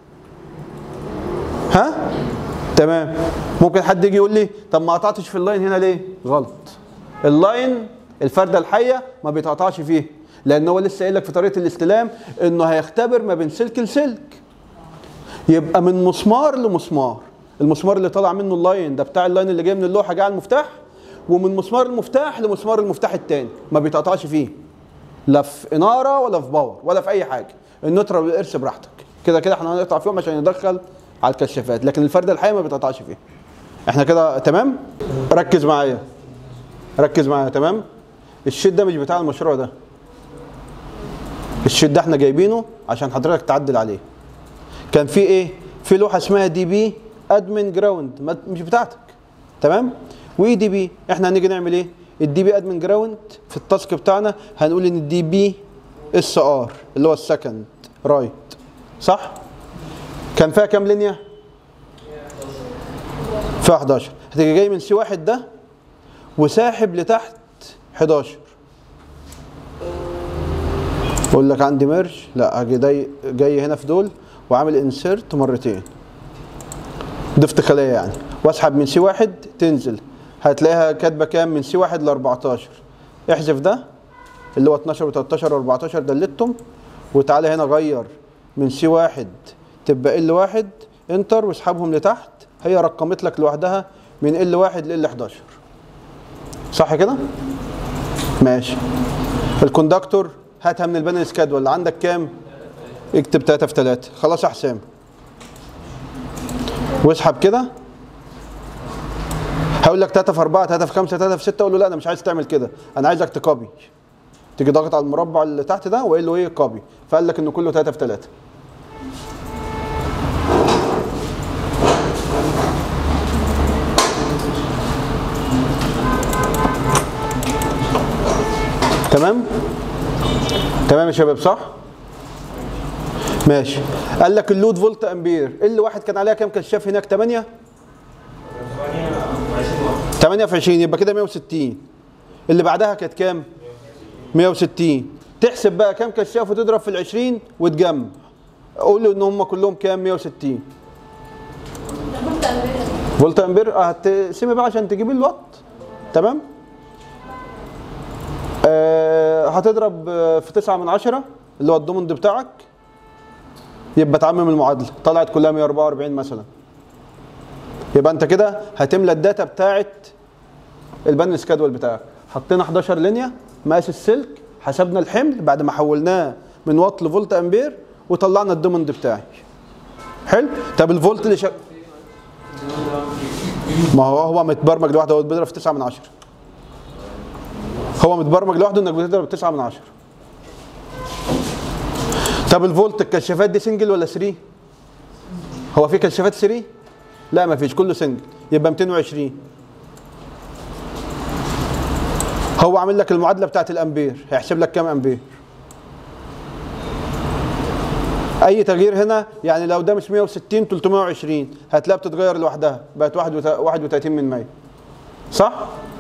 ها تمام ممكن حد يجي يقول لي طب ما قطعتش في اللاين هنا ليه غلط اللاين الفرده الحيه ما بيتقطعش فيه لان هو لسه قايل لك في طريقه الاستلام انه هيختبر ما بين سلك لسلك يبقى من مسمار لمسمار المسمار اللي طالع منه اللاين ده بتاع اللاين اللي جاي من اللوحه جاي على المفتاح ومن مسمار المفتاح لمسمار المفتاح التاني ما بيتقطعش فيه لا في اناره ولا في باور ولا في اي حاجه النوترال والارث براحتك كده كده احنا هنقطع فيهم عشان ندخل على الكشافات لكن الفرده الحيه ما بيتقطعش فيه احنا كده تمام ركز معايا ركز معايا تمام الشيت ده مش بتاع المشروع ده الشيت ده احنا جايبينه عشان حضرتك تعدل عليه كان في ايه في لوحه اسمها دي بي ادمن جراوند ما- مش بتاعتك تمام واي دي بي احنا هنيجي نعمل ايه الدي بي ادمن جراوند في التاسك بتاعنا هنقول ان الدي بي اس ار اللي هو السكند رايت صح كان فيها كام لينيا فيها 11 هتيجي جاي من سي واحد ده وساحب لتحت 11 اقول لك عندي ميرج لا هاجي جاي جاي هنا في دول وعامل انسيرت مرتين ضفت خليه يعني واسحب من سي واحد تنزل هتلاقيها كاتبه كام من سي واحد ل 14 احذف ده اللي هو 12 و13 و14 دلتهم وتعالى هنا غير من سي واحد تبقى ال واحد انتر واسحبهم لتحت هي رقمت لك لوحدها من ال واحد ل 11 صح كده؟ ماشي الكوندكتور هاتها من البانل سكادول عندك كام؟ اكتب 3 في 3 خلاص يا حسام واسحب كده هقول لك 3 في 4 3 في 5 3 في 6 اقول له لا انا مش عايز تعمل كده انا عايزك تكوبي تيجي ضاغط على المربع اللي تحت ده وقايل له ايه كوبي فقال لك انه كله 3 في 3 تمام تمام يا شباب صح ماشي قال لك اللود فولت امبير ال واحد كان عليها كام كشاف هناك 8 8 في 20 يبقى كده 160 اللي بعدها كانت كام 160 تحسب بقى كام كشاف وتضرب في ال 20 وتجمع قول له ان هم كلهم كام 160 فولت امبير فولت امبير اه هتقسمي بقى عشان تجيبي الوات تمام آه هتضرب آه، في 9 من 10 اللي هو الدومند بتاعك يبقى تعمم المعادله طلعت كلها 144 مثلا يبقى انت كده هتملى الداتا بتاعت البان سكادول بتاعك حطينا 11 لينيا مقاس السلك حسبنا الحمل بعد ما حولناه من وات لفولت امبير وطلعنا الدومند بتاعي حلو طب الفولت اللي شغال ما هو هو متبرمج لوحده هو بيضرب في 9 من 10 هو متبرمج لوحده انك بتضرب 9 من 10 طب الفولت الكشافات دي سنجل ولا 3 هو في كشافات 3 لا ما فيش كله سنجل يبقى 220 هو عامل لك المعادله بتاعت الامبير هيحسب لك كام امبير اي تغيير هنا يعني لو ده مش 160 320 هتلاقيها بتتغير لوحدها بقت 31 من 100 صح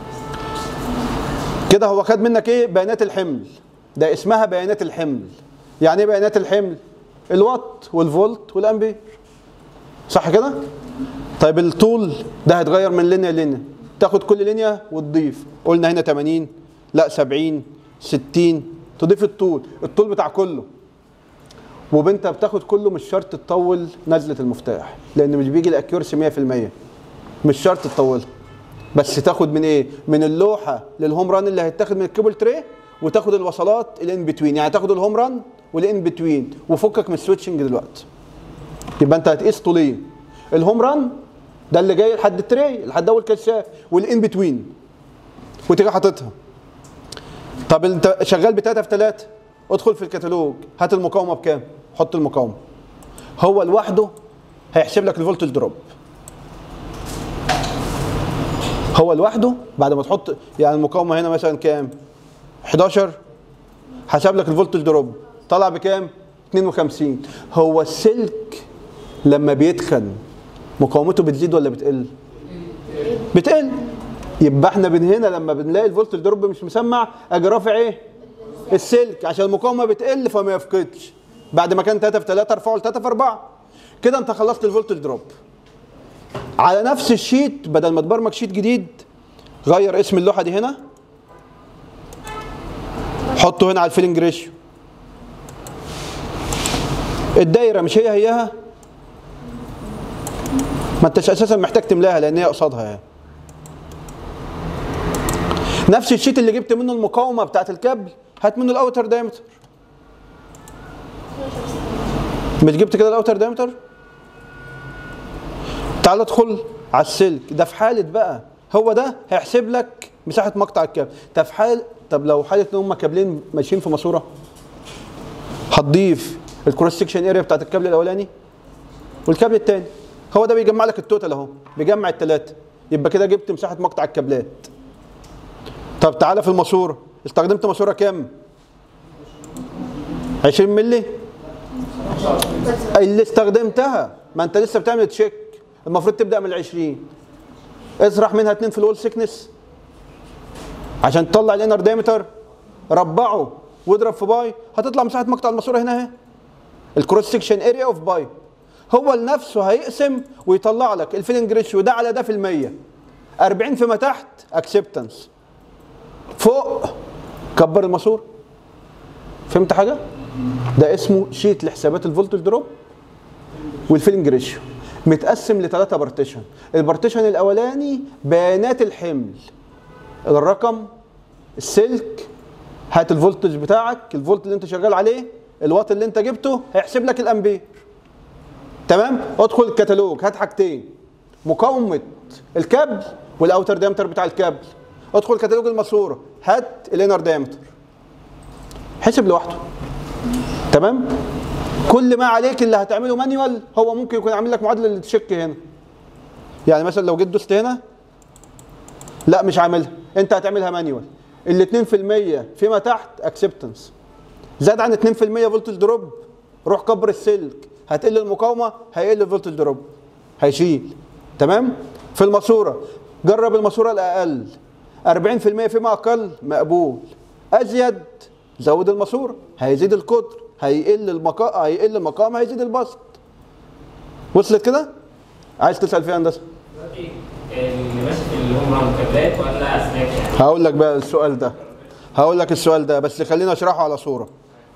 كده هو خد منك ايه بيانات الحمل ده اسمها بيانات الحمل يعني ايه بيانات الحمل الوات والفولت والامبير صح كده طيب الطول ده هيتغير من لينيا لينيا تاخد كل لينيا وتضيف قلنا هنا 80 لا 70 60 تضيف الطول الطول بتاع كله وبنت بتاخد كله مش شرط تطول نزله المفتاح لان مش بيجي الاكيورسي 100% مش شرط تطولها بس تاخد من ايه من اللوحه للهوم ران اللي هيتاخد من الكيبل تري وتاخد الوصلات الان بتوين يعني تاخد الهوم ران والان بتوين وفكك من السويتشنج دلوقتي يبقى انت هتقيس طولين الهوم ران ده اللي جاي لحد التري لحد اول كشاف والان بتوين وتيجي حاططها طب انت شغال بتلاته في تلاته ادخل في الكتالوج هات المقاومه بكام حط المقاومه هو لوحده هيحسب لك الفولتج دروب هو لوحده بعد ما تحط يعني المقاومه هنا مثلا كام 11 حسب لك الفولتج دروب طلع بكام 52 هو السلك لما بيتخن مقاومته بتزيد ولا بتقل بتقل يبقى احنا من هنا لما بنلاقي الفولتج دروب مش مسمع اجي رافع ايه السلك عشان المقاومه بتقل فما يفقدش بعد ما كان 3 في 3 ارفعه ل 3 في 4 كده انت خلصت الفولتج دروب على نفس الشيت بدل ما تبرمج شيت جديد غير اسم اللوحه دي هنا حطه هنا على الفيلنج ريشيو الدايره مش هي هيها ما انتش اساسا محتاج تملاها لان هي قصادها يعني نفس الشيت اللي جبت منه المقاومه بتاعت الكابل هات منه الاوتر دايمتر مش جبت كده الاوتر دايمتر تعال ادخل على السلك ده في حاله بقى هو ده هيحسب لك مساحه مقطع الكابل طب في حال طب لو حاله ان هم كابلين ماشيين في ماسوره هتضيف الكروس سكشن اريا بتاعت الكابل الاولاني والكابل الثاني هو ده بيجمع لك التوتال اهو بيجمع الثلاثه يبقى كده جبت مساحه مقطع الكابلات طب تعالى في الماسوره استخدمت ماسوره كام 20 مللي اللي استخدمتها ما انت لسه بتعمل تشيك المفروض تبدا من ال 20 ازرح منها اتنين في الول سيكنس عشان تطلع الانر دايمتر ربعه واضرب في باي هتطلع مساحه مقطع الماسوره هنا اهي الكروس سكشن اريا اوف باي هو لنفسه هيقسم ويطلع لك الفيلنج ريشيو ده على ده في المية 40 فيما تحت اكسبتنس فوق كبر الماسوره فهمت حاجه ده اسمه شيت لحسابات الفولتج دروب والفيلنج ريشيو متقسم لثلاثه بارتيشن البارتيشن الاولاني بيانات الحمل الرقم السلك هات الفولتج بتاعك الفولت اللي انت شغال عليه الوات اللي انت جبته هيحسب لك الامبير تمام ادخل الكتالوج هات حاجتين مقاومه الكابل والاوتر دايمتر بتاع الكابل ادخل كتالوج الماسوره هات الانر دايمتر حسب لوحده تمام كل ما عليك اللي هتعمله مانيوال هو ممكن يكون عامل لك معادله للتشيك هنا يعني مثلا لو جيت دوست هنا لا مش عاملها انت هتعملها مانيوال ال 2% فيما تحت اكسبتنس زاد عن 2% فولتج دروب روح كبر السلك هتقل المقاومه هيقل الفولتج دروب هيشيل تمام في الماسوره جرب الماسوره الاقل 40% فيما اقل مقبول ازيد زود الماسوره هيزيد القطر هيقل المقا هيقل المقام هيزيد البسط وصلت كده عايز تسال فيها هندسه دلوقتي اللي ماشي في الهوم ران كابلات ولا اسلاك يعني؟ هقول لك بقى السؤال ده هقول لك السؤال ده بس خلينا اشرحه على صوره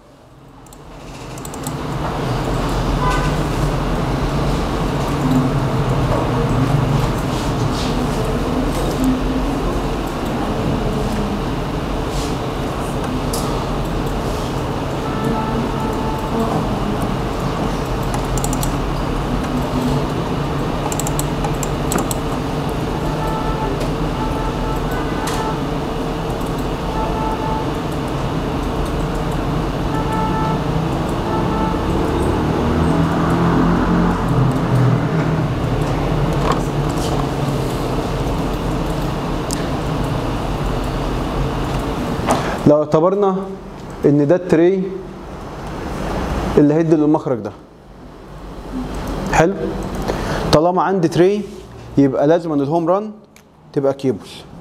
لو اعتبرنا ان ده التري اللي هيدي للمخرج ده حلو طالما عندي تري يبقى لازم ان الهوم ران تبقى كيبل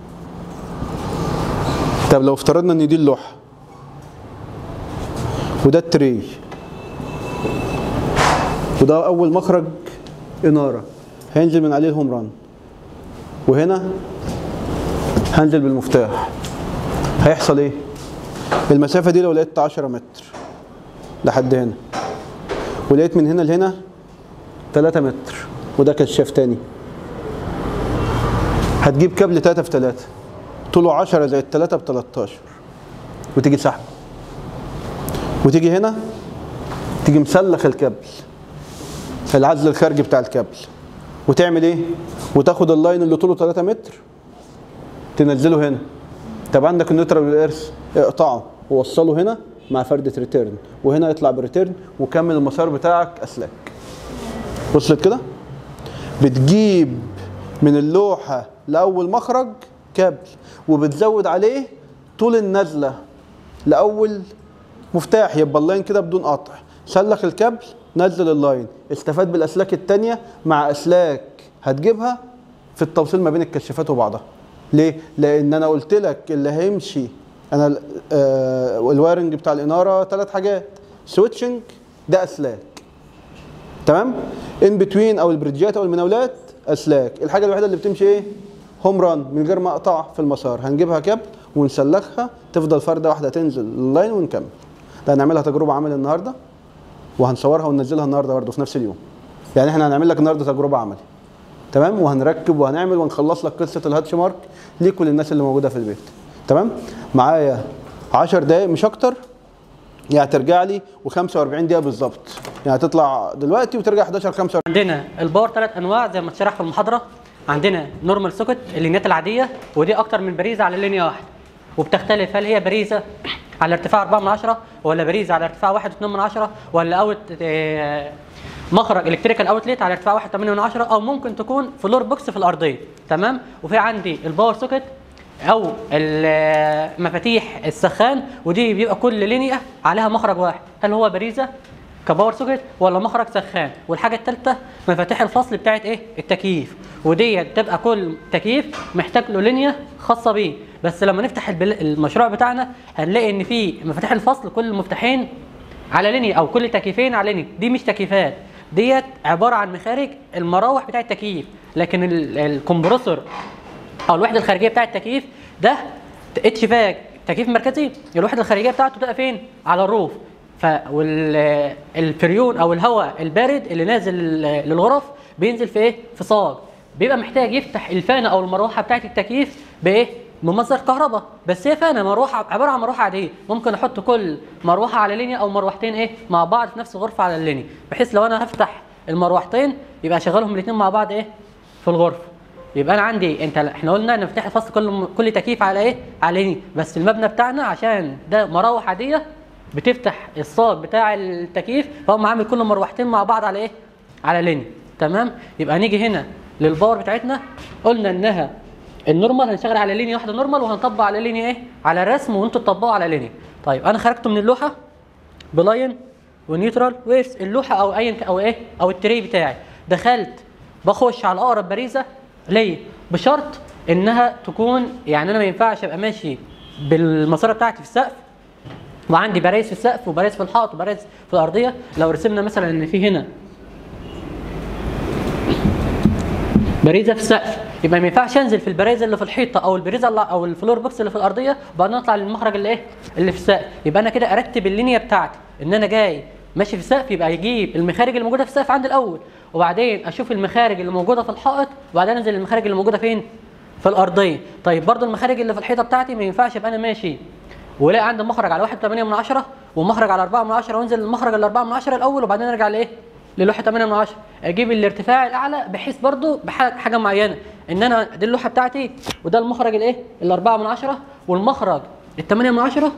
طب لو افترضنا ان دي اللوحه وده التري وده اول مخرج اناره هينزل من عليه الهوم ران وهنا هنزل بالمفتاح هيحصل ايه المسافه دي لو لقيت 10 متر لحد هنا ولقيت من هنا لهنا 3 متر وده كشاف تاني هتجيب كابل 3 في 3 طوله 10 زائد 3 ب 13 وتيجي سحب وتيجي هنا تيجي مسلخ الكابل العزل الخارجي بتاع الكابل وتعمل ايه وتاخد اللاين اللي طوله 3 متر تنزله هنا طب عندك النيوترال والارث اقطعه ووصله هنا مع فردة ريتيرن وهنا يطلع بريتيرن وكمل المسار بتاعك اسلاك وصلت كده بتجيب من اللوحة لأول مخرج كابل وبتزود عليه طول النزلة لأول مفتاح يبقى اللاين كده بدون قطع سلخ الكابل نزل اللاين استفاد بالأسلاك التانية مع أسلاك هتجيبها في التوصيل ما بين الكشافات وبعضها ليه؟ لأن أنا قلت لك اللي هيمشي أنا ال- آه الوايرنج بتاع الإنارة ثلاث حاجات سويتشنج ده أسلاك تمام ان بتوين او البريدجات او المناولات اسلاك الحاجه الوحيده اللي بتمشي ايه هوم ران من غير ما اقطع في المسار هنجيبها كابل ونسلخها تفضل فرده واحده تنزل اللاين ونكمل ده هنعملها تجربه عمل النهارده وهنصورها وننزلها النهارده برضه في نفس اليوم يعني احنا هنعمل لك النهارده تجربه عملي تمام وهنركب وهنعمل ونخلص لك قصه الهاتش مارك ليك وللناس اللي موجوده في البيت تمام معايا 10 دقايق مش اكتر يعني ترجع لي و45 دقيقه بالظبط يعني تطلع دلوقتي وترجع 11 45 عندنا الباور ثلاث انواع زي ما اتشرح في المحاضره عندنا نورمال سوكت اللينيات العاديه ودي اكتر من بريزه على لينيا واحده وبتختلف هل هي بريزه على ارتفاع 4 من 10 ولا بريزه على ارتفاع 1.2 من 10 ولا اوت آه، مخرج الكتريكال اوتليت على ارتفاع 1.8 من 10 او ممكن تكون فلور بوكس في الارضيه تمام وفي عندي الباور سوكت او ال- مفاتيح السخان ودي بيبقى كل لينيا عليها مخرج واحد هل هو بريزه كباور سوكت ولا مخرج سخان والحاجه الثالثه مفاتيح الفصل بتاعت ايه التكييف وديت تبقى كل تكييف محتاج له لينيا خاصه بيه بس لما نفتح البل- المشروع بتاعنا هنلاقي ان في مفاتيح الفصل كل المفتاحين على لينيا او كل تكييفين على لينيا دي مش تكييفات ديت عباره عن مخارج المراوح بتاع التكييف لكن ال- الكمبرسور او الوحده الخارجيه بتاعه التكييف ده اتش فاك تكييف مركزي الوحده الخارجيه بتاعته تبقى فين على الروف فالفريون او الهواء البارد اللي نازل للغرف بينزل في ايه في صاج بيبقى محتاج يفتح الفانه او المروحه بتاعه التكييف بايه بمصدر كهرباء بس هي فانه مروحه عباره عن مروحه عاديه ممكن احط كل مروحه على لينيا او مروحتين ايه مع بعض في نفس الغرفه على اللينيا بحيث لو انا هفتح المروحتين يبقى اشغلهم الاثنين مع بعض ايه في الغرفه يبقى انا عندي انت احنا قلنا ان مفتاح الفصل كل كل تكييف على ايه على لينيا بس المبنى بتاعنا عشان ده مراوح عاديه بتفتح الصاج بتاع التكييف فهم عامل كل مروحتين مع بعض على ايه على لينيا تمام يبقى نيجي هنا للباور بتاعتنا قلنا انها النورمال هنشتغل على لينيا واحده نورمال وهنطبق على لينيا ايه على الرسم وانتوا تطبقوا على لينيا طيب انا خرجت من اللوحه بلاين ونيوترال ويرس اللوحه او ايا او ايه او التري بتاعي دخلت بخش على اقرب باريزه ليا بشرط انها تكون يعني انا ما ينفعش ابقى ماشي بالمساره بتاعتي في السقف وعندي باريز في السقف وباريز في الحائط وباريز في الارضيه لو رسمنا مثلا ان في هنا باريزه في السقف يبقى ما ينفعش انزل في الباريزه اللي في الحيطه او الباريزه اللي او الفلور بوكس اللي في الارضيه وبعدين اطلع للمخرج اللي ايه اللي في السقف يبقى انا كده ارتب اللينيا بتاعتي ان انا جاي ماشي في السقف يبقى يجيب المخارج اللي موجوده في السقف عند الاول وبعدين اشوف المخارج اللي موجوده في الحائط وبعدين انزل المخارج اللي موجوده فين في الارضيه طيب برضو المخارج اللي في الحيطه بتاعتي ما ينفعش ابقى انا ماشي والاقي عندي مخرج على 1.8 من 10 ومخرج على 4 من 10 وانزل المخرج ال 4 من 10 الاول وبعدين ارجع لايه للوحه 8 من 10 اجيب الارتفاع الاعلى بحيث برضو بحاجه معينه ان انا دي اللوحه بتاعتي وده المخرج الايه ال 4 من 10 والمخرج ال 8 من 10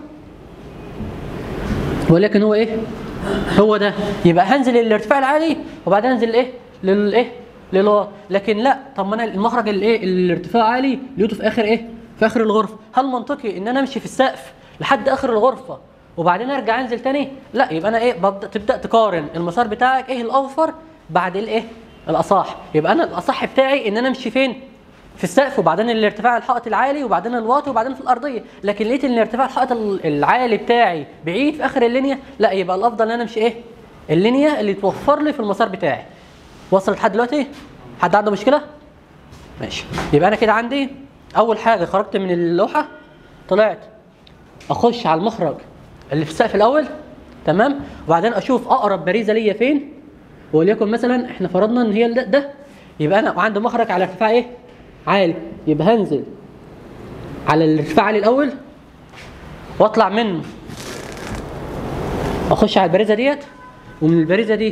ولكن هو ايه هو ده يبقى هنزل الارتفاع العالي وبعدين انزل ايه للايه للواط لكن لا طب ما انا المخرج الايه الارتفاع عالي لقيته في اخر ايه في اخر الغرفه هل منطقي ان انا امشي في السقف لحد اخر الغرفه وبعدين ارجع انزل تاني لا يبقى انا ايه ببدا تبدا تقارن المسار بتاعك ايه الاوفر بعد الايه الاصح يبقى انا الاصح بتاعي ان انا امشي فين في السقف وبعدين الارتفاع الحائط العالي وبعدين الواطي وبعدين في الارضيه لكن لقيت ان الارتفاع الحائط العالي بتاعي بعيد في اخر اللينيا لا يبقى الافضل ان انا امشي ايه اللينيا اللي توفر لي في المسار بتاعي وصلت لحد دلوقتي حد عنده مشكله ماشي يبقى انا كده عندي اول حاجه خرجت من اللوحه طلعت اخش على المخرج اللي في السقف الاول تمام وبعدين اشوف اقرب باريزه ليا فين وليكن مثلا احنا فرضنا ان هي ده, ده يبقى انا وعندي مخرج على ارتفاع ايه عالي يبقى هنزل على الارتفاع عالي الاول واطلع منه اخش على الباريزه ديت ومن الباريزه دي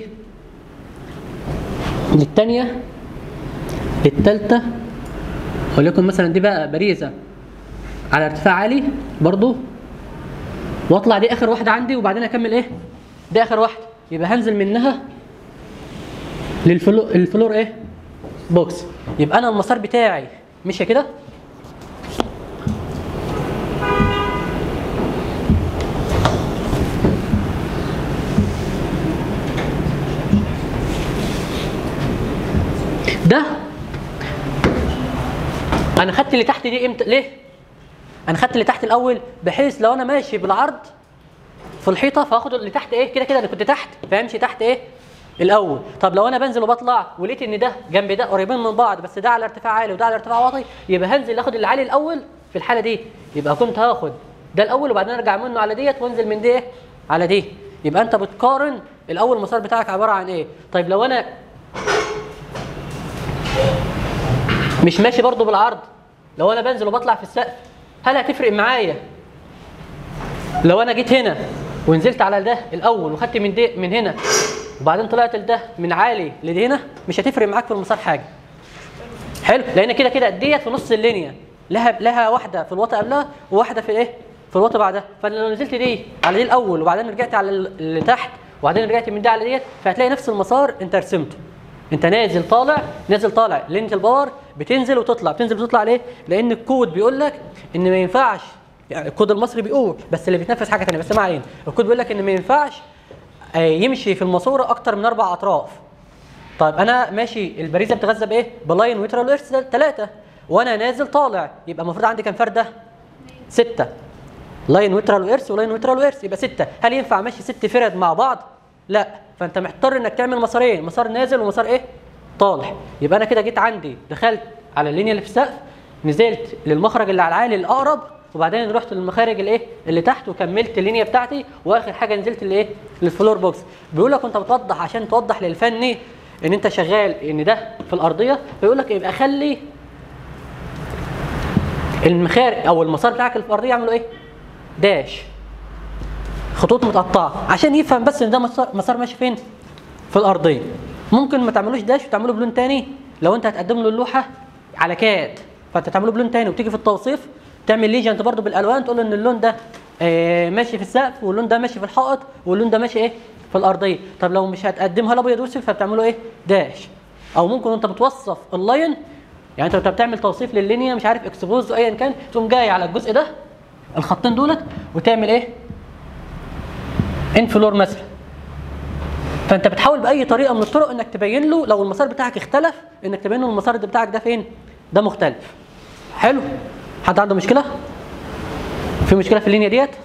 للثانيه للثالثه وليكن مثلا دي بقى باريزه على ارتفاع عالي برضو واطلع دي اخر واحده عندي وبعدين اكمل ايه دي اخر واحده يبقى هنزل منها للفلور الفلور ايه بوكس يبقى انا المسار بتاعي مشي كده ده انا خدت اللي تحت دي امتى ليه انا خدت اللي تحت الاول بحيث لو انا ماشي بالعرض في الحيطه فاخد اللي تحت ايه كده كده انا كنت تحت فامشي تحت ايه الاول طب لو انا بنزل وبطلع ولقيت ان ده جنب ده قريبين من بعض بس ده على ارتفاع عالي وده على ارتفاع واطي يبقى هنزل اخد اللي عالي الاول في الحاله دي يبقى كنت هاخد ده الاول وبعدين ارجع منه على ديت وانزل من دي على دي يبقى انت بتقارن الاول المسار بتاعك عباره عن ايه طيب لو انا مش ماشي برضو بالعرض لو انا بنزل وبطلع في السقف هل هتفرق معايا لو انا جيت هنا ونزلت على ده الاول وخدت من دي من هنا وبعدين طلعت لده من عالي لدي هنا مش هتفرق معاك في المسار حاجه حلو لان كده كده ديت في نص اللينيا لها لها واحده في الوطء قبلها وواحده في الايه في الوطء بعدها فانا لو نزلت دي على دي الاول وبعدين رجعت على اللي تحت وبعدين رجعت من دي على ديت فهتلاقي نفس المسار انت رسمته انت نازل طالع نازل طالع لينيا الباور بتنزل وتطلع بتنزل وتطلع ليه لان الكود بيقول لك ان ما ينفعش يعني الكود المصري بيقول بس اللي بيتنفذ حاجه ثانيه بس ما علينا الكود بيقول لك ان ما ينفعش آه، يمشي في الماسوره اكتر من اربع اطراف طيب انا ماشي البريزه بتغذى بايه بلاين ويترال ويرس ثلاثه وانا نازل طالع يبقى المفروض عندي كام فرده سته لاين ويترال ويرس ولاين ويترال ويرس يبقى سته هل ينفع ماشي ست فرد مع بعض لا فانت محتار انك تعمل مسارين مسار نازل ومسار ايه طالع يبقى انا كده جيت عندي دخلت على اللينيا اللي في السقف نزلت للمخرج اللي على العالي الاقرب وبعدين رحت للمخارج الايه اللي تحت وكملت اللينيا بتاعتي واخر حاجه نزلت الايه للفلور بوكس بيقول لك انت بتوضح عشان توضح للفني ان انت شغال ان ده في الارضيه فيقول لك يبقى خلي المخارج او المسار بتاعك اللي في الارضيه يعملوا ايه داش خطوط متقطعه عشان يفهم بس ان ده مسار, مسار ماشي فين في الارضيه ممكن ما تعملوش داش وتعمله بلون تاني لو انت هتقدم له اللوحه على كاد فانت تعمله بلون تاني وتيجي في التوصيف تعمل ليجنت برضو بالالوان تقول ان اللون ده آه ماشي في السقف واللون ده ماشي في الحائط واللون ده ماشي ايه في الارضيه طب لو مش هتقدمها الابيض واسود فبتعمله ايه داش او ممكن وانت بتوصف اللاين يعني انت بتعمل توصيف لللينيا مش عارف اكسبوز ايا كان تقوم جاي على الجزء ده الخطين دولت وتعمل ايه انفلور مثلا فانت بتحاول باي طريقه من الطرق انك تبين له لو المسار بتاعك اختلف انك تبين له المسار ده بتاعك ده فين ده مختلف حلو حد عنده مشكله في مشكله في اللينيا ديت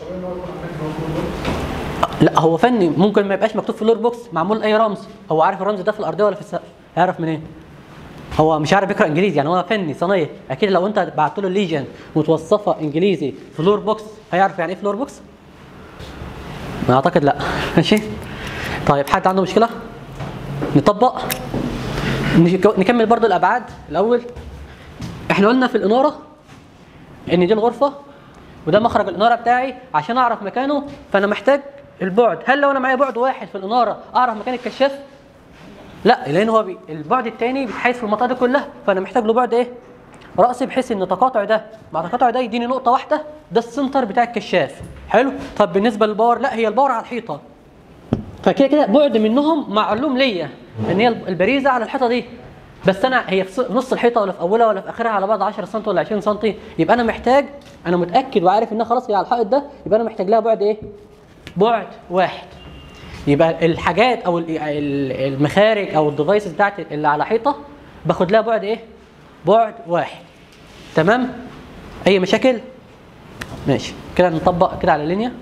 لا هو فني ممكن ما يبقاش مكتوب في اللور بوكس معمول اي رمز هو عارف الرمز ده في الارضيه ولا في السقف هيعرف منين هو مش عارف يقرا انجليزي يعني هو فني صنايعي اكيد لو انت بعت له ليجن متوصفه انجليزي فلور بوكس هيعرف يعني ايه فلور بوكس ما اعتقد لا ماشي طيب حد عنده مشكله نطبق نك- نكمل برضو الابعاد الاول احنا قلنا في الاناره ان دي الغرفه وده مخرج الاناره بتاعي عشان اعرف مكانه فانا محتاج البعد هل لو انا معايا بعد واحد في الاناره اعرف مكان الكشاف لا لان هو بي... البعد الثاني بيتحيز في المنطقه دي كلها فانا محتاج له بعد ايه راسي بحيث ان تقاطع ده مع تقاطع ده يديني نقطه واحده ده السنتر بتاع الكشاف حلو طب بالنسبه للباور لا هي الباور على الحيطه فكده كده بعد منهم معلوم ليا ان هي البريزه على الحيطه دي بس انا هي في نص الحيطه ولا في اولها ولا في اخرها على بعض 10 سم ولا 20 سم يبقى انا محتاج انا متاكد وعارف انها خلاص هي على الحائط ده يبقى انا محتاج لها بعد ايه بعد واحد يبقى الحاجات او ال- ال- المخارج او الديفايسز بتاعتي اللي على حيطه باخد لها بعد ايه بعد واحد تمام اي مشاكل ماشي كده نطبق كده على اللينيا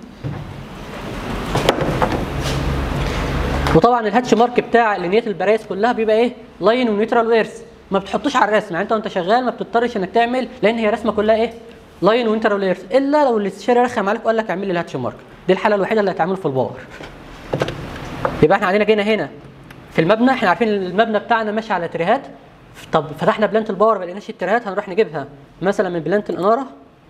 وطبعا الهاتش مارك بتاع لينيات البرايس كلها بيبقى ايه لاين ونيوترال ويرس ما بتحطوش على الرسم يعني انت وانت شغال ما بتضطرش انك تعمل لان هي رسمه كلها ايه لاين ونيوترال ويرس الا لو الاستشاري رخم عليك وقال لك اعمل لي الهاتش مارك دي الحاله الوحيده اللي هتعمل في الباور يبقى احنا عندنا جينا هنا في المبنى احنا عارفين ان المبنى بتاعنا ماشي على تريهات طب فتحنا بلانت الباور ما لقيناش التريهات هنروح نجيبها مثلا من بلانت الاناره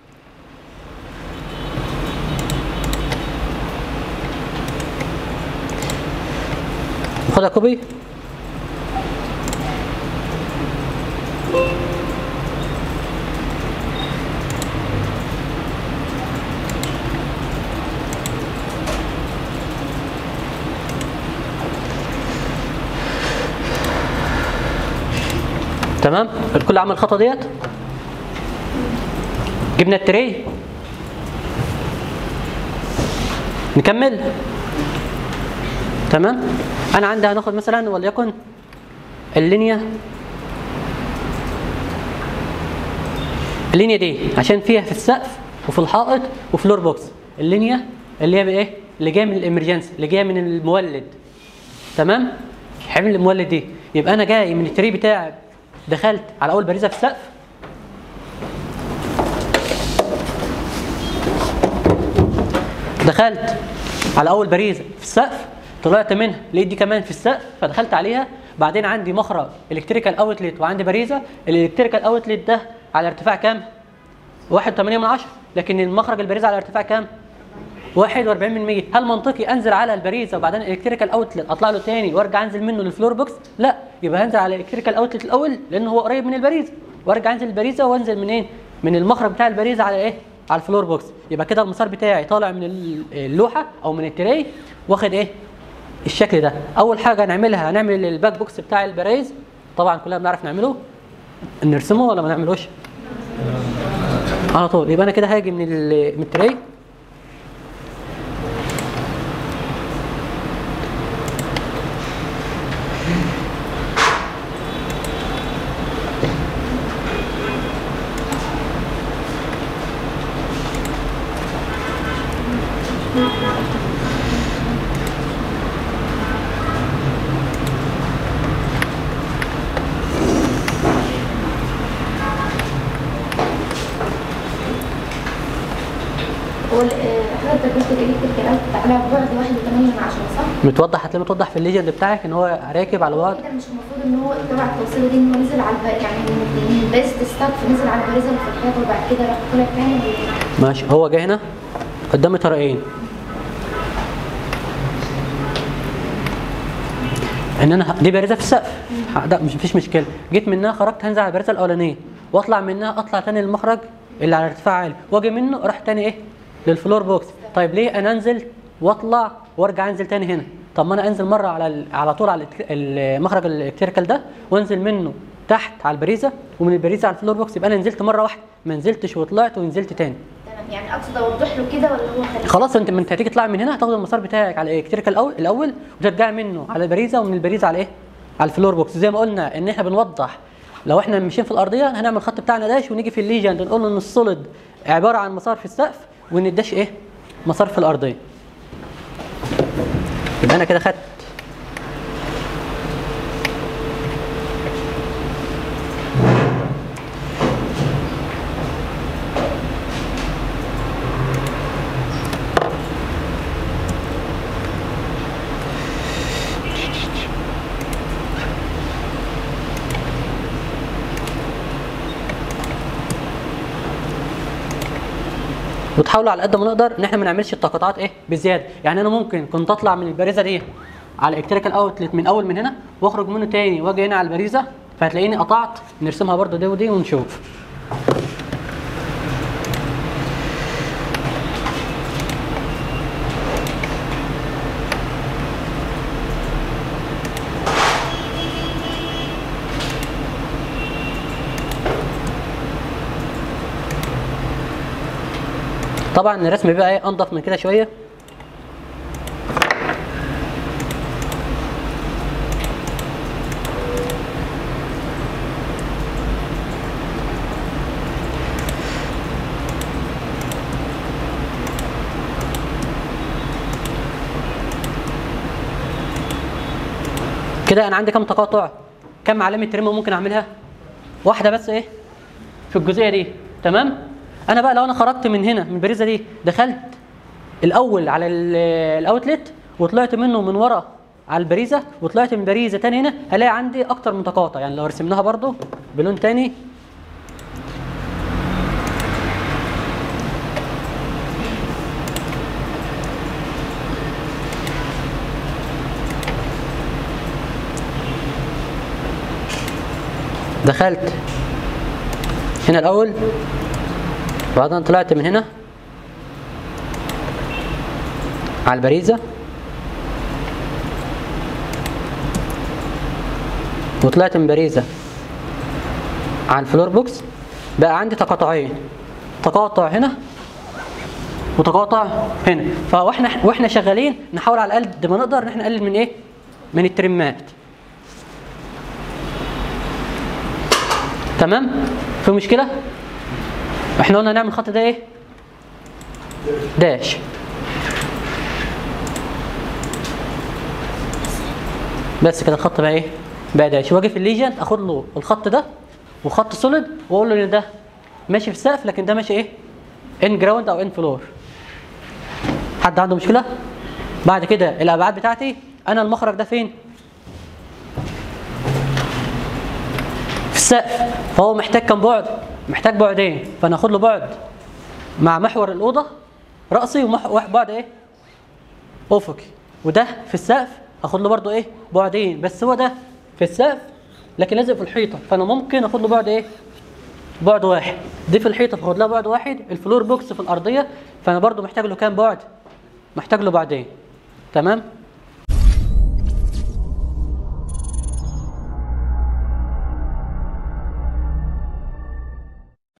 خدها كوبي تمام الكل عمل الخطوه ديت جبنا التري نكمل تمام انا عندي هناخد مثلا وليكن اللينيا اللينيا دي عشان فيها في السقف وفي الحائط وفلور بوكس اللينيا اللي هي بايه اللي جايه من الامرجنسي اللي جايه من المولد تمام حمل المولد دي يبقى انا جاي من التري بتاعي دخلت على اول باريزه في السقف دخلت على اول باريزه في السقف طلعت منها لقيت دي كمان في السقف فدخلت عليها بعدين عندي مخرج الكتريكال اوتلت وعندي باريزه الالكتريكال اوتلت ده على ارتفاع كام 1.8 من عشرة لكن المخرج الباريزه على ارتفاع كام 41 من 100 هل منطقي انزل على الباريزه وبعدين الالكتريكال اوتلت اطلع له تاني وارجع انزل منه للفلور بوكس لا يبقى هنزل على الالكتريكال اوتلت الاول لان هو قريب من الباريزه وارجع انزل الباريزه وانزل منين من المخرج بتاع الباريزه على ايه على الفلور بوكس يبقى كده المسار بتاعي طالع من اللوحه او من التري واخد ايه الشكل ده اول حاجه هنعملها هنعمل الباك بوكس بتاع البرايز طبعا كلنا بنعرف نعمله نرسمه ولا ما نعملوش على طول يبقى انا كده هاجي من ال- من التري طالع ببعد واحد وثمانية من عشرة صح؟ متوضح هتلاقيه متوضح في الليجند بتاعك ان هو راكب على بعد كده مش المفروض ان هو تبع التوصيله دي ان هو نزل على الباريزه يعني من من باريزه السقف نزل على الباريزه اللي في الحيطه وبعد كده راح طلع تاني ولا- ماشي هو جه هنا قدامي طريقين ان انا ه- دي بارزه في السقف ه- ده مش مفيش مشكله جيت منها خرجت هنزل على البارزه الاولانيه واطلع منها اطلع تاني للمخرج اللي على ارتفاع عالي واجي منه اروح تاني ايه للفلور بوكس طيب ليه انا انزل واطلع وارجع انزل تاني هنا طب ما انا انزل مره على ال- على طول على الإلكتر- المخرج الالكتريكال ده وانزل منه تحت على البريزه ومن البريزه على الفلور بوكس يبقى انا نزلت مره واحده ما نزلتش وطلعت ونزلت تاني تمام يعني اقصد اوضح له كده ولا هو خليه خلاص انت من انت هتيجي تطلع من هنا هتاخد المسار بتاعك على الالكتريكال الاول الاول وترجع منه على البريزه ومن البريزه على ايه؟ على الفلور بوكس زي ما قلنا ان احنا بنوضح لو احنا ماشيين في الارضيه هنعمل الخط بتاعنا داش ونيجي في الليجند نقول ان السوليد عباره عن مسار في السقف وان الداش ايه؟ مسار في الارضيه. يبقى انا كده خدت وتحاولوا على قد ما نقدر ان احنا ما نعملش التقاطعات ايه بزياده يعني انا ممكن كنت اطلع من البريزه دي على الالكتريكال اوتلت من اول من هنا واخرج منه تاني واجي هنا على البريزه فهتلاقيني قطعت نرسمها برضو دي ودي ونشوف طبعا الرسم بيبقى ايه انضف من كده شويه كده انا عندي كام تقاطع كام علامه ترم ممكن اعملها واحده بس ايه في الجزئيه دي تمام انا بقى لو انا خرجت من هنا من البريزه دي دخلت الاول على ال- الاوتلت وطلعت منه من ورا على البريزه وطلعت من البريزه تاني هنا هلاقي عندي اكتر من تقاطع يعني لو رسمناها برضو بلون تاني دخلت هنا الاول وبعدين طلعت من هنا على البريزه وطلعت من بريزه على الفلور بوكس بقى عندي تقاطعين تقاطع هنا وتقاطع هنا فاحنا واحنا شغالين نحاول على قد ما نقدر ان احنا نقلل من ايه من الترمات تمام في مشكله احنا قلنا نعمل الخط ده ايه داش بس كده الخط بقى ايه بقى داش واجي في الليجند اخد له الخط ده وخط سوليد واقول له ان ده ماشي في السقف لكن ده ماشي ايه ان جراوند او ان فلور حد عنده مشكله بعد كده الابعاد بتاعتي انا المخرج ده فين في السقف فهو محتاج كم بعد محتاج بعدين فانا اخد له بعد مع محور الاوضه راسي وبعد ايه افقي وده في السقف اخد له برده ايه بعدين بس هو ده في السقف لكن لازق في الحيطه فانا ممكن اخد له بعد ايه بعد واحد دي في الحيطه فاخد لها بعد واحد الفلور بوكس في الارضيه فانا برده محتاج له كام بعد محتاج له بعدين تمام